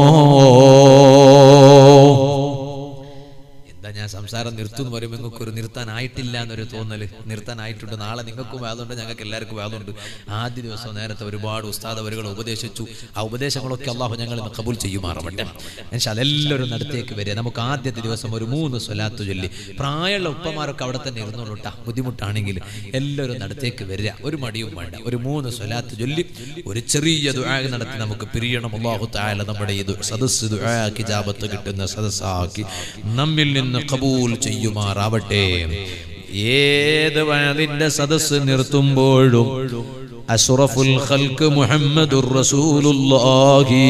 എന്താ ഞാൻ സംസാരം നിർത്തും എന്ന് പറയുമ്പോൾ നിങ്ങൾക്ക് ഒരു നിർത്താനായിട്ടില്ല എന്നൊരു തോന്നല് നിർത്താനായിട്ടുണ്ട് നാളെ നിങ്ങൾക്കും വേദമുണ്ട് ഞങ്ങൾക്ക് എല്ലാവർക്കും വേദമുണ്ട് ആദ്യ ദിവസം നേരത്തെ ഒരുപാട് ഉസ്താദ് അവരുകൾ ഉപദേശിച്ചു ആ ഉപദേശങ്ങളൊക്കെ അള്ളാഹു ഞങ്ങൾ ഇന്ന് കബൂൽ ചെയ്യുമാറട്ടെ എന്നുവെച്ചാൽ അതെല്ലാവരും നടത്തേക്ക് വരിക നമുക്ക് ആദ്യത്തെ ദിവസം ഒരു മൂന്ന് സ്വലാത്ത് ചൊല്ലി പ്രായമുള്ള ഉപ്പമാരൊക്കെ അവിടെ തന്നെ ഇരുന്നോളൂട്ടാ ബുദ്ധിമുട്ടാണെങ്കിൽ എല്ലാവരും നടത്തേക്ക് വരിക ഒരു മടിയും വേണ്ട ഒരു മൂന്ന് സ്വലാത്ത് ചൊല്ലി ഒരു ചെറിയ ദുആ നടത്തി നമുക്ക് പിരിയണം അള്ളാഹു താല നമ്മുടെ ഇത് സദസ് ദുആ കിജാബത്ത് കിട്ടുന്ന സദസ്സാക്കി നമ്മിൽ നിന്ന് കബൂൽ ചെയ്യുമാറാവട്ടെ ഏത് വയതിന്റെ സദസ്സ് നിർത്തുമ്പോഴും അഷ്റഫുൽ ഖൽക്ക് മുഹമ്മദുർ റസൂലുള്ളാഹി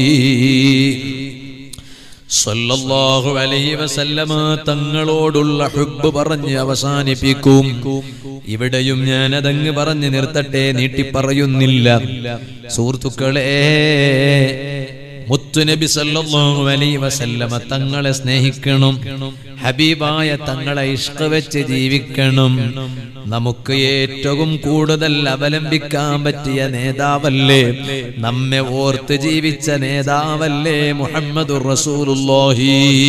സല്ലല്ലാഹു അലൈഹി വസല്ലമ തങ്ങളോടുള്ള ഹുബ്ബ് പറഞ്ഞ് അവസാനിപ്പിക്കും ഇവിടെയും ഞാൻ അതങ്ങ് പറഞ്ഞ് നിർത്തട്ടെ നീട്ടിപ്പറയുന്നില്ല സുഹൃത്തുക്കളെ മുത്തുനബി സല്ലല്ലാഹു അലൈഹി വസല്ലമ തങ്ങളെ സ്നേഹിക്കണം ഹബീബായ തങ്ങളെ ഇഷ്ക വെച്ച് ജീവിക്കണം നമുക്ക് ഏറ്റവും കൂടുതൽ അവലംബിക്കാൻ പറ്റിയ നേതാവല്ലേ നമ്മെ ഓർത്ത് ജീവിച്ച നേതാവല്ലേ മുഹമ്മദുർ റസൂലുള്ളാഹി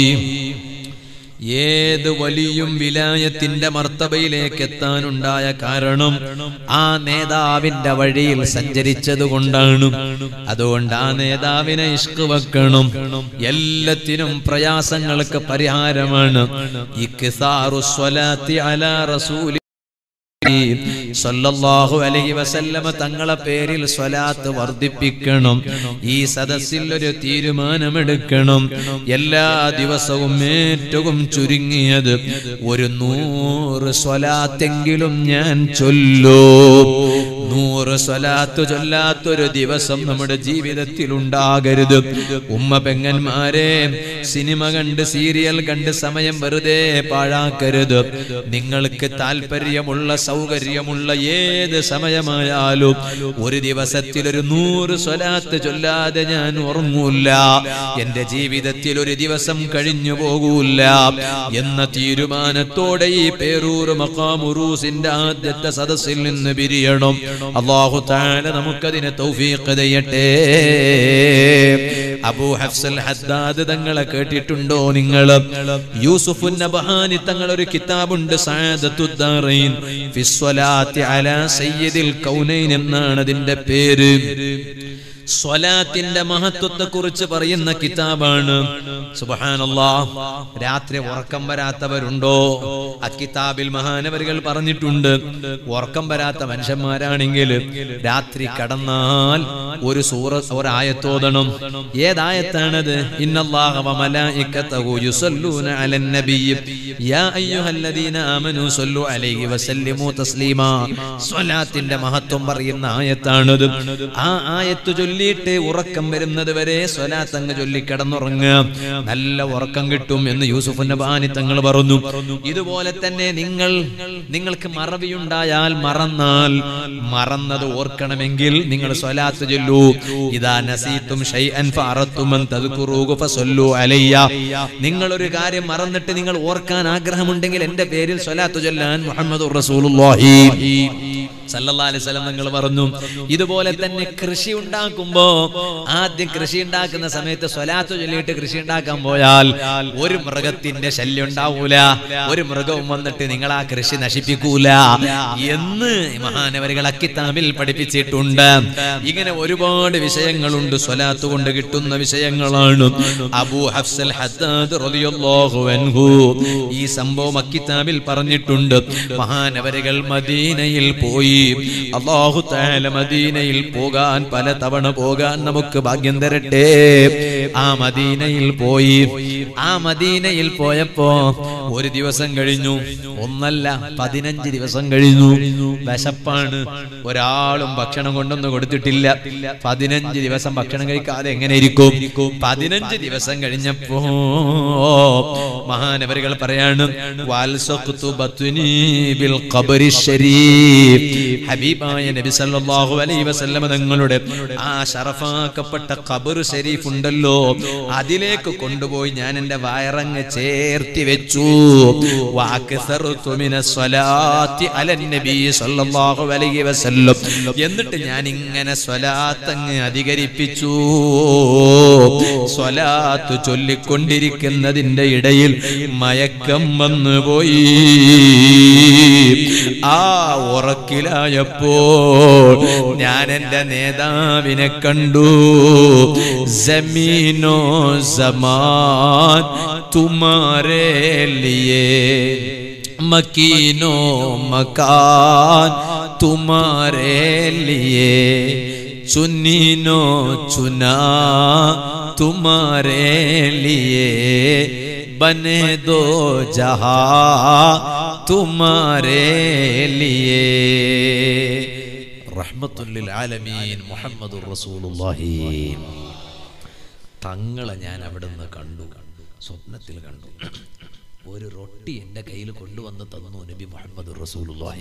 ഏത് വലിയും വിലായത്തിന്റെ മർത്തബയിലേക്ക് എത്താനുണ്ടായ കാരണം ആ നേതാവിന്റെ വഴിയിൽ സഞ്ചരിച്ചത് കൊണ്ടാണ് അതുകൊണ്ട് ആ നേതാവിനെ ഇഷ്ക് വെക്കണം എല്ലാത്തിനും പ്രയാസങ്ങൾക്ക് പരിഹാരമാണ് ഇക്സാറു സ്വലാത്തി അലാ റസൂലി സല്ലല്ലാഹു അലൈഹി വസല്ലമ തങ്ങളെ പേരിൽ സ്വലാത്ത് വർദ്ധിപ്പിക്കണം ഈ സദസ്സിൽ ഒരു തീരുമാനമെടുക്കണം എല്ലാ ദിവസവും ഏറ്റവും ചുരുങ്ങിയത് ഒരു നൂറ് സ്വലാത്തെങ്കിലും ഞാൻ ചൊല്ലൂ നൂറ് സ്വലാത്ത് ചൊല്ലാത്തൊരു ദിവസം നമ്മുടെ ജീവിതത്തിൽ ഉണ്ടാകരുത് ഉമ്മ പെങ്ങന്മാരെ സിനിമ കണ്ട് സീരിയൽ കണ്ട് സമയം വെറുതെ പാഴാക്കരുത് നിങ്ങൾക്ക് താല്പര്യമുള്ള സൗകര്യമുള്ള ഏത് സമയമായാലും ഒരു ദിവസത്തിൽ ഒരു നൂറ് സ്വലാത്ത് ചൊല്ലാതെ ഞാൻ ഉറങ്ങൂല എന്റെ ജീവിതത്തിൽ ഒരു ദിവസം കഴിഞ്ഞു പോകൂല എന്ന തീരുമാനത്തോടെ ഈ പേരൂർ മക്കാമുറൂസിന്റെ ആദ്യത്തെ സദസ്സിൽ നിന്ന് പിരിയണം അള്ളാഹു താല നമുക്കതിന് തൗഫീഖ് ചെയ്യട്ടെ അബൂ ഹഫ്സൽ ഹദ്ദാദ് തങ്ങളെ കേട്ടിട്ടുണ്ടോ നിങ്ങൾ യൂസുഫ് നബഹാനി തങ്ങൾ ഒരു കിതാബുണ്ട് സഅദത്തുദ്ദാറൈൻ ഫിസ്വലാത്തി അലാ സയ്യിദിൽ കൗനൈൻ എന്നാണ് അതിന്റെ പേര് സ്വലാത്തിന്റെ മഹത്വത്തെ കുറിച്ച് പറയുന്ന കിതാബാണ് സുബഹാനല്ലാ രാത്രി ഉറക്കം വരാത്തവരുണ്ടോ ആ കിതാബിൽ മഹാനവരുകൾ പറഞ്ഞിട്ടുണ്ട് ഉറക്കം വരാത്ത മനുഷ്യന്മാരാണെങ്കിൽ രാത്രി കടന്നാൽ ഒരു സൂറ ഒരായത്തോതണം ഏതായത്താണത് ഇന്നല്ലാഹ വമലായികതഹു യുസല്ലൂന അലൻ നബിയ്യ് യാ അയ്യുഹല്ലദീന ആമനു സല്ലു അലൈഹി വസല്ലിമു തസ്ലീമാ സ്വലാത്തിന്റെ മഹത്വം പറയുന്ന ആയത്താണത് ആ ആയത്ത് ചൊല്ലിയിട്ട് ഉറക്കം വരുന്നത് വരെ സ്വലാത്ത് അങ്ങ് ചൊല്ലി കിടന്നുറങ്ങുക നല്ല ഉറക്കം കിട്ടും എന്ന് യൂസുഫ് നബാനി തങ്ങൾ പറഞ്ഞു ഇതുപോലെ തന്നെ നിങ്ങൾ നിങ്ങൾക്ക് മറവിയുണ്ടായാൽ മറന്നാൽ മറന്നത് ഓർക്കണമെങ്കിൽ നിങ്ങൾ സ്വലാത്ത് ചൊല്ലൂ ഇതാ നസീത്തും ഷൈഅൻ ഫഅറത്തുമൻ തദ്കുറൂഹു ഫസല്ലു അലയ്യ നിങ്ങൾ ഒരു കാര്യം മറന്നിട്ട് നിങ്ങൾ ഓർക്കാൻ ആഗ്രഹമുണ്ടെങ്കിൽ എന്റെ പേരിൽ സ്വലാത്ത് ചൊല്ലാൻ മുഹമ്മദ് റസൂലുള്ളാഹി സല്ലല്ലാഹു അലൈഹി വസല്ലം നിങ്ങൾ പറഞ്ഞു ഇതുപോലെ തന്നെ കൃഷി ഉണ്ടാക്കുമ്പോ ആദ്യം കൃഷി ഉണ്ടാക്കുന്ന സമയത്ത് സ്വലാത്ത് ചൊല്ലിയിട്ട് കൃഷി ഉണ്ടാക്കാൻ പോയാൽ ഒരു മൃഗത്തിന്റെ ശല്യം ഉണ്ടാവൂല ഒരു മൃഗവും വന്നിട്ട് നിങ്ങൾ ആ കൃഷി നശിപ്പിക്കൂല എന്ന് മഹാനവരികൾ അക്കിത്താമിൽ പഠിപ്പിച്ചിട്ടുണ്ട് ഇങ്ങനെ ഒരുപാട് വിഷയങ്ങളുണ്ട് സ്വലാത്ത് കൊണ്ട് കിട്ടുന്ന വിഷയങ്ങളാണ് അബൂ ഹഫ്സൽ ഹദ്ദാദ് റളിയല്ലാഹു അൻഹു ഈ സംഭവം അക്കിത്താമിൽ പറഞ്ഞിട്ടുണ്ട് മഹാനവരികൾ മദീനയിൽ പോയി അള്ളാഹു താല മദീനയിൽ പോകാൻ പല തവണ പോകാൻ നമുക്ക് ഭാഗ്യം തരട്ടെ ആ മദീനയിൽ പോയി ആ മദീനയിൽ പോയപ്പോ ഒരു ദിവസം കഴിഞ്ഞു ഒന്നല്ല പതിനഞ്ച് ദിവസം കഴിഞ്ഞു വിശപ്പാണ് ഒരാളും ഭക്ഷണം കൊണ്ടൊന്നും കൊടുത്തിട്ടില്ല പതിനഞ്ച് ദിവസം ഭക്ഷണം കഴിക്കാതെ എങ്ങനെ ഇരിക്കും പതിനഞ്ച് ദിവസം കഴിഞ്ഞപ്പോ മഹാനവരുകൾ പറയാണ് വാൽസഖ്തു ബത്നി ബിൽ ഖബരി ശരീഫ് ഹബീബായ നബി സല്ലല്ലാഹു അലൈഹി വസല്ലമ തങ്ങളുടെ ആ ശറഫാക്കപ്പെട്ട ഖബർ ശരീഫ് ഉണ്ടല്ലോ അതിലേക്ക് കൊണ്ടുപോയി ഞാൻ എന്റെ വയറങ്ങ് ചേർത്തി വെച്ചു വാക്സറതു മിനസ് സ്വലാത്തി അലൻ നബി സല്ലല്ലാഹു അലൈഹി വസല്ലം എന്നിട്ട് ഞാൻ ഇങ്ങനെ സ്വലാത്ത് അങ്ങ് അധികരിപ്പിച്ചു സ്വലാത്ത് ചൊല്ലിക്കൊണ്ടിരിക്കുന്നതിന്റെ ഇടയിൽ മയക്കം വന്നു പോയി ആ ഉറക്കിലായപ്പോൾ ഞാൻ എന്റെ നേതാവിനെ കണ്ടു ജമീനോ സമാൻ തുമാരേ ലിയേ मकीनो मकान तुम्हारे लिए चुनीनो चुना तुम्हारे लिए बने दो जहा तुम्हारे लिए റഹ്മത്തുല്ലിൽ ആലമീൻ മുഹമ്മദുർ റസൂലുള്ളാഹി തങ്ങളെ ഞാൻ അവിടുന്ന് കണ്ടു സ്വപ്നത്തിൽ കണ്ടു ഒരു റൊട്ടി എൻ്റെ കയ്യിൽ കൊണ്ടുവന്ന് തന്നു നബി മുഹമ്മദ് റസൂലുള്ളാഹി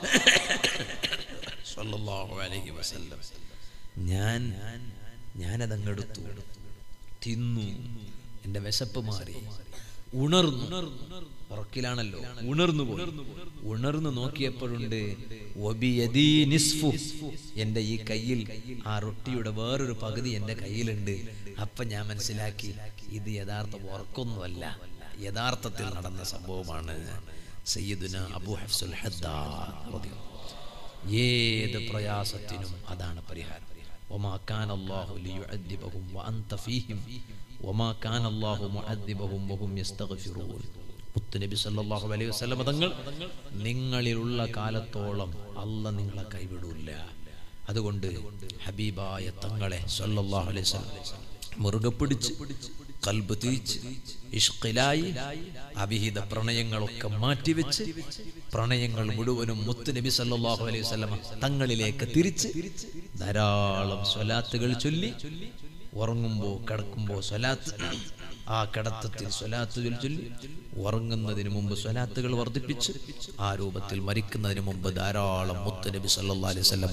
സ്വല്ലല്ലാഹു അലൈഹി വസല്ലം ഞാൻ ഞാനതങ്ങെടുത്തു തിന്നു എൻ്റെ വിശപ്പ് മാറി ഉണർന്നു ഉറക്കിലാണല്ലോ ഉണർന്നു പോയി ഉണർന്നു നോക്കിയപ്പോഴുണ്ട് ഒബിയദീ നിസ്ഫു എൻ്റെ ഈ കയ്യിൽ ആ റൊട്ടിയുടെ വേറൊരു പകുതി എൻ്റെ കയ്യിലുണ്ട് അപ്പൊ ഞാൻ മനസ്സിലാക്കി ഇത് യഥാർത്ഥ ഉറക്കൊന്നുമല്ല യഥാർത്ഥത്തിൽ നടന്ന സംഭവമാണ് സയ്യിദുന അബു ഹഫ്സുൽ ഹദ്ദാദ് റളിയല്ലാഹു ഏത് പ്രയാസത്തിനും അതാണ് പരിഹാരം وما كان الله ليعذبهم وأنت فيهم وما كان الله معذبهم وهم يستغفرون മുത്തുനബി സല്ലല്ലാഹു അലൈഹി വസല്ലം തങ്ങൾ നിങ്ങളിലുള്ള കാലത്തോളം അല്ല നിങ്ങളെ കൈവിടൂല അതുകൊണ്ട് ഹബീബായ തങ്ങളെ സല്ലല്ലാഹു അലൈഹി വസല്ലം മുറുകെ പിടിച്ച് കൽബ് തിരിച്ച് ഇഷ്കിലായി അവിഹിത പ്രണയങ്ങളൊക്കെ മാറ്റിവെച്ച് പ്രണയങ്ങൾ മുഴുവനും മുത്തുനബി സല്ലല്ലാഹു അലൈഹി വസല്ലമ തങ്ങളിലേക്ക് തിരിച്ച് ധാരാളം സ്വലാത്തുകൾ ചൊല്ലി ഉറങ്ങുമ്പോ കിടക്കുമ്പോ സ്വലാത്ത് ആ കിടത്തത്തിൽ സ്വലാത്തുകൾ ചൊല്ലി ഉറങ്ങുന്നതിന് മുമ്പ് സ്വലാത്തുകൾ വർദ്ധിപ്പിച്ച് ആ രൂപത്തിൽ മരിക്കുന്നതിന് മുമ്പ് ധാരാളം മുത്തുനബി സല്ലല്ലാഹു അലൈഹി വസല്ലമ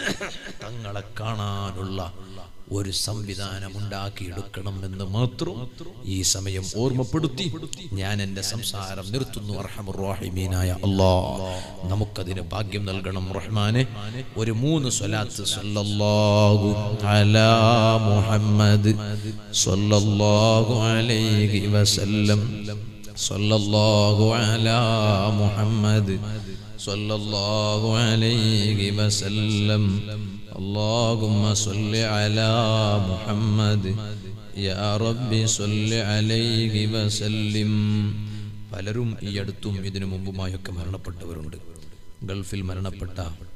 തങ്ങളെ കാണാനുള്ള ഒരു സംവിധാനം ഉണ്ടാക്കിയെടുക്കണം എന്ന് മാത്രം ഈ സമയം ഓർമ്മപ്പെടുത്തി ഞാൻ എൻ്റെ സംസാരം നിർത്തുന്നു അർഹമുറാഹിമീനായ അല്ലാ നമുക്കതിന് ഭാഗ്യം നൽകണം റഹ്മാനെ ഒരു മൂന്ന് സ്വലാത്ത് സല്ലല്ലാഹു അലാ മുഹമ്മദ് സല്ലല്ലാഹു അലൈഹി വസല്ലം സല്ലല്ലാഹു അലാ മുഹമ്മദ് സല്ലല്ലാഹു അലൈഹി വസല്ലം اللهم صل على محمد يا ربي صل عليه وسلم പലരും ഈ അടുത്തും ഇതിനു മുമ്പുമായൊക്കെ മരണപ്പെട്ടവരുണ്ട് ഗൾഫിൽ മരണപ്പെട്ട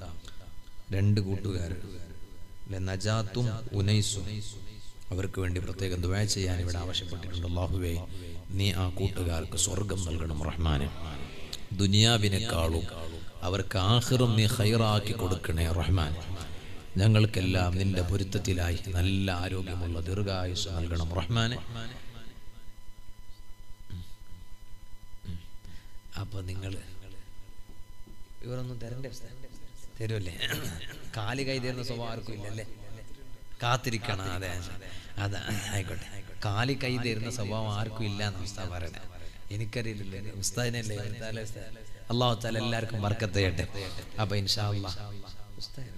രണ്ട് കൂട്ടുകാർ അല്ലെ നജാത്തും ഉനൈസും അവർക്ക് വേണ്ടി പ്രത്യേകം ദുആ ചെയ്യാൻ ഇവിടെ ആവശ്യപ്പെട്ടിട്ടുണ്ട് അള്ളാഹുവേ നീ ആ കൂട്ടുകാർക്ക് സ്വർഗം നൽകണം റഹ്മാനെ ദുനിയാവിനെക്കാളും അവർക്ക് ആഹിറും നീ ഹൈറാക്കി കൊടുക്കണേ റഹ്മാൻ ഞങ്ങൾക്കെല്ലാം നിന്റെ പൊരുത്തത്തിലായി നല്ല ആരോഗ്യമുള്ള ദീർഘായുസ് നൽകണം റഹ്മാനെ അപ്പൊ നിങ്ങൾ ഇവരൊന്നും തരണ്ടേ തരുമല്ലേ കാലി കൈ തരുന്ന സ്വഭാവം ആർക്കും ഇല്ലല്ലേ കാത്തിരിക്കണം അതെ അതെ ആയിക്കോട്ടെ കാലി കൈ തരുന്ന സ്വഭാവം ആർക്കും ഇല്ല എന്ന് ഉസ്താദ് പറയണേ എനിക്കറിയില്ലല്ലേ ഉസ്താദിനല്ലേ അള്ളാഹു താല എല്ലാവർക്കും വർക്കത്ത് ചെയ്യട്ടെ അപ്പൊ ഇൻഷാ അള്ളാഹ് ഉസ്താദ്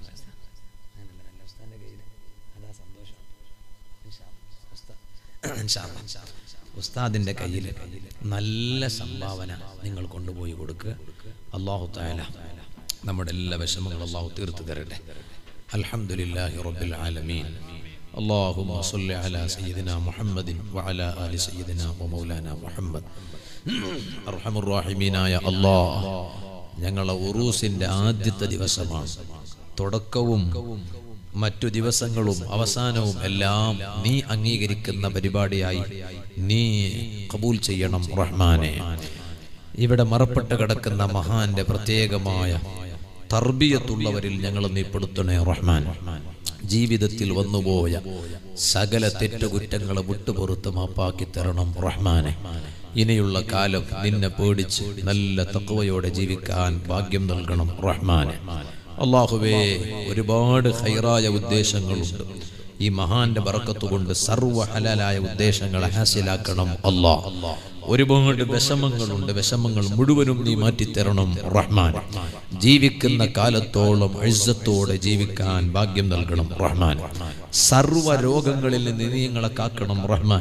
ഉസ്താദിന്റെ കയ്യിൽ നല്ല സംഭാവന നിങ്ങൾ കൊണ്ടുപോയി കൊടുക്കുക അള്ളാഹു താല നമ്മുടെ എല്ലാ വിഷമങ്ങളും അള്ളാഹു തീർത്തു തരട്ടെ അൽഹംദുലില്ലാഹി റബ്ബിൽ ആലമീൻ اللهم صل على سيدنا محمد وعلى آل سيدنا ومولانا محمد أرحم الراحمين يا الله ഞങ്ങളെ ഉറൂസിന്റെ ആദ്യത്തെ ദിവസമാണ് തുടക്കവും മറ്റു ദിവസങ്ങളും അവസാനവും എല്ലാം നീ അംഗീകരിക്കുന്ന പരിപാടിയായി നീ കബൂൽ ചെയ്യണം റഹ്മാനെ ഇവിടെ മറപ്പെട്ട് കിടക്കുന്ന മഹാന്റെ പ്രത്യേകമായ തർബിയത്തുള്ളവരിൽ ഞങ്ങൾ നീ പെടുത്തണേ റഹ്മാൻ ജീവിതത്തിൽ വന്നുപോയ സകല തെറ്റുകുറ്റങ്ങളെ വിട്ടുപുറത്ത് മാപ്പാക്കി തരണം റഹ്മാനെ ഇനിയുള്ള കാലം നിന്നെ പേടിച്ച് നല്ല തക്കവയോടെ ജീവിക്കാൻ ഭാഗ്യം നൽകണം റഹ്മാനെ അള്ളാഹുവേ ഒരുപാട് ഹൈറായ ഉദ്ദേശങ്ങളുണ്ട് ഈ മഹാന്റെ ബറക്കത്ത് കൊണ്ട് സർവ്വ ഹലാലായ ഉദ്ദേശങ്ങളെ ഹാസിലാക്കണം അല്ലാ ഒരുപാട് വിഷമങ്ങളുണ്ട് വിഷമങ്ങൾ മുഴുവനും നീ മാറ്റിത്തരണം റഹ്മാൻ ജീവിക്കുന്ന കാലത്തോളം ഇസ്സത്തോടെ ജീവിക്കാൻ ഭാഗ്യം നൽകണം റഹ്മാൻ സർവ്വ രോഗങ്ങളിൽ നിന്ന് നീ ഞങ്ങളെ കാക്കണം റഹ്മാൻ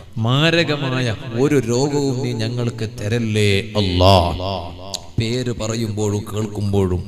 മാരകമായ ഒരു രോഗവും നീ ഞങ്ങൾക്ക് തരല്ലേ അല്ലാ പേര് പറയുമ്പോഴും കേൾക്കുമ്പോഴും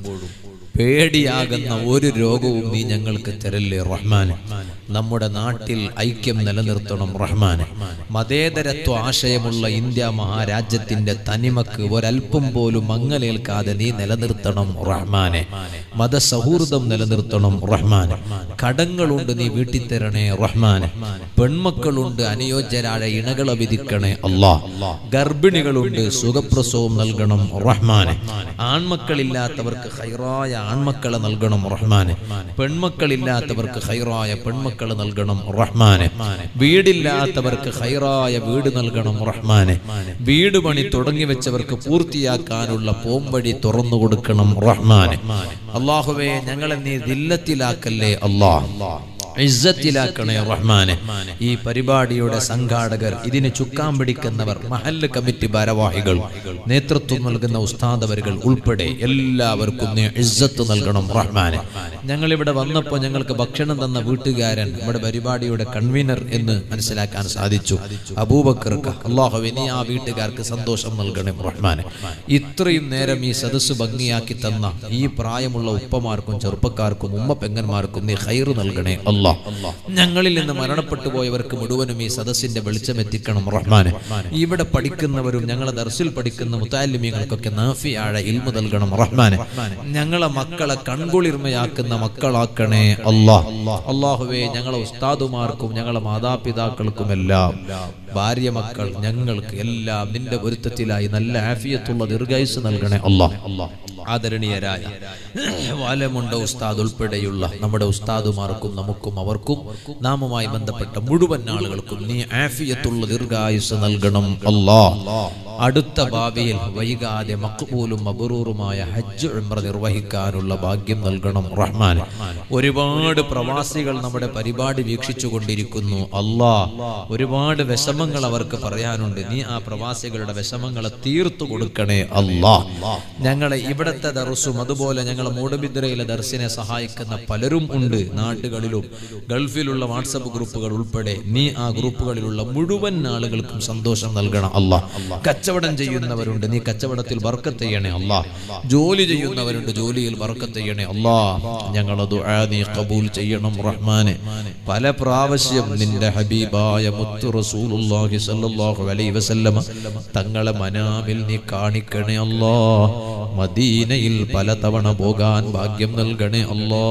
പേടിയാകുന്ന ഒരു രോഗവും നീ ഞങ്ങൾക്ക് തരല്ലേ റഹ്മാൻ നമ്മുടെ നാട്ടിൽ ഐക്യം നിലനിർത്തണം റഹ്മാൻ മതേതരത്വ ആശയമുള്ള ഇന്ത്യ മഹാരാജ്യത്തിന്റെ തനിമക്ക് ഒരൽപ്പം പോലും മങ്ങലേൽക്കാതെ നീ നിലനിർത്തണം റഹ്മാനെ മതസൗഹൃദം നിലനിർത്തണം റഹ്മാൻ കടങ്ങളുണ്ട് നീ വീട്ടിൽ തരണേ റഹ്മാൻ പെൺമക്കളുണ്ട് അനുയോജ്യരായ ഇണകളെ വിധിക്കണേ അല്ലാ ഗർഭിണികളുണ്ട് സുഖപ്രസവം നൽകണം റഹ്മാനെ ആൺമക്കളില്ലാത്തവർക്ക് ഹൈറായ ആൺമക്കളെ നൽകണം റഹ്മാനെ പെൺമക്കളില്ലാത്തവർക്ക് ഹൈറായ പെൺമക്കളെ നൽകണം റഹ്മാനെ വീടില്ലാത്തവർക്ക് ഹൈറായ വീട് നൽകണം റഹ്മാനെ വീട് പണി തുടങ്ങി വെച്ചവർക്ക് പൂർത്തിയാക്കാനുള്ള പോംവഴി തുറന്നു കൊടുക്കണം റഹ്മാനെ അള്ളാഹുവേ ഞങ്ങളെ നീ ദില്ലത്തിലാക്കല്ലേ അള്ളാഹ് ഇസ്സത്തിലാക്കണേ റഹ്മാനെ ഈ പരിപാടിയുടെ സംഘാടകർ ഇതിന് ചുക്കാൻ പിടിക്കുന്നവർ മഹല്ല് കമ്മിറ്റി ഭാരവാഹികൾ നേതൃത്വം നൽകുന്ന ഉസ്താദവരുകൾ ഉൾപ്പെടെ എല്ലാവർക്കും നീ ഇസ്സത്ത് നൽകണം റഹ്മാനെ ഞങ്ങൾ ഇവിടെ വന്നപ്പോൾ ഞങ്ങൾക്ക് ഭക്ഷണം തന്ന വീട്ടുകാരൻ നമ്മുടെ പരിപാടിയുടെ കൺവീനർ എന്ന് മനസ്സിലാക്കാൻ സാധിച്ചു അബൂബക്കർക്ക് അള്ളാഹുവെ നീ ആ വീട്ടുകാർക്ക് സന്തോഷം നൽകണം റഹ്മാനെ ഇത്രയും നേരം ഈ സദസ്സ് ഭംഗിയാക്കി തന്ന ഈ പ്രായമുള്ള ഉപ്പമാർക്കും ചെറുപ്പക്കാർക്കും ഉമ്മ പെങ്ങന്മാർക്കും നീ ഹൈറ് നൽകണേ അല്ലാ ഞങ്ങളിൽ നിന്ന് മരണപ്പെട്ടു പോയവർക്ക് മുഴുവനും ഈ സദസ്സിന്റെ വെളിച്ചം എത്തിക്കണം റഹ്മാനെ ഇവിടെ പഠിക്കുന്നവരും ഞങ്ങളെ ദർസിൽ പഠിക്കുന്ന മുത്താലിമ്യങ്ങൾക്കൊക്കെ നാഫിയാഴ ഇൽമു നൽകണം റഹ്മാനെ ഞങ്ങളെ മക്കളെ കൺകുളിർമയാക്കുന്ന മക്കളാക്കണേ അല്ലാ അള്ളാഹുവേ ഞങ്ങളെ ഉസ്താദുമാർക്കും ഞങ്ങളെ മാതാപിതാക്കൾക്കും എല്ലാം ഭാര്യ മക്കൾ ഞങ്ങൾക്ക് എല്ലാം നിന്റെ പൊരുത്തത്തിലായി നല്ല ആഫിയത്തുള്ള ദീർഘായുസ് നൽകണേ അല്ലാ ആദരണീയരായ വാലമുണ്ട ഉസ്താദ് ഉൾപ്പെടെയുള്ള നമ്മുടെ ഉസ്താദുമാർക്കും നമുക്കും അവർക്കും നാമുമായി ബന്ധപ്പെട്ട മുഴുവൻ ആളുകൾക്കും നീ ആഫിയത്തുള്ള ദീർഘായുസ് നൽകണം അല്ലാ അടുത്ത ഭാവിയിൽ വൈകാതെ മക്ബൂലും മബറൂറുമായ ഹജ്ജ് ഉംറ നിർവഹിക്കാനുള്ള ഭാഗ്യം നൽകണം റഹ്മാൻ ഒരുപാട് പ്രവാസികൾ നമ്മുടെ പരിപാടി വീക്ഷിച്ചു കൊണ്ടിരിക്കുന്നു അല്ലാ ഒരുപാട് വിഷമങ്ങൾ അവർക്ക് പറയാനുണ്ട് നീ ആ പ്രവാസികളുടെ വിഷമങ്ങളെ തീർത്തു കൊടുക്കണേ അല്ലാ ഞങ്ങളെ ഇവിടത്തെ ദർസും അതുപോലെ ഞങ്ങളെ മൂടബിദ്രയിലെ ദർശനെ സഹായിക്കുന്ന പലരും ഉണ്ട് നാട്ടുകളിലും ഗൾഫിലുള്ള വാട്സപ്പ് ഗ്രൂപ്പുകൾ ഉൾപ്പെടെ നീ ആ ഗ്രൂപ്പുകളിലുള്ള മുഴുവൻ ആളുകൾക്കും സന്തോഷം നൽകണം അല്ലാ കച്ചവടം ചെയ്യുന്നവരുണ്ട് നീ കച്ചവടത്തിൽ ബർക്കത്ത് ചെയ്യണേ അല്ലാ ജോലി ചെയ്യുന്നവരുണ്ട് ജോലിയിൽ ബർക്കത്ത് ചെയ്യണേ അല്ലാ ഞങ്ങളത് നീ കബൂൽ ചെയ്യണം റഹ്മാനെ പല പ്രാവശ്യം നിന്റെ ഹബീബായ മുത്തു റസൂലുള്ളാഹി സ്വല്ലല്ലാഹു അലൈഹി വസല്ലമ തങ്ങളെ മനാമിൽ നീ കാണിക്കണേ അല്ലാ മദീനയിൽ പലതവണ പോകാൻ ഭാഗ്യം നൽകണേ അല്ലാ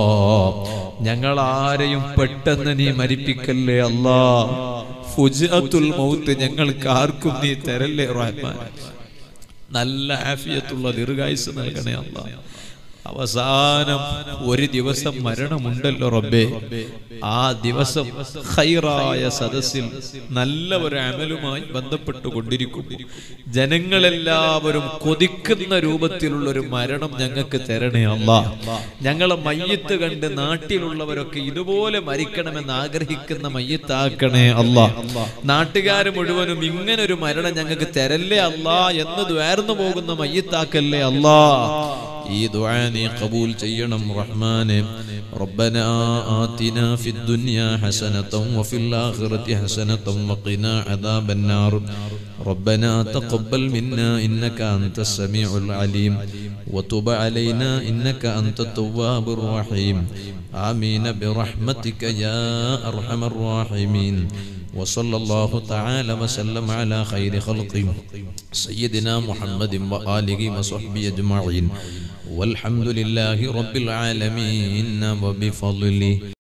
ഞങ്ങൾ ആരെയും പെട്ടെന്ന് നീ മരിപ്പിക്കല്ലേ അല്ലാ ഫുജഅത്തുൽ മൗത്ത് ഞങ്ങൾക്ക് ആർക്കും നീ തരല്ലേ റഹ്മാൻ നല്ല ആഫിയത്തുള്ള ദീർഘായുസ് നൽകണേ അല്ലാ അവസാനം ഒരു ദിവസം മരണമുണ്ടല്ലോ റബ്ബേ ആ ദിവസം ഖൈറായ സദസ്സിൽ നല്ല ഒരു അമലുമായി ബന്ധപ്പെട്ടു കൊണ്ടിരിക്കും ജനങ്ങളെല്ലാവരും കൊതിക്കുന്ന രൂപത്തിലുള്ള ഒരു മരണം ഞങ്ങൾക്ക് തരണേ അല്ല ഞങ്ങളെ മയ്യത്ത് കണ്ട് നാട്ടിലുള്ളവരൊക്കെ ഇതുപോലെ മരിക്കണമെന്ന് ആഗ്രഹിക്കുന്ന മയ്യത്താക്കണേ അല്ല നാട്ടുകാർ മുഴുവനും ഇങ്ങനെ ഒരു മരണം ഞങ്ങൾക്ക് തരല്ലേ അല്ല എന്ന് ദ്വാർന്നു പോകുന്ന മയ്യത്താക്കല്ലേ അല്ലാ ഈ ദുആ നീ ഖബൂൽ ചെയ്യണം റഹ്മാനെ ربنا آتنا في الدنيا حسنة وفي الآخرة حسنة وقنا عذاب النار ربنا تقبل منا إنك أنت السميع العليم وتب علينا إنك أنت التواب الرحيم آمين برحمتك يا أرحم الراحمين وصلى الله تعالى وسلم على خير خلقه سيدنا محمد وآله وصحبه أجمعين والحمد لله رب العالمين وبفضله